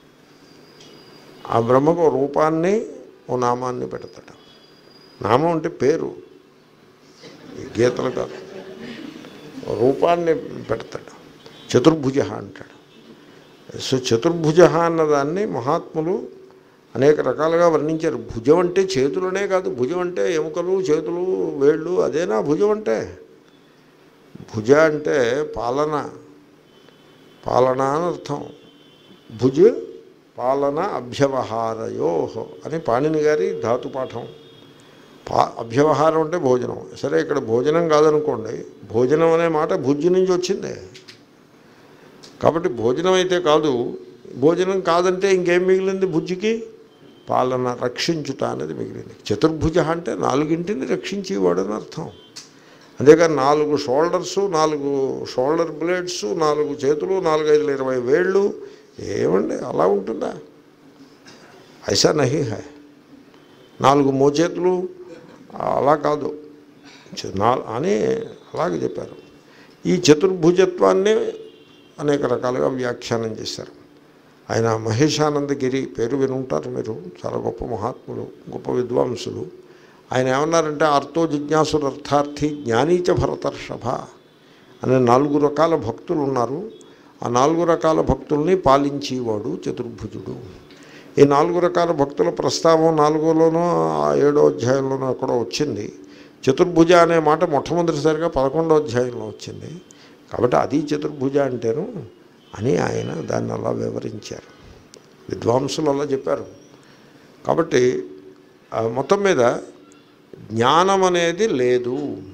ఆ బ్రహ్మకు ఓ రూపాన్ని ఓ నామాన్ని పెడతాడు నామం అంటే పేరు ఈ గీతలు కాదు ఓ రూపాన్ని పెడతాడు చతుర్భుజ అంటాడు సో చతుర్భుజ అన్నదాన్ని మహాత్ములు అనేక రకాలుగా వర్ణించారు భుజం అంటే చేతులనే కాదు భుజం అంటే ఎముకలు చేతులు వేళ్ళు అదేనా భుజం అంటే భుజ అంటే పాలన పాలన అని అర్థం భుజ పాలన అభ్యవహారయో అని పాణిని గారి ధాతుపాఠం పా అభ్యవహారం అంటే భోజనం సరే ఇక్కడ భోజనం కాదనుకోండి భోజనం అనే మాట భుజ్జు నుంచి వచ్చిందే కాబట్టి భోజనం అయితే కాదు భోజనం కాదంటే ఇంకేం మిగిలింది భుజ్జికి పాలన రక్షించుట అనేది మిగిలింది చతుర్భుజ అంటే నాలుగింటిని రక్షించేవాడు అని అర్థం అంతేకాని నాలుగు షోల్డర్స్ నాలుగు షోల్డర్ బ్లేడ్స్ నాలుగు చేతులు నాలుగైదు ఇరవై వేళ్ళు ఏమండి అలా ఉంటుందా ఐసా నహి హై నాలుగు మోచేతులు అలా కాదు చ- నా అని అలాగే చెప్పారు ఈ చతుర్భుజత్వాన్ని అనేక రకాలుగా వ్యాఖ్యానం చేశారు ఆయన మహేశానందగిరి పేరు వినుంటారు మీరు చాలా గొప్ప మహాత్ములు గొప్ప విద్వాంసులు ఆయన ఏమన్నారంటే అర్థో జిజ్ఞాసుడు అర్థార్థి జ్ఞానీచ భరతర్షభ అనే నాలుగు రకాల భక్తులు ఉన్నారు ఆ నాలుగు రకాల భక్తుల్ని పాలించేవాడు చతుర్భుజుడు ఈ నాలుగు రకాల భక్తుల ప్రస్తావం నాలుగోలోనో ఆ ఏడో అధ్యాయంలోనో ఎక్కడో వచ్చింది చతుర్భుజ అనే మాట మొట్టమొదటిసారిగా పదకొండో అధ్యాయంలో వచ్చింది కాబట్టి అది చతుర్భుజ అంటేను అని ఆయన దాన్ని అలా వివరించారు విద్వాంసులు అలా చెప్పారు కాబట్టి ఆ మొత్తం మీద జ్ఞానం అనేది లేదు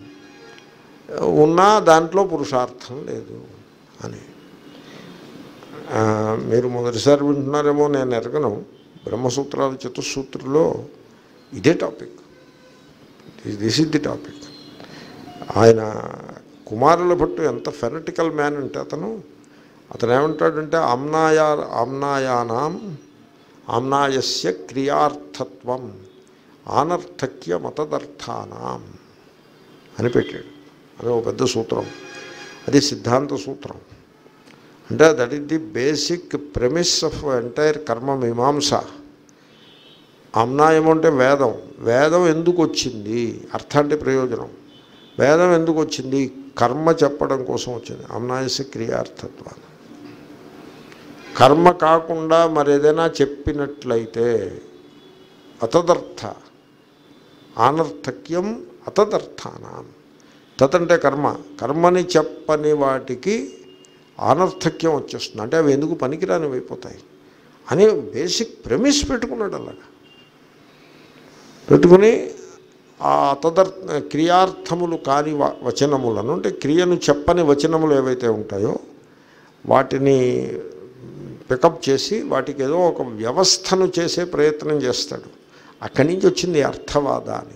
ఉన్నా దాంట్లో పురుషార్థం లేదు అని ఆ, మీరు మొదటిసారి వింటున్నారేమో నేను ఎరగను బ్రహ్మసూత్రాల చతుస్సూత్రులో ఇదే topic this is the topic ఆయన కుమారుల భట్టు ఎంత ఫెనటికల్ మ్యాన్ అంటే అతను అతను ఏమంటాడంటే ఆమ్నాయా ఆమ్నాయానాం ఆమ్నాయస్య క్రియార్థత్వం ఆనర్థక్య మతదర్థానాం అని పెట్టాడు అది ఒక పెద్ద సూత్రం అది సిద్ధాంత సూత్రం అంటే that is the basic premise of entire Karma Mimamsa అమ్నాయం అంటే వేదం వేదం ఎందుకు వచ్చింది అర్థం అంటే ప్రయోజనం వేదం ఎందుకు వచ్చింది కర్మ చెప్పడం కోసం వచ్చింది అమ్నాయస్య క్రియార్థత్వాన్ని కర్మ కాకుండా మరేదైనా చెప్పినట్లయితే అతదర్థ ఆనర్థక్యం అతదర్థానం తతంటే కర్మ కర్మని చెప్పని వాటికి ఆనర్థక్యం వచ్చేస్తుంది అంటే అవి ఎందుకు పనికిరానివి అయిపోతాయి అని బేసిక్ ప్రెమిస్ పెట్టుకున్నాడు అలాగా పెట్టుకుని ఆ తదర్ క్రియార్థములు కాని వ- వచనములను అంటే క్రియను చెప్పని వచనములు ఏవైతే ఉంటాయో వాటిని పికప్ చేసి వాటికి ఏదో ఒక వ్యవస్థను చేసే ప్రయత్నం చేస్తాడు అక్కడి నుంచి వచ్చింది అర్థవాద అని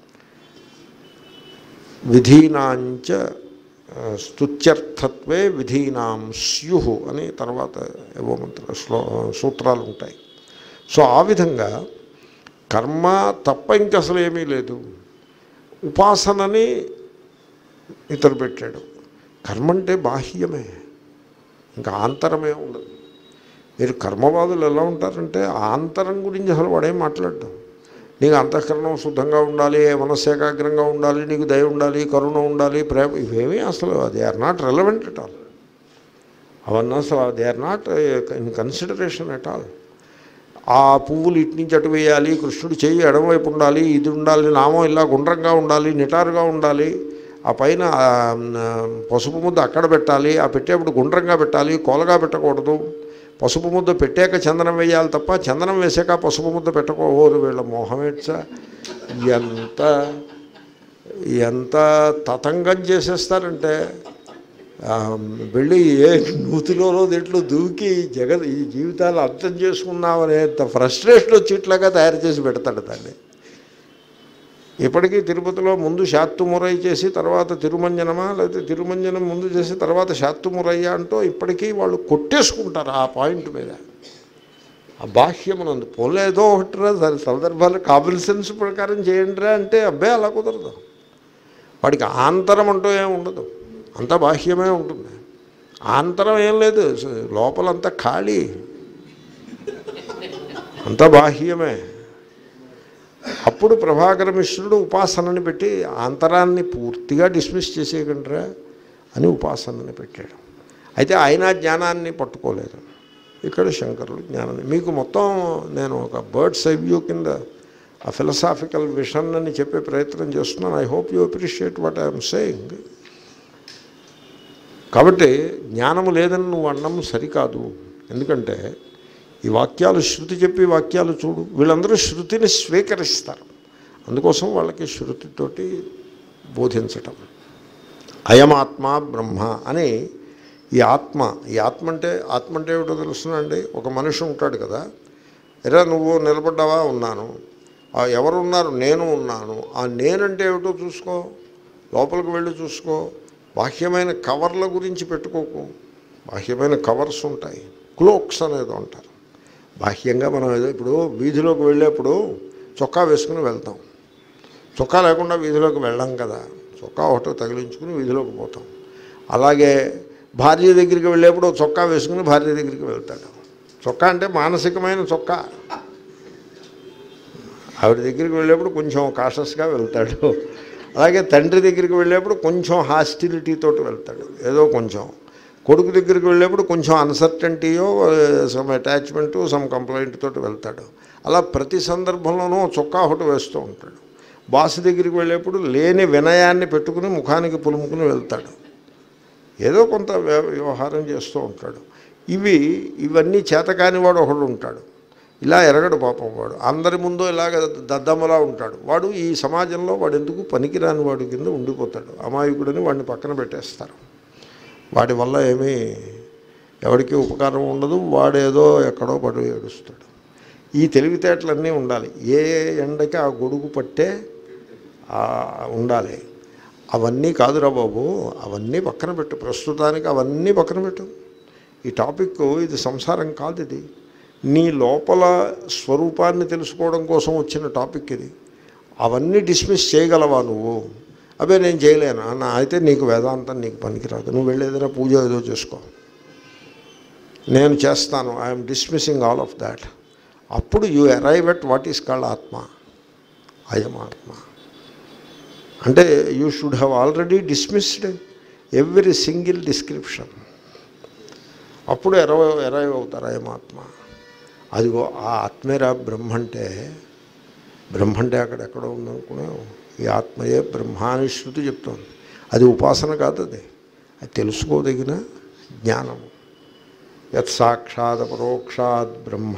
విధీనాంచ ఆ, స్తుత్యర్థత్వే విధీనాం స్యు అని తర్వాత ఏవో మంత్ర శ్లో సూత్రాలు ఉంటాయి సో ఆ విధంగా కర్మ తప్ప ఇంక అసలు ఏమీ లేదు ఉపాసనని ఇతరు పెట్టాడు కర్మ అంటే బాహ్యమే ఇంకా ఆంతరమే ఉండదు మీరు కర్మవాదులు ఎలా ఉంటారంటే ఆంతరం గురించి అసలు వాడేం మాట్లాడటం నీకు అంతఃకరణం శుద్ధంగా ఉండాలి మనస్సు ఏకాగ్రంగా ఉండాలి నీకు దయ ఉండాలి కరుణ ఉండాలి ప్రేమ ఇవేమీ అసలు they are not relevant at all అవన్నీ అసలు they are not in consideration at all ఆ పువ్వులు ఇటు నుంచి అటు వేయాలి కృష్ణుడు చెయ్యి ఎడమవైపు ఉండాలి ఇది ఉండాలి నామం ఇలా గుండ్రంగా ఉండాలి నిటారుగా ఉండాలి ఆ పైన ఆ, పసుపు ముద్ద అక్కడ పెట్టాలి ఆ పెట్టేప్పుడు గుండ్రంగా పెట్టాలి కోలగా పెట్టకూడదు పసుపు ముద్ద పెట్టాక చందనం వేయాలి తప్ప చందనం వేసాక పసుపు ముద్ద పెట్టకూడదు వీళ్ళ మోహమేట్సా ఎంత ఎంత తతంగం చేసేస్తారంటే ఆ, వెళ్ళి ఏ నూతిలోనో దీంట్లో దూకి జగత్ ఈ జీవితాలు అర్థం చేసుకున్నామనే ఫ్రస్ట్రేషన్ వచ్చేట్లాగా తయారు చేసి పెడతాడు దాన్ని ఇప్పటికీ తిరుపతిలో ముందు శాత్తుమురై చేసి తర్వాత తిరుమంజనమా లేకపోతే తిరుమంజనం ముందు చేసి తర్వాత శాత్తుమురయ్య అంటూ ఇప్పటికీ వాళ్ళు కొట్టేసుకుంటారు ఆ పాయింట్ మీద ఆ బాహ్యమునందు పోలేదో ఒకటిరా సరే సందర్భాలు కామన్ సెన్స్ ప్రకారం చేయండిరా అంటే అబ్బే అలా కుదరదు వాడికి ఆంతరం అంటూ ఏం ఉండదు అంతా బాహ్యమే ఉంటుంది ఆంతరం ఏం లేదు లోపలంతా ఖాళీ అంతా బాహ్యమే అప్పుడు ప్రభాకర మిశ్రుడు ఉపాసనని పెట్టి అంతరాన్ని పూర్తిగా డిస్మిస్ చేసేయకండిరా అని ఉపాసనని పెట్టాడు అయితే ఆయన జ్ఞానాన్ని పట్టుకోలేదు ఇక్కడ శంకరులు జ్ఞానాన్ని మీకు మొత్తం నేను ఒక బర్డ్స్ ఐ వ్యూ కింద ఆ ఫిలసాఫికల్ విషన్ అని చెప్పే ప్రయత్నం చేస్తున్నాను I hope you appreciate what I'm saying కాబట్టి జ్ఞానము లేదని నువ్వు అన్నం సరికాదు ఎందుకంటే ఈ వాక్యాలు శృతి చెప్పి వాక్యాలు చూడు వీళ్ళందరూ శృతిని స్వీకరిస్తారు అందుకోసం వాళ్ళకి శృతితోటి బోధించటం అయమాత్మ బ్రహ్మ అని ఈ ఆత్మ ఈ ఆత్మ అంటే ఆత్మ అంటే ఏమిటో తెలుస్తుందండి ఒక మనిషి ఉంటాడు కదా ఎరా నువ్వు నిలబడ్డావా ఉన్నాను ఆ ఎవరు ఉన్నారు నేను ఉన్నాను ఆ నేనంటే ఏమిటో చూసుకో లోపలికి వెళ్ళి చూసుకో బాహ్యమైన కవర్ల గురించి పెట్టుకోకు బాహ్యమైన కవర్స్ ఉంటాయి క్లోక్స్ అనేది అంటారు బాహ్యంగా మనం ఏదో ఇప్పుడు వీధిలోకి వెళ్ళేప్పుడు చొక్కా వేసుకుని వెళ్తాం చొక్కా లేకుండా వీధిలోకి వెళ్ళాం కదా చొక్కా ఒకటో తగిలించుకుని వీధిలోకి పోతాం అలాగే భార్య దగ్గరికి వెళ్ళేప్పుడు చొక్కా వేసుకుని భార్య దగ్గరికి వెళ్తాడు చొక్కా అంటే మానసికమైన చొక్కా ఆవిడ దగ్గరికి వెళ్ళేప్పుడు కొంచెం కాషస్గా వెళ్తాడు అలాగే తండ్రి దగ్గరికి వెళ్ళేప్పుడు కొంచెం హాస్టిలిటీతో వెళ్తాడు ఏదో కొంచెం కొడుకు దగ్గరికి వెళ్ళేప్పుడు కొంచెం అన్సర్టంటీయో సమ్ అటాచ్మెంటు సమ్ కంప్లైంట్ తోటి వెళ్తాడు అలా ప్రతి సందర్భంలోనూ చొక్కా ఒకటి వేస్తూ ఉంటాడు బాస్ దగ్గరికి వెళ్ళేప్పుడు లేని వినయాన్ని పెట్టుకుని ముఖానికి పులుముకుని వెళ్తాడు ఏదో కొంత వ్య- వ్యవహారం చేస్తూ ఉంటాడు ఇవి ఇవన్నీ చేతకాని వాడు ఒకడు ఉంటాడు ఇలా ఎరగడు పాపం వాడు అందరి ముందు ఇలాగ దద్దమ్మలా ఉంటాడు వాడు ఈ సమాజంలో వాడు ఎందుకు పనికిరాని వాడి కింద ఉండిపోతాడు అమాయకుడిని వాడిని పక్కన పెట్టేస్తారు వాడి వల్ల ఏమీ ఎవరికి ఉపకారం ఉండదు వాడేదో ఎక్కడో పడి ఏడుస్తాడు ఈ తెలివితేటలన్నీ ఉండాలి ఏ ఎండకి ఆ గొడుగు పట్టే ఆ ఉండాలి అవన్నీ కాదురా బాబు అవన్నీ పక్కన పెట్టు ప్రస్తుతానికి అవన్నీ పక్కన పెట్టు ఈ టాపిక్ ఇది సంసారం కాదు ఇది నీ లోపల స్వరూపాన్ని తెలుసుకోవడం కోసం వచ్చిన టాపిక్ ఇది అవన్నీ డిస్మిస్ చేయగలవా నువ్వు అదే నేను చేయలేనా నా అయితే నీకు వేదాంతం నీకు పనికిరాదు నువ్వు వెళ్ళి ఏదైనా పూజ ఏదో చేసుకో నేను చేస్తాను I'm dismissing all of that అప్పుడు you arrive at what is called ఆత్మ అయం ఆత్మ అంటే you should have already dismissed every single description అప్పుడు ఎరవ ఎరైవ్ అవుతారు అయం ఆత్మ అదిగో ఆ ఆత్మేరా బ్రహ్మ అంటే బ్రహ్మ అంటే అక్కడ ఎక్కడో ఉందనుకున్నావు ఈ ఆత్మయే బ్రహ్మ అని శృతి చెప్తోంది అది ఉపాసన కాదు అది అది తెలుసుకోదగిన జ్ఞానము యత్ సాక్షాత్ పరోక్షాత్ బ్రహ్మ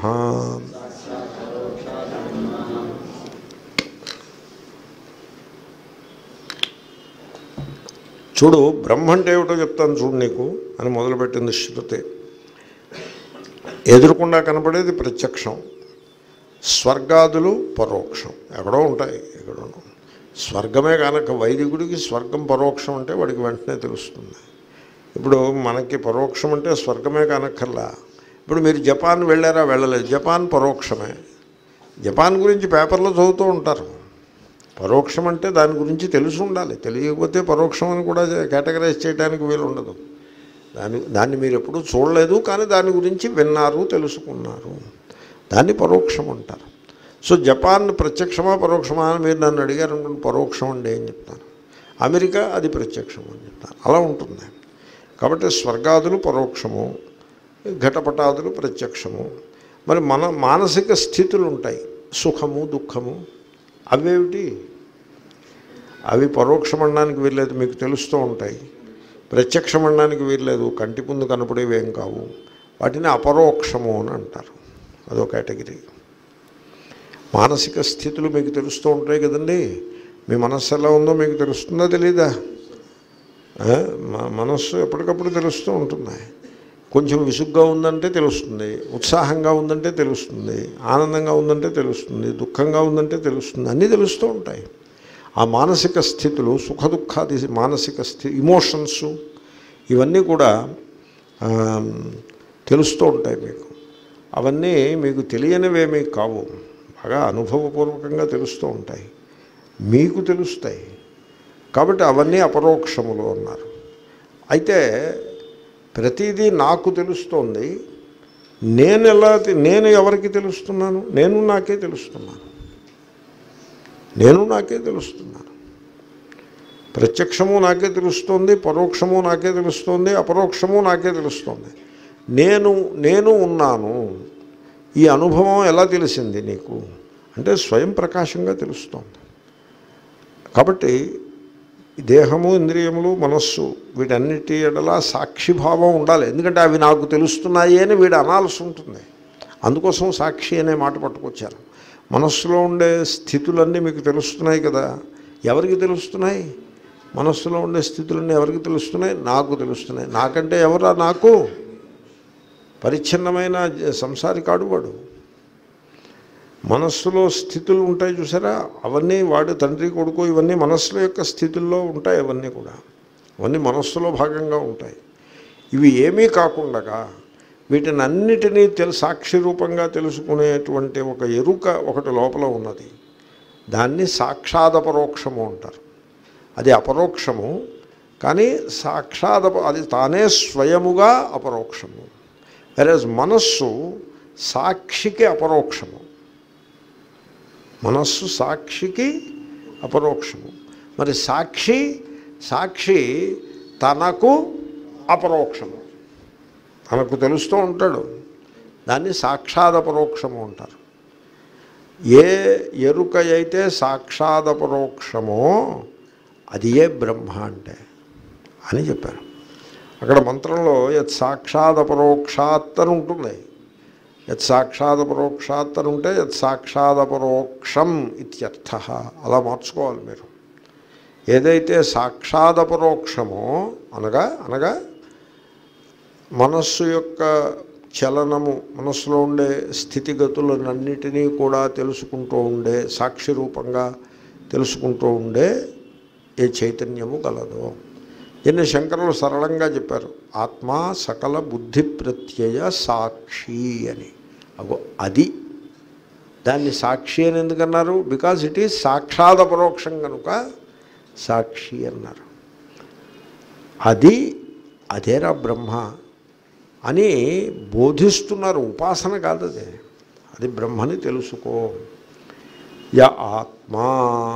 చూడు బ్రహ్మ అంటే ఏమిటో చెప్తాను చూడు నీకు అని మొదలుపెట్టింది శృతి ఎదురుకుండా కనపడేది ప్రత్యక్షం స్వర్గాదులు పరోక్షం ఎక్కడో ఉంటాయి ఎక్కడో స్వర్గమే కనుక వైదికుడికి స్వర్గం పరోక్షం అంటే వాడికి వెంటనే తెలుస్తుంది ఇప్పుడు మనకి పరోక్షం అంటే స్వర్గమే కానక్కర్లా ఇప్పుడు మీరు జపాన్ వెళ్ళారా వెళ్ళలేదు జపాన్ పరోక్షమే జపాన్ గురించి పేపర్లో చదువుతూ ఉంటారు పరోక్షం అంటే దాని గురించి తెలిసి ఉండాలి తెలియకపోతే పరోక్షం అని కూడా కేటగరైజ్ చేయడానికి వీలు ఉండదు దాని దాన్ని మీరు ఎప్పుడూ చూడలేదు కానీ దాని గురించి విన్నారు తెలుసుకున్నారు దాన్ని పరోక్షం అంటారు సో జపాన్ ప్రత్యక్షమా పరోక్షమా అని మీరు నన్ను అడిగారు అనుకోండి పరోక్షం అండి అని చెప్తాను అమెరికా అది ప్రత్యక్షం అని చెప్తాను అలా ఉంటుంది కాబట్టి స్వర్గాదులు పరోక్షము ఘటపటాదులు ప్రత్యక్షము మరి మన మానసిక స్థితులు ఉంటాయి సుఖము దుఃఖము అవేమిటి అవి పరోక్షమనడానికి వీల్లేదు మీకు తెలుస్తూ ఉంటాయి ప్రత్యక్షమనడానికి వీల్లేదు కంటి ముందు కనపడేవి ఏం కావు వాటిని అపరోక్షము అని అంటారు అదో కేటగిరీ మానసిక స్థితులు మీకు తెలుస్తూ ఉంటాయి కదండి మీ మనస్సు ఎలా ఉందో మీకు తెలుస్తుందా తెలీదా ఆ, మ- మనస్సు ఎప్పటికప్పుడు తెలుస్తూ ఉంటుంది కొంచెం విసుగ్గా ఉందంటే తెలుస్తుంది ఉత్సాహంగా ఉందంటే తెలుస్తుంది ఆనందంగా ఉందంటే తెలుస్తుంది దుఃఖంగా ఉందంటే తెలుస్తుంది అన్నీ తెలుస్తూ ఉంటాయి ఆ మానసిక స్థితులు సుఖ దుఃఖాది మానసిక స్థితి ఇమోషన్స్ ఇవన్నీ కూడా ఆ, తెలుస్తూ ఉంటాయి మీకు అవన్నీ మీకు తెలియనివేమీ కావు బాగా అనుభవపూర్వకంగా తెలుస్తూ ఉంటాయి మీకు తెలుస్తాయి కాబట్టి అవన్నీ అపరోక్షములు అన్నారు అయితే ప్రతిదీ నాకు తెలుస్తోంది నేను ఎలా తె- నేను ఎవరికి తెలుస్తున్నాను నేను నాకే తెలుస్తున్నాను నేను నాకే తెలుస్తున్నాను ప్రత్యక్షము నాకే తెలుస్తోంది పరోక్షము నాకే తెలుస్తోంది అపరోక్షము నాకే తెలుస్తోంది నేను నేను ఉన్నాను ఈ అనుభవం ఎలా తెలిసింది నీకు అంటే స్వయం ప్రకాశంగా తెలుస్తోంది కాబట్టి ఈ దేహము ఇంద్రియములు మనస్సు వీటన్నిటి ఎడలా సాక్షిభావం ఉండాలి ఎందుకంటే అవి నాకు తెలుస్తున్నాయి అని వీడు అనాల్సి ఉంటుంది అందుకోసం సాక్షి అనే మాట పట్టుకొచ్చారు మనస్సులో ఉండే స్థితులన్నీ మీకు తెలుస్తున్నాయి కదా ఎవరికి తెలుస్తున్నాయి మనస్సులో ఉండే స్థితులన్నీ ఎవరికి తెలుస్తున్నాయి నాకు తెలుస్తున్నాయి నాకంటే ఎవరా నాకు పరిచ్ఛిన్నమైన సంసారి కాడు వాడు మనస్సులో స్థితులు ఉంటాయి చూసారా అవన్నీ వాడు తండ్రి కొడుకు ఇవన్నీ మనస్సుల యొక్క స్థితుల్లో ఉంటాయి అవన్నీ కూడా అవన్నీ మనస్సులో భాగంగా ఉంటాయి ఇవి ఏమీ కాకుండా వీటిని అన్నిటినీ తెలు సాక్షి రూపంగా తెలుసుకునేటువంటి ఒక ఎరుక ఒకటి లోపల ఉన్నది దాన్ని సాక్షాదపరోక్షము అంటారు అది అపరోక్షము కానీ సాక్షాదప అది తానే స్వయముగా అపరోక్షము వెరజ్ మనస్సు సాక్షికి అపరోక్షము మనస్సు సాక్షికి అపరోక్షము మరి సాక్షి సాక్షి తనకు అపరోక్షము తనకు తెలుస్తూ ఉంటాడు దాన్ని సాక్షాదపరోక్షము అంటారు ఏ ఎరుక అయితే సాక్షాదపరోక్షమో అది ఏ బ్రహ్మ అంటే అని చెప్పారు అక్కడ మంత్రంలో యత్ సాక్షాదపరోక్షాత్ అని ఉంటుంది యత్ సాక్షాదపరోక్షాత్ అని ఉంటే యత్ సాక్షాదపరోక్షం ఇత్యర్థ అలా మార్చుకోవాలి మీరు ఏదైతే సాక్షాదపరోక్షమో అనగా అనగా మనస్సు యొక్క చలనము మనస్సులో ఉండే స్థితిగతులనన్నిటినీ కూడా తెలుసుకుంటూ ఉండే సాక్షి రూపంగా తెలుసుకుంటూ ఉండే ఏ చైతన్యము గలదో దీన్ని శంకరులు సరళంగా చెప్పారు ఆత్మ సకల బుద్ధి ప్రత్యయ సాక్షి అని అగో అది దాన్ని సాక్షి అని ఎందుకన్నారు బికాజ్ ఇట్ ఈజ్ సాక్షాదపరోక్షం కనుక సాక్షి అన్నారు అది అదేరా బ్రహ్మ అని బోధిస్తున్నారు ఉపాసన కాదు అది అది బ్రహ్మని తెలుసుకో య ఆత్మా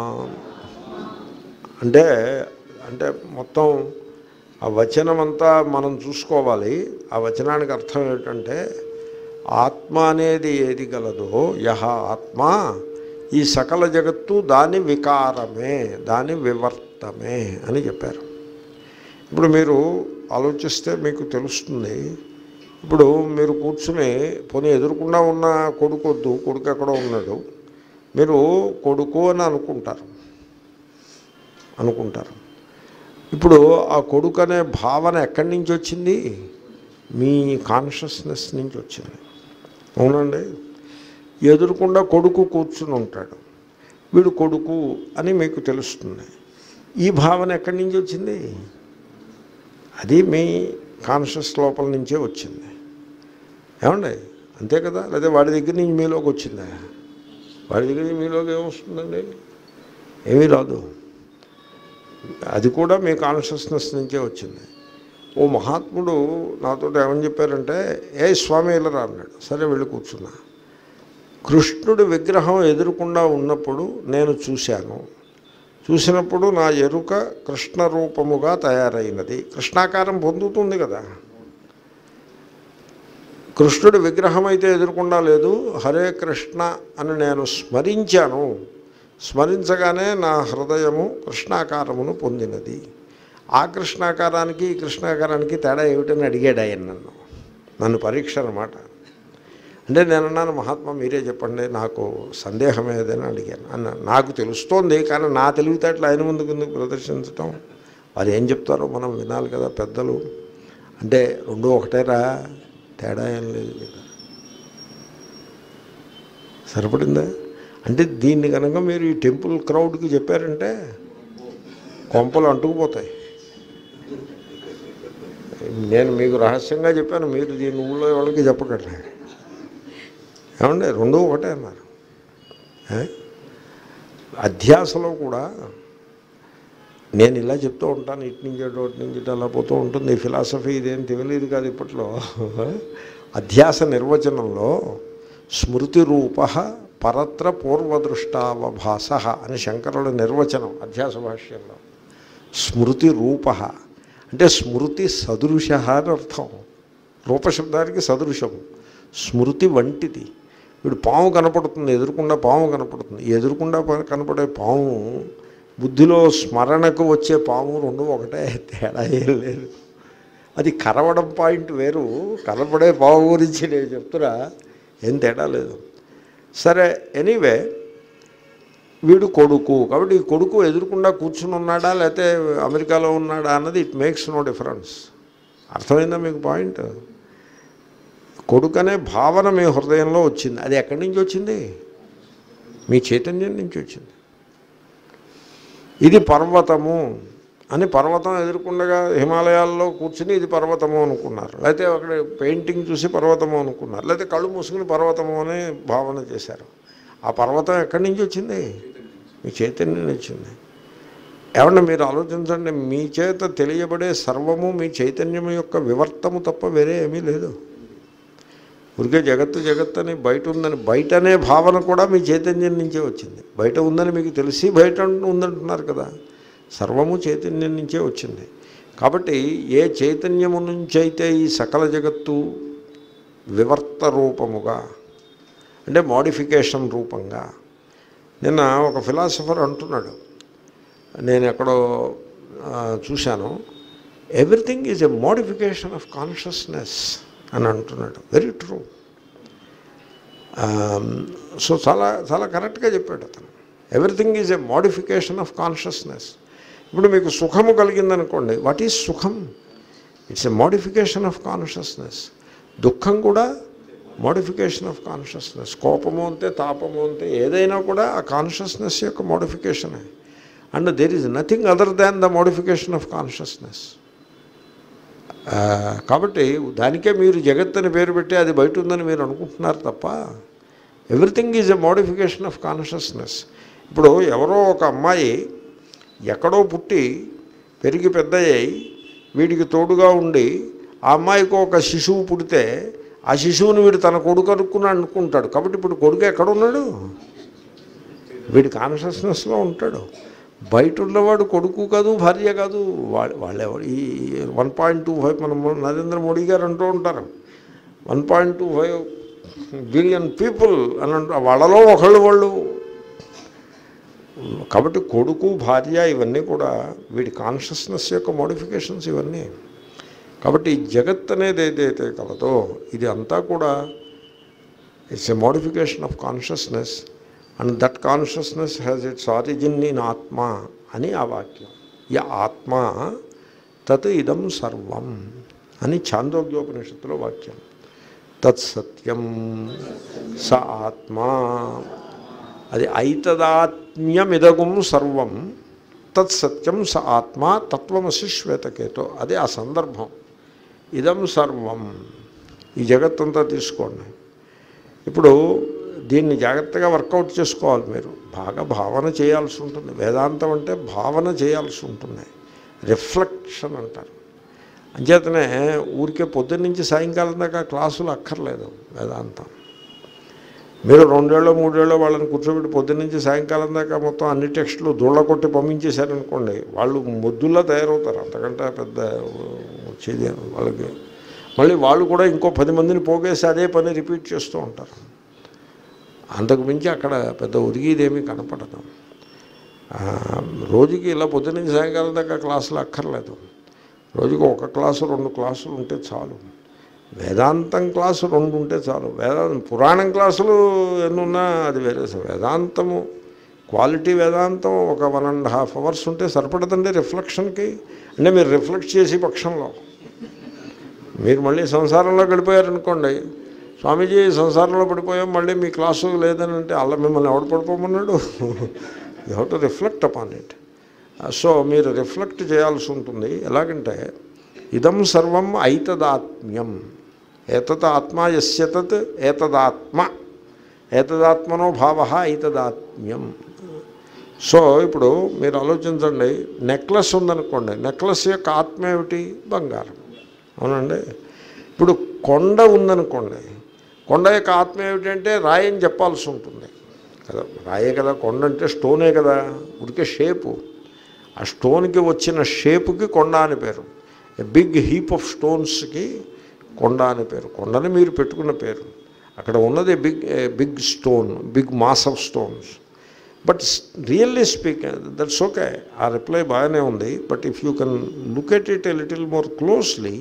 అంటే అంటే మొత్తం ఆ వచనం అంతా మనం చూసుకోవాలి ఆ వచనానికి అర్థం ఏమిటంటే ఆత్మ అనేది ఏది గలదో యహ ఆత్మ ఈ సకల జగత్తు దాని వికారమే దాని వివర్తమే అని చెప్పారు ఇప్పుడు మీరు ఆలోచిస్తే మీకు తెలుస్తుంది ఇప్పుడు మీరు కూర్చుని పోనీ ఎదురుకుండా ఉన్న కొడుకు వద్దు కొడుకు ఎక్కడో ఉన్నాడు మీరు కొడుకు అని అనుకుంటారు అనుకుంటారు ఇప్పుడు ఆ కొడుకు అనే భావన ఎక్కడి నుంచి వచ్చింది మీ కాన్షియస్నెస్ నుంచి వచ్చింది అవునండి ఎదురుకుండా కొడుకు కూర్చుని ఉంటాడు వీడు కొడుకు అని మీకు తెలుస్తుంది ఈ భావన ఎక్కడి నుంచి వచ్చింది అది మీ కాన్షియస్ లోపల నుంచే వచ్చింది ఏమండి అంతే కదా లేదా వాడి దగ్గర నుంచి మీలోకి వచ్చిందా వాడి దగ్గర నుంచి మీలోకి ఏమొస్తుందండి ఏమీ రాదు అది కూడా మీ కాన్షియస్నెస్ నుంచే వచ్చింది ఓ మహాత్ముడు నాతో ఏమని చెప్పారంటే ఏ స్వామి ఇలా అన్నాడు సరే వెళ్ళి కూర్చున్నా కృష్ణుడి విగ్రహం ఎదురుకుండా ఉన్నప్పుడు నేను చూశాను చూసినప్పుడు నా ఎరుక కృష్ణ రూపముగా తయారైనది కృష్ణాకారం పొందుతుంది కదా కృష్ణుడి విగ్రహం అయితే ఎదురకుండా లేదు హరే కృష్ణ అని నేను స్మరించాను స్మరించగానే నా హృదయము కృష్ణాకారమును పొందినది ఆ కృష్ణాకారానికి ఈ కృష్ణాకారానికి తేడా ఏమిటని అడిగాడు ఆయన నన్ను నన్ను పరీక్ష అనమాట అంటే నేను అన్నాను మహాత్మా మీరే చెప్పండి నాకు సందేహం ఏదైనా అడిగాను అన్న నాకు తెలుస్తోంది కానీ నా తెలివితేటలు ఆయన ముందుకు ఎందుకు ప్రదర్శించటం వారు ఏం చెప్తారో మనం వినాలి కదా పెద్దలు అంటే రెండు ఒకటేరా తేడా ఏం లేదు కదా సరిపడిందా అంటే దీన్ని కనుక మీరు ఈ టెంపుల్ క్రౌడ్కి చెప్పారంటే కొంపలు అంటుకుపోతాయి నేను మీకు రహస్యంగా చెప్పాను మీరు దీని ఊళ్ళో వాళ్ళకి చెప్పకండి ఏమండి రెండు ఒకటే అన్నారు ఏ? అధ్యాసలో కూడా నేను ఇలా చెప్తూ ఉంటాను ఇటు నుంచి అటు అటు నుంచి ఇటు అలా పోతూ ఉంటుంది ఫిలాసఫీ ఇదేం తెలియదు కాదు ఇప్పట్లో అధ్యాస నిర్వచనంలో స్మృతి రూప పరత్ర పూర్వదృష్టావభాస అని శంకరుల నిర్వచనం అధ్యాస భాష్యంలో స్మృతి రూప అంటే స్మృతి సదృశ అని అర్థం రూపశబ్దానికి సదృశము స్మృతి వంటిది వీడు పాము కనపడుతుంది ఎదురుకుండా పాము కనపడుతుంది ఎదురుకుండా ప- కనపడే పాము బుద్ధిలో స్మరణకు వచ్చే పాము రెండు ఒకటే తేడా ఏం లేదు అది కరవడం పాయింట్ వేరు కనపడే పాము గురించి నేను చెప్తున్నా ఏం తేడా లేదు సరే ఎనీవే వీడు కొడుకు కాబట్టి ఈ కొడుకు ఎదురుకుండా కూర్చుని ఉన్నాడా లేకపోతే అమెరికాలో ఉన్నాడా అన్నది ఇట్ మేక్స్ నో డిఫరెన్స్ అర్థమైందా మీకు పాయింట్ కొడుకు అనే భావన మీ హృదయంలో వచ్చింది అది ఎక్కడి నుంచి వచ్చింది మీ చైతన్యం నుంచి వచ్చింది ఇది పర్వతము అని పర్వతం ఎదుర్కొండగా హిమాలయాల్లో కూర్చుని ఇది పర్వతము అనుకున్నారు లేకపోతే అక్కడ పెయింటింగ్ చూసి పర్వతము అనుకున్నారు లేకపోతే కళ్ళు మూసుకుని పర్వతము అని భావన చేశారు ఆ పర్వతం ఎక్కడి నుంచి వచ్చింది మీ చైతన్యం నుంచి వచ్చింది ఏమన్నా మీరు ఆలోచించండి మీ చేత తెలియబడే సర్వము మీ చైతన్యం యొక్క వివర్తము తప్ప వేరే ఏమీ లేదు ఊరికే జగత్తు జగత్తు అని బయట ఉందని బయట అనే భావన కూడా మీ చైతన్యం నుంచే వచ్చింది బయట ఉందని మీకు తెలిసి బయట ఉందంటున్నారు కదా సర్వము చైతన్యం నుంచే వచ్చింది కాబట్టి ఏ చైతన్యము నుంచి అయితే ఈ సకల జగత్తు వివర్త రూపముగా అంటే మోడిఫికేషన్ రూపంగా నిన్న ఒక ఫిలాసఫర్ అంటున్నాడు నేను ఎక్కడో ఆ, చూశాను everything is a modification of consciousness అని అంటున్నాడు వెరీ ట్రూ సో చాలా చాలా కరెక్ట్గా చెప్పాడు అతను everything is a modification of consciousness ఇప్పుడు మీకు సుఖము కలిగిందనుకోండి వాట్ ఈజ్ సుఖం it's a modification of consciousness దుఃఖం కూడా మోడిఫికేషన్ ఆఫ్ కాన్షియస్నెస్ కోపము అంతే తాపము అంతే ఏదైనా కూడా ఆ కాన్షియస్నెస్ యొక్క మోడిఫికేషనే and there is nothing other than the modification of consciousness కాబట్టి దానికే మీరు జగత్ అని పేరు పెట్టి అది బయట ఉందని మీరు అనుకుంటున్నారు తప్ప everything is a modification of consciousness ఇప్పుడు ఎవరో ఒక అమ్మాయి ఎక్కడో పుట్టి పెరిగి పెద్దయ్యి వీడికి తోడుగా ఉండి ఆ అమ్మాయికి ఒక శిశువు పుడితే ఆ శిశువుని వీడు తన కొడుకు అనుకుని అనుకుంటాడు కాబట్టి ఇప్పుడు కొడుకు ఎక్కడున్నాడు వీడి కాన్షియస్నెస్లో ఉంటాడు బయట ఉన్నవాడు కొడుకు కాదు భార్య కాదు వాళ్ళ వాళ్ళెవరు ఈ వన్ పాయింట్ టూ ఫైవ్ మన నరేంద్ర మోడీ గారు అంటూ ఉంటారు one point two five billion people అని అంటూ వాళ్ళలో ఒకళ్ళు వాళ్ళు కాబట్టి కొడుకు భార్య ఇవన్నీ కూడా వీడి కాన్షియస్నెస్ యొక్క మోడిఫికేషన్స్ ఇవన్నీ కాబట్టి ఈ జగత్ అనేది ఏదైతే కలదో ఇది అంతా కూడా it's a modification of consciousness and that consciousness has its origin in ఆత్మ అని ఆ వాక్యం ఈ ఆత్మ తత్ ఇదం సర్వం అని ఛాందోగ్యోపనిషత్తులో వాక్యం తత్సత్యం స ఆత్మ అది ఐతదాత్మ్యమిదగుం సర్వం తత్సత్యం స ఆత్మ తత్వమసి శ్వేతకేతో అదే ఆ సందర్భం ఇదం సర్వం ఈ జగత్తంతా తీసుకోండి ఇప్పుడు దీన్ని జాగ్రత్తగా వర్కౌట్ చేసుకోవాలి మీరు బాగా భావన చేయాల్సి ఉంటుంది వేదాంతం అంటే భావన చేయాల్సి ఉంటుంది రిఫ్లెక్షన్ అంటారు అంచేతనే ఊరికే పొద్దున్న నుంచి సాయంకాలం దాకా క్లాసులు అక్కర్లేదు వేదాంతం మీరు రెండేళ్ళు మూడేళ్ళు వాళ్ళని కూర్చోబెట్టి పొద్దున్న నుంచి సాయంకాలం దాకా మొత్తం అన్ని టెక్స్టులు దూళ్ళ కొట్టి పంపించేశారనుకోండి వాళ్ళు మొద్దుల్లా తయారవుతారు అంతకంటే పెద్ద వచ్చేది వాళ్ళకి మళ్ళీ వాళ్ళు కూడా ఇంకో పది మందిని పోగేసి అదే పని రిపీట్ చేస్తూ ఉంటారు అంతకు మించి అక్కడ పెద్ద ఒరిగేదేమీ కనపడదు ఆ, రోజుకి ఇలా పొద్దున్న నుంచి సాయంకాలం దాకా క్లాసులు అక్కర్లేదు రోజుకి ఒక క్లాసు రెండు క్లాసులు ఉంటే చాలు వేదాంతం క్లాసు రెండు ఉంటే చాలు వేదాంతం పురాణం క్లాసులు ఎన్నున్నా అది వేరే స- వేదాంతము క్వాలిటీ వేదాంతం ఒక వన్ అండ్ హాఫ్ అవర్స్ ఉంటే సరిపడదండి రిఫ్లెక్షన్కి అంటే మీరు రిఫ్లెక్ట్ చేసి పక్షంలో మీరు మళ్ళీ సంసారంలో గడిపోయారనుకోండి స్వామీజీ సంసారంలో పడిపోయాం మళ్ళీ మీ క్లాసు లేదని అంటే అలా మిమ్మల్ని ఎవడు పడిపోమన్నాడు you have to reflect upon it so మీరు రిఫ్లెక్ట్ చేయాల్సి ఉంటుంది ఎలాగంటే ఇదం సర్వం ఐతదాత్మ్యం ఏతత్ ఆత్మ యస్య తత్ ఏతదాత్మ ఏతదాత్మనో భావ ఐతదాత్మ్యం సో ఇప్పుడు మీరు ఆలోచించండి నెక్లెస్ ఉందనుకోండి నెక్లెస్ యొక్క ఆత్మ ఏమిటి బంగారం అవునండి ఇప్పుడు కొండ ఉందనుకోండి కొండ యొక్క ఆత్మ ఏమిటంటే రాయి అని చెప్పాల్సి ఉంటుంది కదా రాయే కదా కొండ అంటే స్టోనే కదా ఉడికే షేపు ఆ స్టోన్కి వచ్చిన షేపుకి కొండ అని పేరు బిగ్ హీప్ ఆఫ్ స్టోన్స్కి కొండ అని పేరు కొండని మీరు పెట్టుకున్న పేరు అక్కడ ఉన్నది big big stone big mass of stones but really speak that's okay ఆ రిప్లై బాగానే ఉంది but if you can look at it a little more closely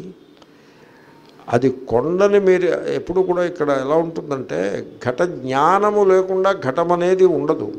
అది కొండని మీరు ఎప్పుడు కూడా ఇక్కడ ఎలా ఉంటుందంటే ఘట జ్ఞానము లేకుండా ఘటం అనేది ఉండదు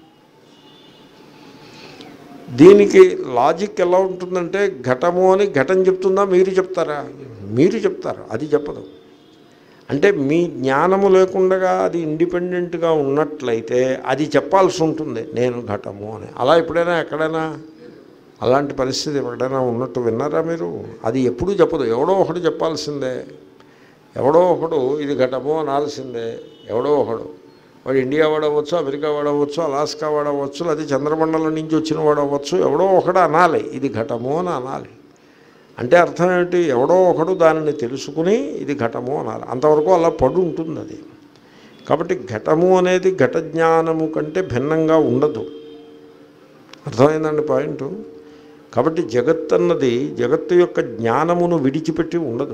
దీనికి లాజిక్ ఎలా ఉంటుందంటే ఘటము అని ఘటం చెప్తుందా మీరు చెప్తారా మీరు చెప్తారు అది చెప్పదు అంటే మీ జ్ఞానము లేకుండా అది ఇండిపెండెంట్గా ఉన్నట్లయితే అది చెప్పాల్సి ఉంటుంది నేను ఘటము అని అలా ఎప్పుడైనా ఎక్కడైనా అలాంటి పరిస్థితి ఎక్కడైనా ఉన్నట్టు విన్నారా మీరు అది ఎప్పుడూ చెప్పదు ఎవడో ఒకడు చెప్పాల్సిందే ఎవడో ఒకడు ఇది ఘటము అనాల్సిందే ఎవడో ఒకడు వాడు ఇండియా వాడవచ్చు అమెరికా వాడవచ్చు అలాస్కా వాడవచ్చు అది చంద్రమండలం నుంచి వచ్చిన వాడవచ్చు ఎవడో ఒకడు అనాలి ఇది ఘటము అని అనాలి అంటే అర్థం ఏమిటి ఎవడో ఒకడు దానిని తెలుసుకుని ఇది ఘటము అనాలి అంతవరకు అలా పడు ఉంటుంది అది కాబట్టి ఘటము అనేది ఘట జ్ఞానము కంటే భిన్నంగా ఉండదు అర్థమైందండి పాయింట్ కాబట్టి జగత్ అన్నది జగత్తు యొక్క జ్ఞానమును విడిచిపెట్టి ఉండదు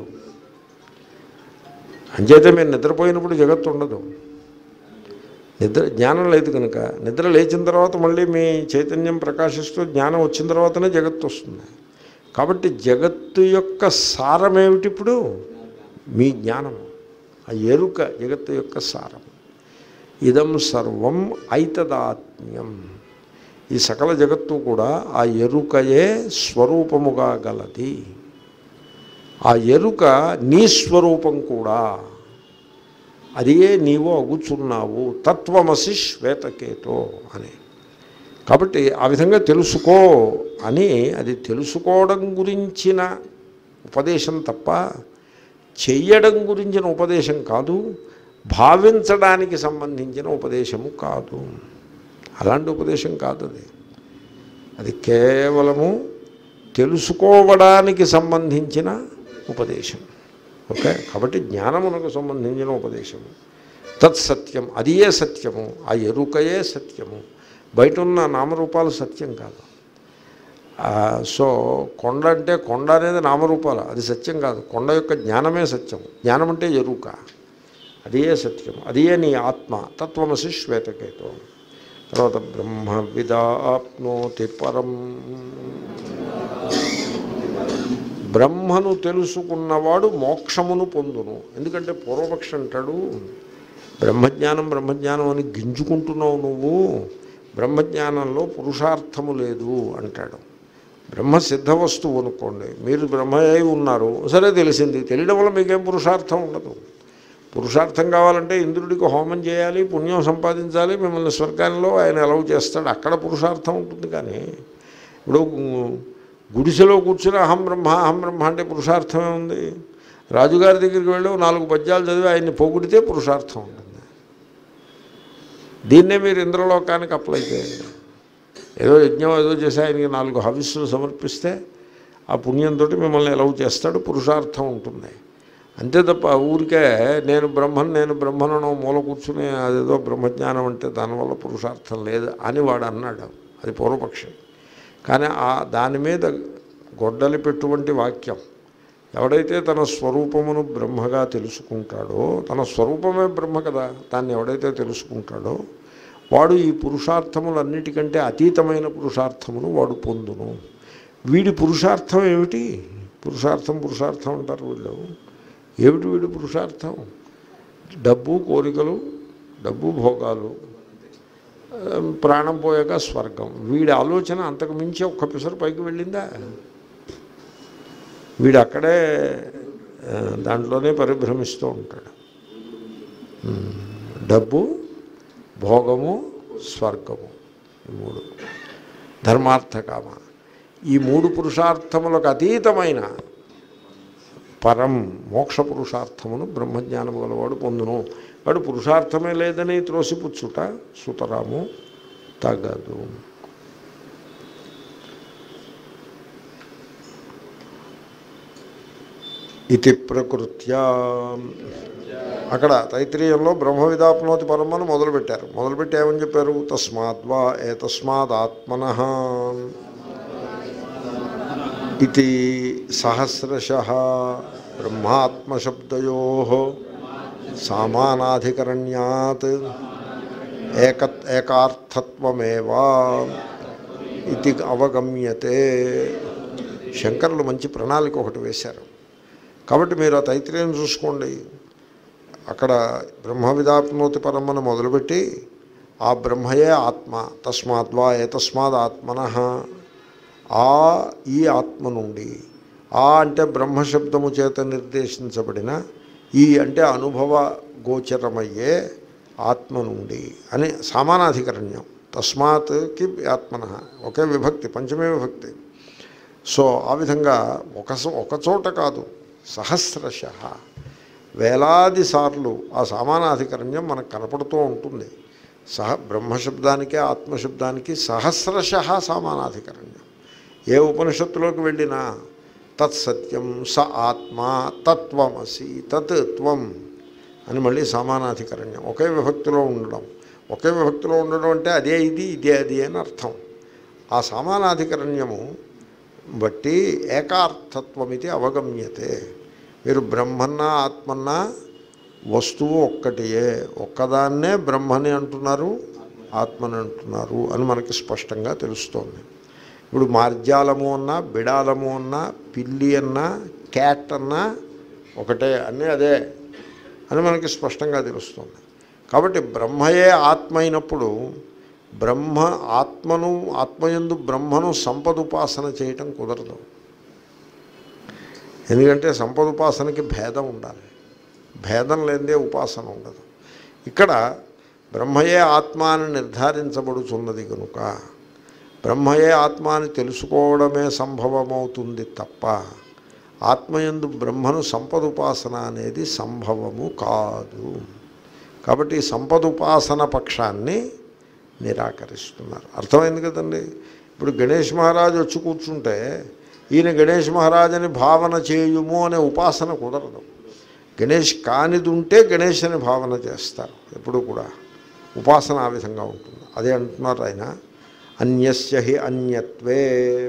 అంచేతే మీరు నిద్రపోయినప్పుడు జగత్తు ఉండదు నిద్ర జ్ఞానం లేదు కనుక నిద్ర లేచిన తర్వాత మళ్ళీ మీ చైతన్యం ప్రకాశిస్తూ జ్ఞానం వచ్చిన తర్వాతనే జగత్తు వస్తుంది కాబట్టి జగత్తు యొక్క సారం ఏమిటి ఇప్పుడు మీ జ్ఞానము ఆ ఎరుక జగత్తు యొక్క సారం ఇదం సర్వం ఐతదాత్మ్యం ఈ సకల జగత్తు కూడా ఆ ఎరుకయే స్వరూపముగా గలది ఆ ఎరుక నీ స్వరూపం కూడా అదియే నీవు అగుచున్నావు తత్వమసి శ్వేతకేతో అని కాబట్టి ఆ విధంగా తెలుసుకో అని అది తెలుసుకోవడం గురించిన ఉపదేశం తప్ప చెయ్యడం గురించిన ఉపదేశం కాదు భావించడానికి సంబంధించిన ఉపదేశము కాదు అలాంటి ఉపదేశం కాదు అది అది కేవలము తెలుసుకోవడానికి సంబంధించిన ఉపదేశం ఓకే కాబట్టి జ్ఞానమునకు సంబంధించిన ఉపదేశము తత్సత్యం అదియే సత్యము ఆ ఎరుకయే సత్యము బయట ఉన్న నామరూపాలు సత్యం కాదు ఆ, సో కొండ అంటే కొండ అనేది నామరూపాలు అది సత్యం కాదు కొండ యొక్క జ్ఞానమే సత్యం జ్ఞానం అంటే ఎరుక అదియే సత్యం అదియే నీ ఆత్మ తత్వమసి శ్వేతకేతో తర్వాత బ్రహ్మ విదాప్నోతి పరం బ్రహ్మను తెలుసుకున్నవాడు మోక్షమును పొందును ఎందుకంటే పూర్వపక్ష అంటాడు బ్రహ్మజ్ఞానం బ్రహ్మజ్ఞానం అని గింజుకుంటున్నావు నువ్వు బ్రహ్మజ్ఞానంలో పురుషార్థము లేదు అంటాడు బ్రహ్మ సిద్ధ వస్తువు అనుకోండి మీరు బ్రహ్మయ్య ఉన్నారు సరే తెలిసింది తెలియడం వల్ల మీకేం పురుషార్థం ఉండదు పురుషార్థం కావాలంటే ఇంద్రుడికి హోమం చేయాలి పుణ్యం సంపాదించాలి మిమ్మల్ని స్వర్గాల్లో ఆయన ఎలవ్ చేస్తాడు అక్కడ పురుషార్థం ఉంటుంది కానీ ఇప్పుడు గుడిసెలో కూర్చుని అహం బ్రహ్మ అహం బ్రహ్మ అంటే పురుషార్థమే ఉంది రాజుగారి దగ్గరికి వెళ్ళి ఓ నాలుగు పద్యాలు చదివి ఆయన్ని పొగిడితే పురుషార్థం ఉంటుంది దీన్నే మీరు ఇంద్రలోకానికి అప్లై చేయండి ఏదో యజ్ఞం ఏదో చేసి ఆయనకి నాలుగు హవిస్సులు సమర్పిస్తే ఆ పుణ్యంతో మిమ్మల్ని ఎలవ్ చేస్తాడు పురుషార్థం ఉంటుంది అంతే తప్ప ఊరికే నేను బ్రహ్మను నేను బ్రహ్మను మూల కూర్చుని అదేదో బ్రహ్మజ్ఞానం అంటే దానివల్ల పురుషార్థం లేదు అని వాడు అన్నాడు అది పూర్వపక్షం కానీ ఆ దాని మీద గొడ్డలి పెట్టువంటి వాక్యం ఎవడైతే తన స్వరూపమును బ్రహ్మగా తెలుసుకుంటాడో తన స్వరూపమే బ్రహ్మ కదా దాన్ని ఎవడైతే తెలుసుకుంటాడో వాడు ఈ పురుషార్థములన్నిటికంటే అతీతమైన పురుషార్థమును వాడు పొందును వీడి పురుషార్థం ఏమిటి పురుషార్థం పురుషార్థం అంటారు వీళ్ళు ఏమిటి వీడి పురుషార్థం డబ్బు కోరికలు డబ్బు భోగాలు ఆ, ప్రాణం పోయాక స్వర్గం వీడి ఆలోచన అంతకు మించి ఒక్క పిసరు పైకి వెళ్ళిందా వీడు అక్కడే ఆ, దాంట్లోనే పరిభ్రమిస్తూ ఉంటాడు ఉమ్, డబ్బు భోగము స్వర్గము ఈ మూడు ధర్మార్థకామ ఈ మూడు పురుషార్థములకు అతీతమైన పరం మోక్ష పురుషార్థమును బ్రహ్మజ్ఞానము గలవాడు పొందును వాడు పురుషార్థమే లేదని త్రోసిపుచ్చుట సుతరాము తగదు ఇది ప్రకృత్యా అక్కడ తైత్రీయంలో బ్రహ్మ విదాప్నోతి పరమను మొదలుపెట్టారు మొదలుపెట్టి ఏమని చెప్పారు తస్మాద్వా ఏ తస్మాదాత్మన ఇది సహస్రశ బ్రహ్మాత్మశబ్దయో సామానాధికరణ్యాత్ ఏక ఏకార్థత్వమేవా ఇది అవగమ్యతే శంకరులు మంచి ప్రణాళిక ఒకటి వేశారు కాబట్టి మీరు ఆ తైత్రీయం చూసుకోండి అక్కడ బ్రహ్మ విదాప్నోతి పరమ్మను మొదలుపెట్టి ఆ బ్రహ్మయే ఆత్మ తస్మాద్వా ఏ తస్మాత్ ఆత్మన ఆ ఈ ఆత్మ నుండి ఆ అంటే బ్రహ్మశబ్దము చేత నిర్దేశించబడిన ఈ అంటే అనుభవ గోచరమయ్యే ఆత్మ నుండి అని సామానాధికరణ్యం తస్మాత్కి ఆత్మన ఒకే విభక్తి పంచమే విభక్తి సో ఆ విధంగా ఒక స- ఒక చోట కాదు సహస్రశ వేలాది సార్లు ఆ సమానాధికరణ్యం మనకు కనపడుతూ ఉంటుంది సహ బ్రహ్మశబ్దానికి ఆత్మశబ్దానికి సహస్రశ సమానాధికరణ్యం ఏ ఉపనిషత్తులోకి వెళ్ళినా తత్సత్యం స ఆత్మ తత్వమసి తత్ త్వం అని మళ్ళీ సమానాధికరణ్యం ఒకే విభక్తిలో ఉండడం ఒకే విభక్తిలో ఉండడం అంటే అదే ఇది ఇదే అది అని అర్థం ఆ సమానాధికరణ్యము బట్టి ఏకార్థత్వమితి అవగమ్యతే మీరు బ్రహ్మన్నా ఆత్మన్నా వస్తువు ఒక్కటియే ఒక్కదాన్నే బ్రహ్మని అంటున్నారు ఆత్మని అంటున్నారు అని మనకి స్పష్టంగా తెలుస్తోంది ఇప్పుడు మార్జాలము అన్నా బిడాలము అన్నా పిల్లి అన్నా క్యాట్ అన్నా ఒకటే అన్నీ అదే అని మనకి స్పష్టంగా తెలుస్తుంది కాబట్టి బ్రహ్మయే ఆత్మ అయినప్పుడు బ్రహ్మ ఆత్మను ఆత్మయందు బ్రహ్మను సంపదుపాసన చేయటం కుదరదు ఎందుకంటే సంపదుపాసనకి భేదం ఉండాలి భేదం లేనిదే ఉపాసన ఉండదు ఇక్కడ బ్రహ్మయే ఆత్మ అని నిర్ధారించబడుచున్నది కనుక బ్రహ్మయే ఆత్మ అని తెలుసుకోవడమే సంభవమవుతుంది తప్ప ఆత్మయందు బ్రహ్మను సంపదుపాసన అనేది సంభవము కాదు కాబట్టి ఈ సంపదుపాసన పక్షాన్ని నిరాకరిస్తున్నారు అర్థమైంది కదండి ఇప్పుడు గణేష్ మహారాజ్ వచ్చి కూర్చుంటే ఈయన గణేష్ మహారాజ్ అని భావన చేయుము అనే ఉపాసన కుదరదు గణేష్ కానిది ఉంటే గణేష్ అని భావన చేస్తారు ఎప్పుడు కూడా ఉపాసన ఆ విధంగా ఉంటుంది అదే అంటున్నారు ఆయన అన్యస్య హి అన్యత్వే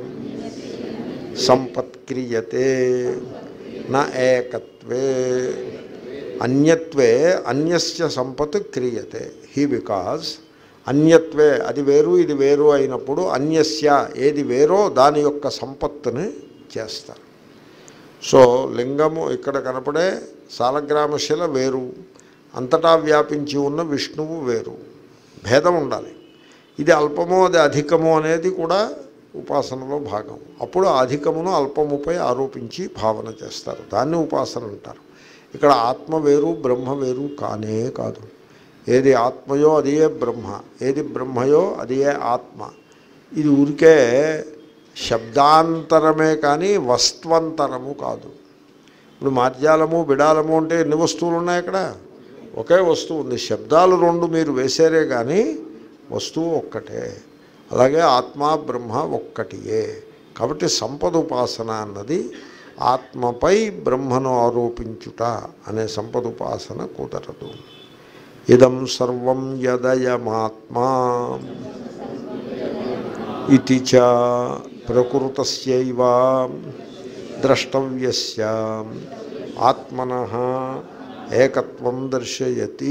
సంపత్క్రియతే నా ఏకత్వే అన్యత్వే అన్యస్య సంపత్ క్రియతే హీ బికాజ్ అన్యత్వే అది వేరు ఇది వేరు అయినప్పుడు అన్యస్య ఏది వేరో దాని యొక్క సంపత్తుని చేస్తారు సో లింగము ఇక్కడ కనపడే సాలగ్రామశిల వేరు అంతటా వ్యాపించి ఉన్న విష్ణువు వేరు భేదం ఉండాలి ఇది అల్పము అది అధికము అనేది కూడా ఉపాసనలో భాగం అప్పుడు ఆ అధికమును అల్పముపై ఆరోపించి భావన చేస్తారు దాన్ని ఉపాసన అంటారు ఇక్కడ ఆత్మ వేరు బ్రహ్మ వేరు కానే కాదు ఏది ఆత్మయో అదియే బ్రహ్మ ఏది బ్రహ్మయో అదియే ఆత్మ ఇది ఊరికే శబ్దాంతరమే కానీ వస్త్వంతరము కాదు ఇప్పుడు మార్జాలము బిడాలము అంటే ఎన్ని వస్తువులు ఉన్నాయి అక్కడ ఒకే వస్తువు ఉంది శబ్దాలు రెండు మీరు వేసారే కానీ వస్తువు ఒక్కటే అలాగే ఆత్మ బ్రహ్మ ఒక్కటియే కాబట్టి సంపద ఉపాసన అన్నది ఆత్మపై బ్రహ్మను ఆరోపించుట అనే సంపద ఉపాసన కుదరదు ఇదం సర్వం యదయమాత్మా ఇది చ ప్రకృతస్యైవ ద్రష్టవ్యస్య ఆత్మన ఏకత్వం దర్శయతి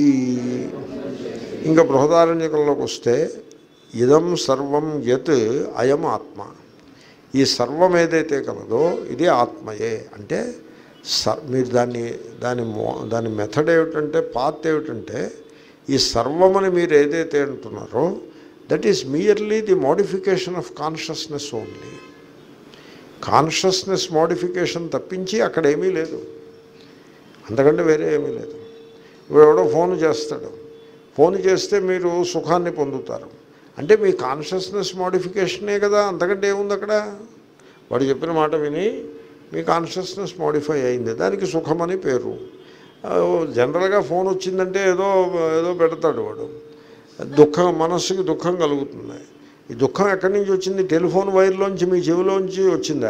ఇంకా బృహదారణ్యకంలోకి వస్తే ఇదం సర్వం యత్ అయం ఆత్మ ఈ సర్వం ఏదైతే కలదో ఇది ఆత్మయే అంటే స మీరు దాన్ని దాని మో దాని మెథడ్ ఏమిటంటే పాత్ ఏమిటంటే ఈ సర్వమని మీరు ఏదైతే అంటున్నారో that is merely the modification of consciousness only consciousness modification తప్పించి అక్కడ ఏమీ లేదు అంతకంటే వేరే ఏమీ లేదు ఇప్పుడు ఎవడో ఫోన్ చేస్తాడు ఫోన్ చేస్తే మీరు సుఖాన్ని పొందుతారు అంటే మీ కాన్షియస్నెస్ మోడిఫికేషనే కదా అంతకంటే ఏముంది అక్కడ వాడు చెప్పిన మాట విని మీ కాన్షియస్నెస్ మోడిఫై అయింది దానికి సుఖమని పేరు ఆ, జనరల్గా ఫోన్ వచ్చిందంటే ఏదో ఏదో పెడతాడు వాడు దుఃఖం మనస్సుకి దుఃఖం కలుగుతుంది ఈ దుఃఖం ఎక్కడి నుంచి వచ్చింది టెలిఫోన్ వైర్లోంచి మీ చెవిలోంచి వచ్చిందా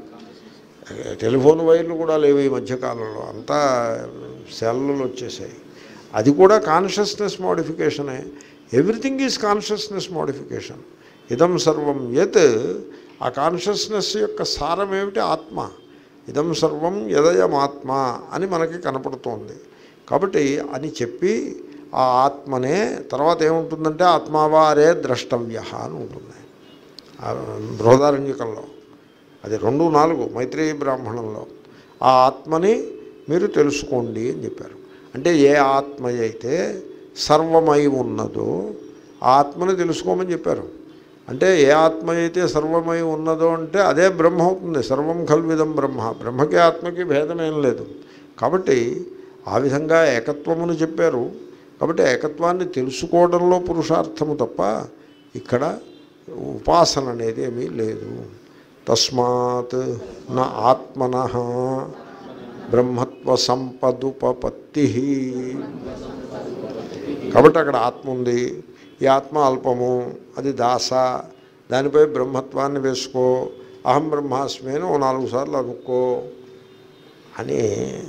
టెలిఫోన్ వైర్లు కూడా లేవు ఈ మధ్యకాలంలో అంతా సెల్లులు వచ్చేసాయి అది కూడా కాన్షియస్నెస్ మోడిఫికేషనే ఎవ్రీథింగ్ ఈజ్ కాన్షియస్నెస్ మోడిఫికేషన్ ఇదం సర్వం యత్ ఆ కాన్షియస్నెస్ యొక్క సారం ఏమిటి ఆత్మ ఇదం సర్వం యదయమాత్మ అని మనకి కనపడుతోంది కాబట్టి అని చెప్పి ఆ ఆత్మనే తర్వాత ఏముంటుందంటే ఆత్మావారే ద్రష్టవ్య అని ఉంటుంది ఆ బృహదారణ్యకంలో అది రెండు నాలుగు మైత్రేయ బ్రాహ్మణంలో ఆ ఆత్మని మీరు తెలుసుకోండి అని చెప్పారు అంటే ఏ ఆత్మ అయితే సర్వమై ఉన్నదో ఆ ఆత్మని తెలుసుకోమని చెప్పారు అంటే ఏ ఆత్మ అయితే సర్వమై ఉన్నదో అంటే అదే బ్రహ్మ అవుతుంది సర్వం కల్విదం బ్రహ్మ బ్రహ్మకి ఆత్మకి భేదమేం లేదు కాబట్టి ఆ విధంగా ఏకత్వమును చెప్పారు కాబట్టి ఏకత్వాన్ని తెలుసుకోవడంలో పురుషార్థము తప్ప ఇక్కడ ఉపాసన అనేది ఏమీ లేదు తస్మాత్ నా ఆత్మన బ్రహ్మత్వ సంపదుపపత్తి కాబట్టి అక్కడ ఆత్మ ఉంది ఈ ఆత్మ అల్పము అది దాస దానిపై బ్రహ్మత్వాన్ని వేసుకో అహం బ్రహ్మాస్మి అని ఓ నాలుగు సార్లు అనుకో అని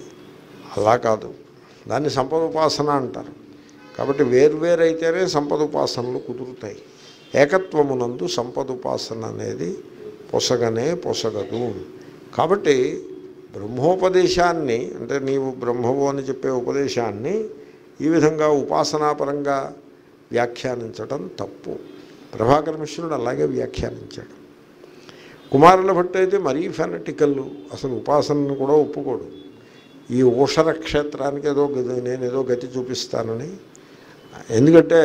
అలా కాదు దాన్ని సంపద ఉపాసన అంటారు కాబట్టి వేర్వేరైతేనే సంపద ఉపాసనలు కుదురుతాయి ఏకత్వమునందు సంపద ఉపాసన అనేది పొసగనే పొసగదు కాబట్టి బ్రహ్మోపదేశాన్ని అంటే నీవు బ్రహ్మవు అని చెప్పే ఉపదేశాన్ని ఈ విధంగా ఉపాసనాపరంగా వ్యాఖ్యానించడం తప్పు ప్రభాకర మిశ్రుడు అలాగే వ్యాఖ్యానించాడు కుమారుల భట్టు అయితే మరీ ఫెనటికల్ అసలు ఉపాసనను కూడా ఒప్పుకోడు ఈ ఊషర క్షేత్రానికి ఏదో గది నేను ఏదో గతి చూపిస్తానని ఎందుకంటే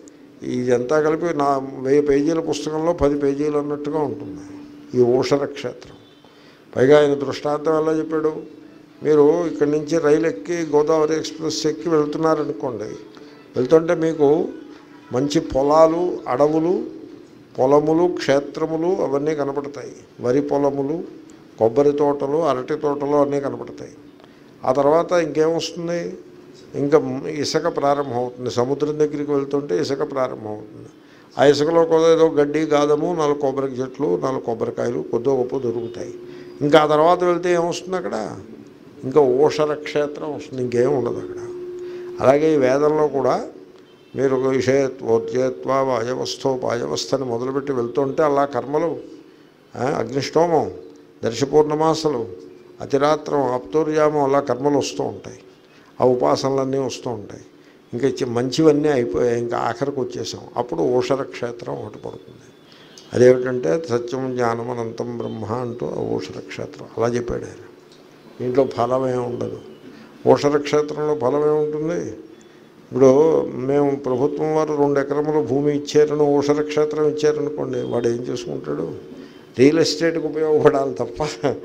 ఇదంతా కలిపి నా వెయ్యి పేజీల పుస్తకంలో పది పేజీలు అన్నట్టుగా ఉంటుంది ఈ ఊషర క్షేత్రం పైగా ఆయన దృష్టాంతం ఎలా చెప్పాడు మీరు ఇక్కడి నుంచి రైలు ఎక్కి గోదావరి ఎక్స్ప్రెస్ ఎక్కి వెళ్తున్నారనుకోండి వెళ్తుంటే మీకు మంచి పొలాలు అడవులు పొలములు క్షేత్రములు అవన్నీ కనపడతాయి వరి పొలములు కొబ్బరి తోటలు అరటి తోటలు అన్నీ కనపడతాయి ఆ తర్వాత ఇంకేమొస్తుంది ఇంకా ఇసుక ప్రారంభమవుతుంది సముద్రం దగ్గరికి వెళ్తుంటే ఇసుక ప్రారంభమవుతుంది ఆ ఇసుకలో కూడా ఏదో గడ్డి గాదము నాలుగు కొబ్బరి చెట్లు నాలుగు కొబ్బరికాయలు కొద్దో గొప్ప దొరుకుతాయి ఇంకా ఆ తర్వాత వెళ్తే ఏమొస్తుంది అక్కడ ఇంకా ఓషర క్షేత్రం వస్తుంది ఇంకేం ఉండదు అక్కడ అలాగే ఈ వేదంలో కూడా మీరు విషయత్వోద్యత్వ వాయవస్థో పాయవస్థని మొదలుపెట్టి వెళ్తుంటే అలా కర్మలు ఆ, అగ్నిష్టోమం దర్శపూర్ణమాసలు అతిరాత్రం అప్తూర్యామం అలా కర్మలు వస్తూ ఉంటాయి ఆ ఉపాసనలన్నీ వస్తూ ఉంటాయి ఇంకా చి- మంచివన్నీ అయిపోయాయి ఇంకా ఆఖరికి వచ్చేసాం అప్పుడు ఓషర క్షేత్రం ఒకటి పడుతుంది అదేమిటంటే సత్యం జ్ఞానం అనంతం బ్రహ్మ అంటూ ఆ ఓషర క్షేత్రం అలా చెప్పాడు ఆయన దీంట్లో ఫలం ఏమి ఉండదు ఓషర క్షేత్రంలో ఫలం ఏముంటుంది ఇప్పుడు మేము ప్రభుత్వం వారు రెండు ఎకరముల భూమి ఇచ్చారని ఓషర క్షేత్రం ఇచ్చారనుకోండి వాడు ఏం చేసుకుంటాడు రియల్ ఎస్టేట్కి ఉపయోగపడాలి తప్ప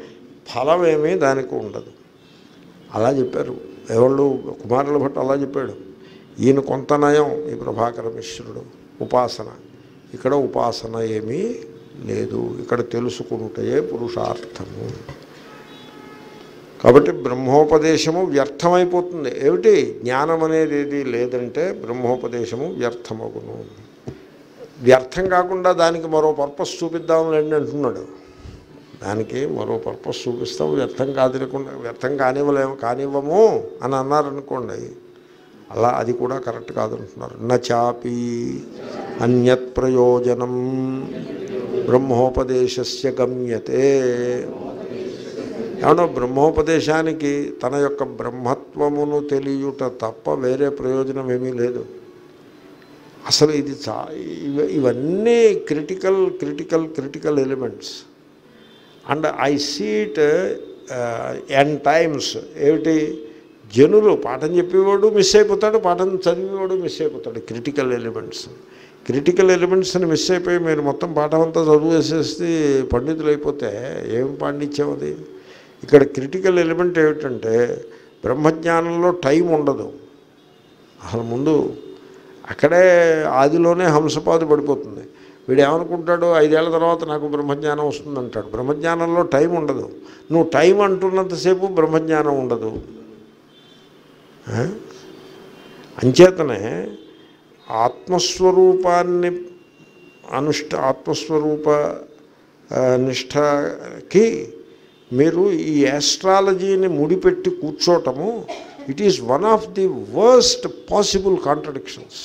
ఫలం ఏమీ దానికి ఉండదు అలా చెప్పారు ఎవళ్ళు కుమారుల భట్టు అలా చెప్పాడు ఈయన కొంత నయం ఈ ప్రభాకర మిశ్రుడు ఉపాసన ఇక్కడ ఉపాసన ఏమీ లేదు ఇక్కడ తెలుసుకుంటే పురుషార్థము కాబట్టి బ్రహ్మోపదేశము వ్యర్థమైపోతుంది ఏమిటి జ్ఞానం అనేది ఏది లేదంటే బ్రహ్మోపదేశము వ్యర్థమగును వ్యర్థం కాకుండా దానికి మరో పర్పస్ చూపిద్దాంలేండి అంటున్నాడు దానికి మరో పర్పస్ చూపిస్తాం వ్యర్థం కాదనకుండా వ్యర్థం కానివ్వలేము కానివ్వము అని అన్నారనుకోండి అలా అది కూడా కరెక్ట్ కాదంటున్నారు నచాపి అన్యత్ ప్రయోజనం బ్రహ్మోపదేశస్య గమ్యతే ఏమన్నా బ్రహ్మోపదేశానికి తన యొక్క బ్రహ్మత్వమును తెలియుట తప్ప వేరే ప్రయోజనం ఏమీ లేదు అసలు ఇది చా ఇవ- ఇవన్నీ critical critical critical elements and I see it N times ఏమిటి జనులు పాఠం చెప్పేవాడు మిస్ అయిపోతాడు పాఠం చదివేవాడు మిస్ అయిపోతాడు క్రిటికల్ ఎలిమెంట్స్ క్రిటికల్ ఎలిమెంట్స్ని మిస్ అయిపోయి మీరు మొత్తం పాఠం అంతా చదువు వేసేసి పండితులు అయిపోతే ఏం పాండిత్యం అది ఇక్కడ క్రిటికల్ ఎలిమెంట్ ఏమిటంటే బ్రహ్మజ్ఞానంలో టైం ఉండదు అసలు ముందు అక్కడే ఆదిలోనే హంసపాదు పడిపోతుంది వీడు ఏమనుకుంటాడు ఐదేళ్ల తర్వాత నాకు బ్రహ్మజ్ఞానం వస్తుందంటాడు బ్రహ్మజ్ఞానంలో టైం ఉండదు నువ్వు టైం అంటున్నంతసేపు బ్రహ్మజ్ఞానం ఉండదు ఆ? అంచేతనే ఆత్మస్వరూపాన్ని అనుష్ఠ ఆత్మస్వరూప ఆ, నిష్ఠకి మీరు ఈ యాస్ట్రాలజీని ముడిపెట్టి కూర్చోటము it is one of the worst possible contradictions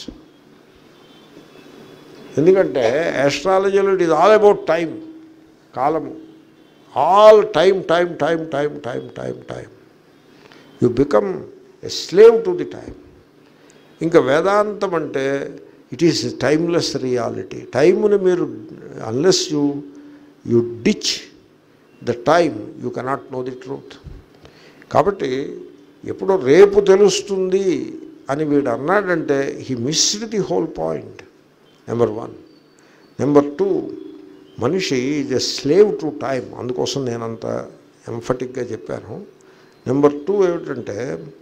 ఎందుకంటే యాస్ట్రాలజీలో it is all about time కాలము all time time time time time time time you become a slave to the time ఇంకా వేదాంతం అంటే ఇట్ ఈస్ టైమ్లెస్ రియాలిటీ టైముని మీరు unless you you ditch the time you cannot know the truth కాబట్టి ఎప్పుడో రేపు తెలుస్తుంది అని వీడు అన్నాడంటే he missed the whole point number one number two మనిషి is a slave to time అందుకోసం నేను అంత ఎంఫటిక్గా చెప్పాను నెంబర్ టూ ఏమిటంటే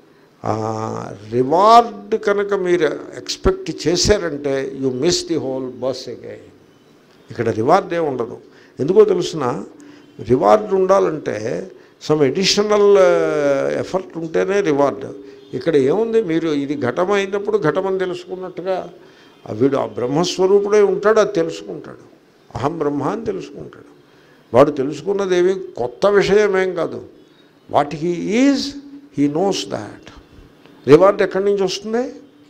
రివార్డ్ కనుక మీరు ఎక్స్పెక్ట్ చేశారంటే you miss the whole bus again ఇక్కడ రివార్డ్ ఏమి ఉండదు ఎందుకో తెలుసిన రివార్డ్ ఉండాలంటే సమ్ ఎడిషనల్ ఎఫర్ట్ ఉంటేనే రివార్డ్ ఇక్కడ ఏముంది మీరు ఇది ఘటం అయినప్పుడు ఘటమని తెలుసుకున్నట్టుగా ఆ వీడు ఆ బ్రహ్మస్వరూపుడే ఉంటాడు అది తెలుసుకుంటాడు అహం బ్రహ్మ అని తెలుసుకుంటాడు వాడు తెలుసుకున్నది ఏమి కొత్త విషయమేం కాదు what he is he knows that reward ఎక్కడి నుంచి వస్తుంది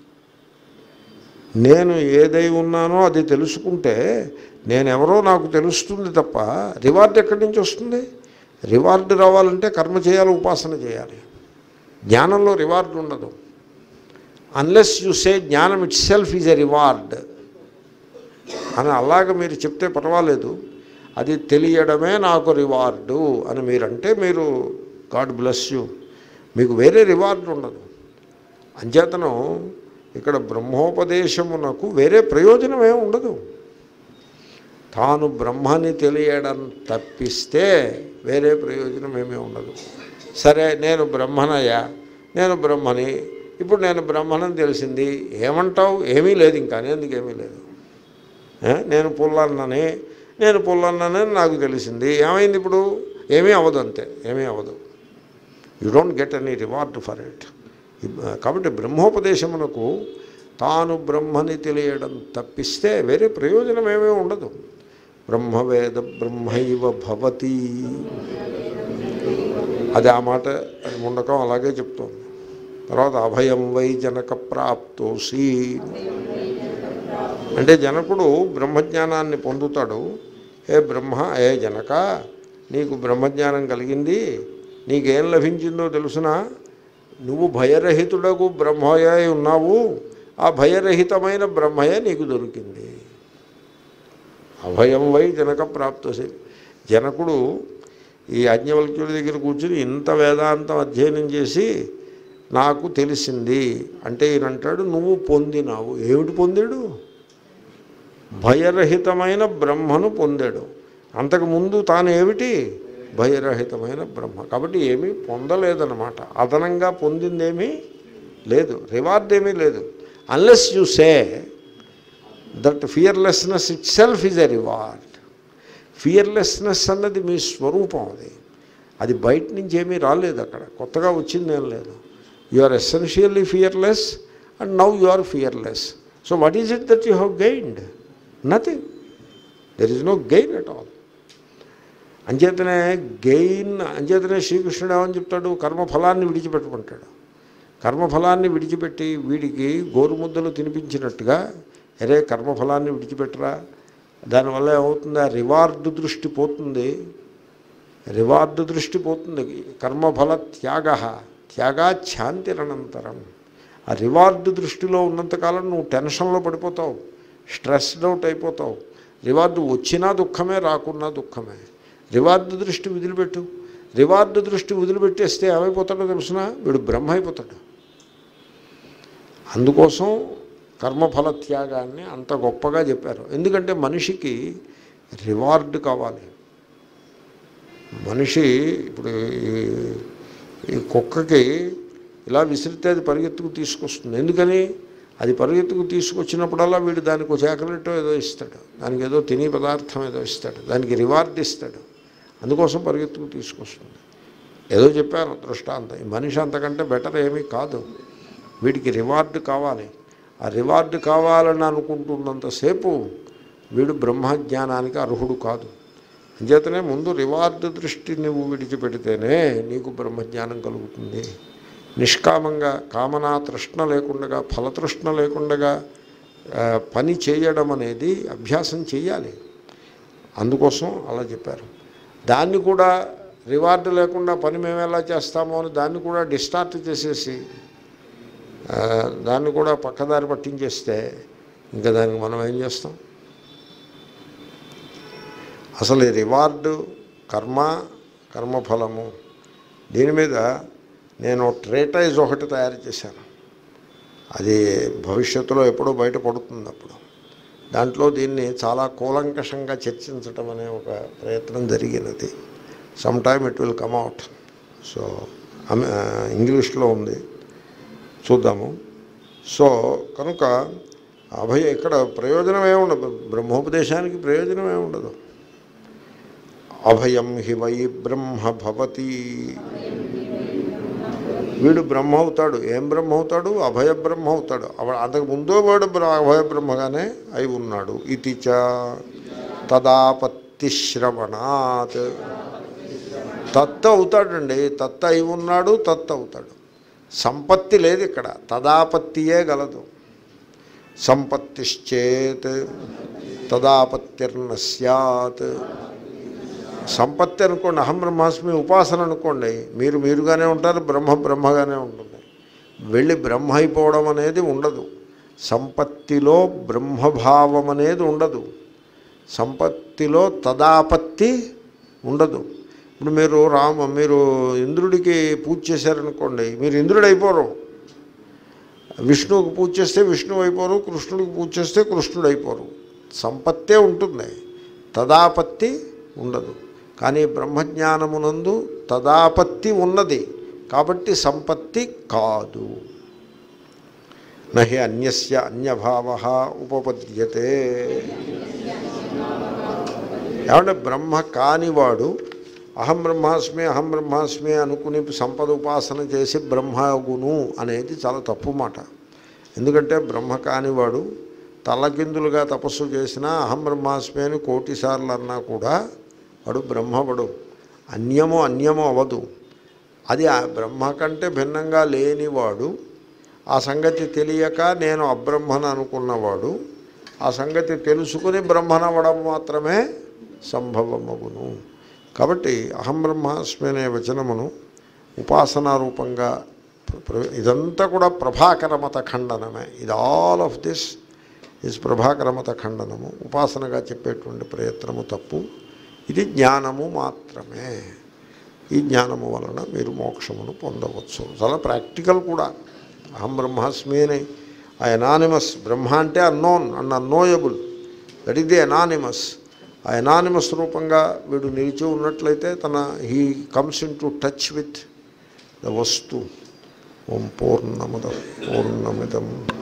నేను ఏదై ఉన్నానో అది తెలుసుకుంటే నేనెవరో నాకు తెలుస్తుంది తప్ప రివార్డ్ ఎక్కడి నుంచి వస్తుంది రివార్డ్ రావాలంటే కర్మ చేయాలి ఉపాసన చేయాలి జ్ఞానంలో రివార్డ్ ఉండదు అన్లెస్ యు సే జ్ఞానం itself is a reward అని అలాగ మీరు చెప్తే పర్వాలేదు అది తెలియడమే నాకు రివార్డు అని మీరంటే మీరు గాడ్ బ్లెస్ యూ మీకు వేరే రివార్డ్ ఉండదు అంచేతనం ఇక్కడ బ్రహ్మోపదేశమునకు వేరే ప్రయోజనం ఏమి ఉండదు తాను బ్రహ్మని తెలియడం తప్పిస్తే వేరే ప్రయోజనం ఏమీ ఉండదు సరే నేను బ్రహ్మనయ్యా నేను బ్రహ్మని ఇప్పుడు నేను బ్రహ్మనని తెలిసింది ఏమంటావు ఏమీ లేదు ఇంకా ఎందుకు ఏమీ లేదు ఏ? నేను పుల్లన్నని నేను పుల్లన్నని నాకు తెలిసింది ఏమైంది ఇప్పుడు ఏమీ అవ్వదు అంతే ఏమీ అవ్వదు you don't get any reward for it కాబట్టి బ్రహ్మోపదేశమునకు తాను బ్రహ్మని తెలియడం తప్పిస్తే వేరే ప్రయోజనం ఏమీ ఉండదు బ్రహ్మవేద బ్రహ్మైవ భవతి అది ఆ మాట అది ముండకం అలాగే చెప్తోంది తర్వాత అభయం వై జనక ప్రాప్తోసి అంటే జనకుడు బ్రహ్మజ్ఞానాన్ని పొందుతాడు ఏ బ్రహ్మ ఏ జనక నీకు బ్రహ్మజ్ఞానం కలిగింది నీకేం లభించిందో తెలుసునా నువ్వు భయరహితుడకు బ్రహ్మయ్య ఉన్నావు ఆ భయరహితమైన బ్రహ్మయ్య నీకు దొరికింది అభయం వై జనక ప్రాప్తసి జనకుడు ఈ యాజ్ఞవల్క్యుడి దగ్గర కూర్చుని ఇంత వేదాంతం అధ్యయనం చేసి నాకు తెలిసింది అంటే ఈయన అంటాడు నువ్వు పొందినావు ఏమిటి పొందాడు భయరహితమైన బ్రహ్మను పొందాడు అంతకుముందు తాను ఏమిటి భయరహితమైన బ్రహ్మ కాబట్టి ఏమీ పొందలేదన్నమాట అదనంగా పొందిందేమీ లేదు రివార్డ్ ఏమీ లేదు unless you say that fearlessness itself is a reward fearlessness అన్నది మీ స్వరూపం అది అది బయట నుంచి ఏమీ రాలేదు అక్కడ కొత్తగా వచ్చింది ఏం లేదు you are essentially fearless and now you are fearless so what is it that you have gained nothing there is no gain at all అంచేతనే గెయిన్ అంచేతనే శ్రీకృష్ణుడు ఏమని చెప్తాడు కర్మఫలాన్ని విడిచిపెట్టమంటాడు కర్మఫలాన్ని విడిచిపెట్టి వీడికి గోరుముద్దలు తినిపించినట్టుగా అరే కర్మఫలాన్ని విడిచిపెట్టరా దానివల్ల ఏమవుతుంది ఆ రివార్డు దృష్టి పోతుంది రివార్డు దృష్టి పోతుంది కర్మఫల త్యాగ త్యాగాఛాంతిరనంతరం ఆ రివార్డు దృష్టిలో ఉన్నంతకాలం నువ్వు టెన్షన్లో పడిపోతావు స్ట్రెస్డ్ అవుట్ అయిపోతావు రివార్డు వచ్చినా దుఃఖమే రాకున్నా దుఃఖమే రివార్డు దృష్టి వదిలిపెట్టు రివార్డు దృష్టి వదిలిపెట్టేస్తే ఏమైపోతాడో తెలుసిన వీడు బ్రహ్మ అయిపోతాడు అందుకోసం కర్మఫల త్యాగాన్ని అంత గొప్పగా చెప్పారు ఎందుకంటే మనిషికి రివార్డు కావాలి మనిషి ఇప్పుడు ఈ- ఈ కుక్కకి ఇలా విసిరితే అది పరిగెత్తుకు తీసుకొస్తుంది ఎందుకని అది పరిగెత్తుకు తీసుకొచ్చినప్పుడల్లా వీడు దానికి ఒక చాక్లెట్ ఏదో ఇస్తాడు దానికి ఏదో తినే పదార్థం ఏదో ఇస్తాడు దానికి రివార్డ్ ఇస్తాడు అందుకోసం పరిగెత్తుకు తీసుకొస్తుంది ఏదో చెప్పాను దృష్టాంతం ఈ మనిషి అంతకంటే బెటర్ ఏమీ కాదు వీడికి రివార్డు కావాలి ఆ రివార్డు కావాలని అనుకుంటున్నంతసేపు వీడు బ్రహ్మజ్ఞానానికి అర్హుడు కాదు అంచేతనే ముందు రివార్డు దృష్టి నువ్వు విడిచిపెడితేనే నీకు బ్రహ్మజ్ఞానం కలుగుతుంది నిష్కామంగా కామనా తృష్ణ లేకుండా ఫలతృష్ణ లేకుండా ఆ, పని చేయడం అనేది అభ్యాసం చేయాలి అందుకోసం అలా చెప్పారు దాన్ని కూడా రివార్డు లేకుండా పని మేము ఎలా చేస్తామో అని దాన్ని కూడా డిస్టార్ట్ చేసేసి ఆ, దాన్ని కూడా పక్కదారి పట్టించేస్తే ఇంకా దానికి మనం ఏం చేస్తాం అసలు ఈ రివార్డు కర్మ కర్మఫలము దీని మీద నేను ట్రేటైజ్ ఒకటి తయారు చేశాను అది భవిష్యత్తులో ఎప్పుడో బయటపడుతుంది అప్పుడు దాంట్లో దీన్ని చాలా కూలంకషంగా చర్చించటం అనే ఒక ప్రయత్నం జరిగినది some time it will come out so ఇంగ్లీష్లో ఉంది చూద్దాము సో కనుక అభయ ఇక్కడ ప్రయోజనం ఏముండదు బ్రహ్మోపదేశానికి ప్రయోజనం ఏముండదు అభయం హి వై బ్రహ్మ భవతి వీడు బ్రహ్మ అవుతాడు ఏం బ్రహ్మ అవుతాడు అభయ బ్రహ్మ అవుతాడు అవ- అంతకు ముందో వాడు బ్ర- అభయ బ్రహ్మగానే అయి ఉన్నాడు ఇది చ తదాపత్తి శ్రవణాత్ తత్త అవుతాడండి తత్త అయి ఉన్నాడు తత్త అవుతాడు సంపత్తి లేదు ఇక్కడ తదాపత్తియే గలదు సంపత్తిశ్చేత్ తదాపత్తిర్న సత్ సంపత్తి అనుకోండి అహం బ్రహ్మాస్మి ఉపాసన అనుకోండి మీరు మీరుగానే ఉంటారు బ్రహ్మ బ్రహ్మగానే ఉంటుంది వెళ్ళి బ్రహ్మ అయిపోవడం అనేది ఉండదు సంపత్తిలో బ్రహ్మభావం అనేది ఉండదు సంపత్తిలో తదాపత్తి ఉండదు ఇప్పుడు మీరు రామ మీరు ఇంద్రుడికి పూజ చేశారనుకోండి మీరు ఇంద్రుడు అయిపోరు విష్ణువుకి పూజ చేస్తే విష్ణువు అయిపోరు కృష్ణుడికి పూజ చేస్తే కృష్ణుడు అయిపోరు సంపత్తే ఉంటుంది తదాపత్తి ఉండదు కానీ బ్రహ్మజ్ఞానమునందు తదాపత్తి ఉన్నది కాబట్టి సంపత్తి కాదు నహి అన్యస్య అన్యభావ ఉపపద్యతే ఏమంటే బ్రహ్మ కానివాడు అహం బ్రహ్మాస్మి అహం బ్రహ్మాస్మి అనుకుని సంపద ఉపాసన చేసి బ్రహ్మగును అనేది చాలా తప్పు మాట ఎందుకంటే బ్రహ్మ కానివాడు తలకిందులుగా తపస్సు చేసినా అహం బ్రహ్మాస్మి అని కోటి సార్లు అన్నా కూడా వాడు బ్రహ్మవడు అన్యము అన్యము అవదు అది ఆ బ్రహ్మ కంటే భిన్నంగా లేనివాడు ఆ సంగతి తెలియక నేను అబ్రహ్మను అనుకున్నవాడు ఆ సంగతి తెలుసుకుని బ్రహ్మనవ్వడం మాత్రమే సంభవమగును కాబట్టి అహం బ్రహ్మాస్మి అనే వచనమును ఉపాసనా రూపంగా ప్ర- ప్ర- ఇదంతా కూడా ప్రభాకరమత ఖండనమే ఇది ఆల్ ఆఫ్ దిస్ ఇస్ ప్రభాకరమత ఖండనము ఉపాసనగా చెప్పేటువంటి ప్రయత్నము తప్పు ఇది జ్ఞానము మాత్రమే ఈ జ్ఞానము వలన మీరు మోక్షమును పొందవచ్చు చాలా ప్రాక్టికల్ కూడా అహం బ్రహ్మాస్మి అని ఆ ఎనానిమస్ బ్రహ్మ అంటే unknown and unknowable that is the anonymous ఆ ఎనానిమస్ రూపంగా వీడు నిలిచి ఉన్నట్లయితే తన he comes in to touch with the వస్తు ఓం పూర్ణముద పూర్ణమిదం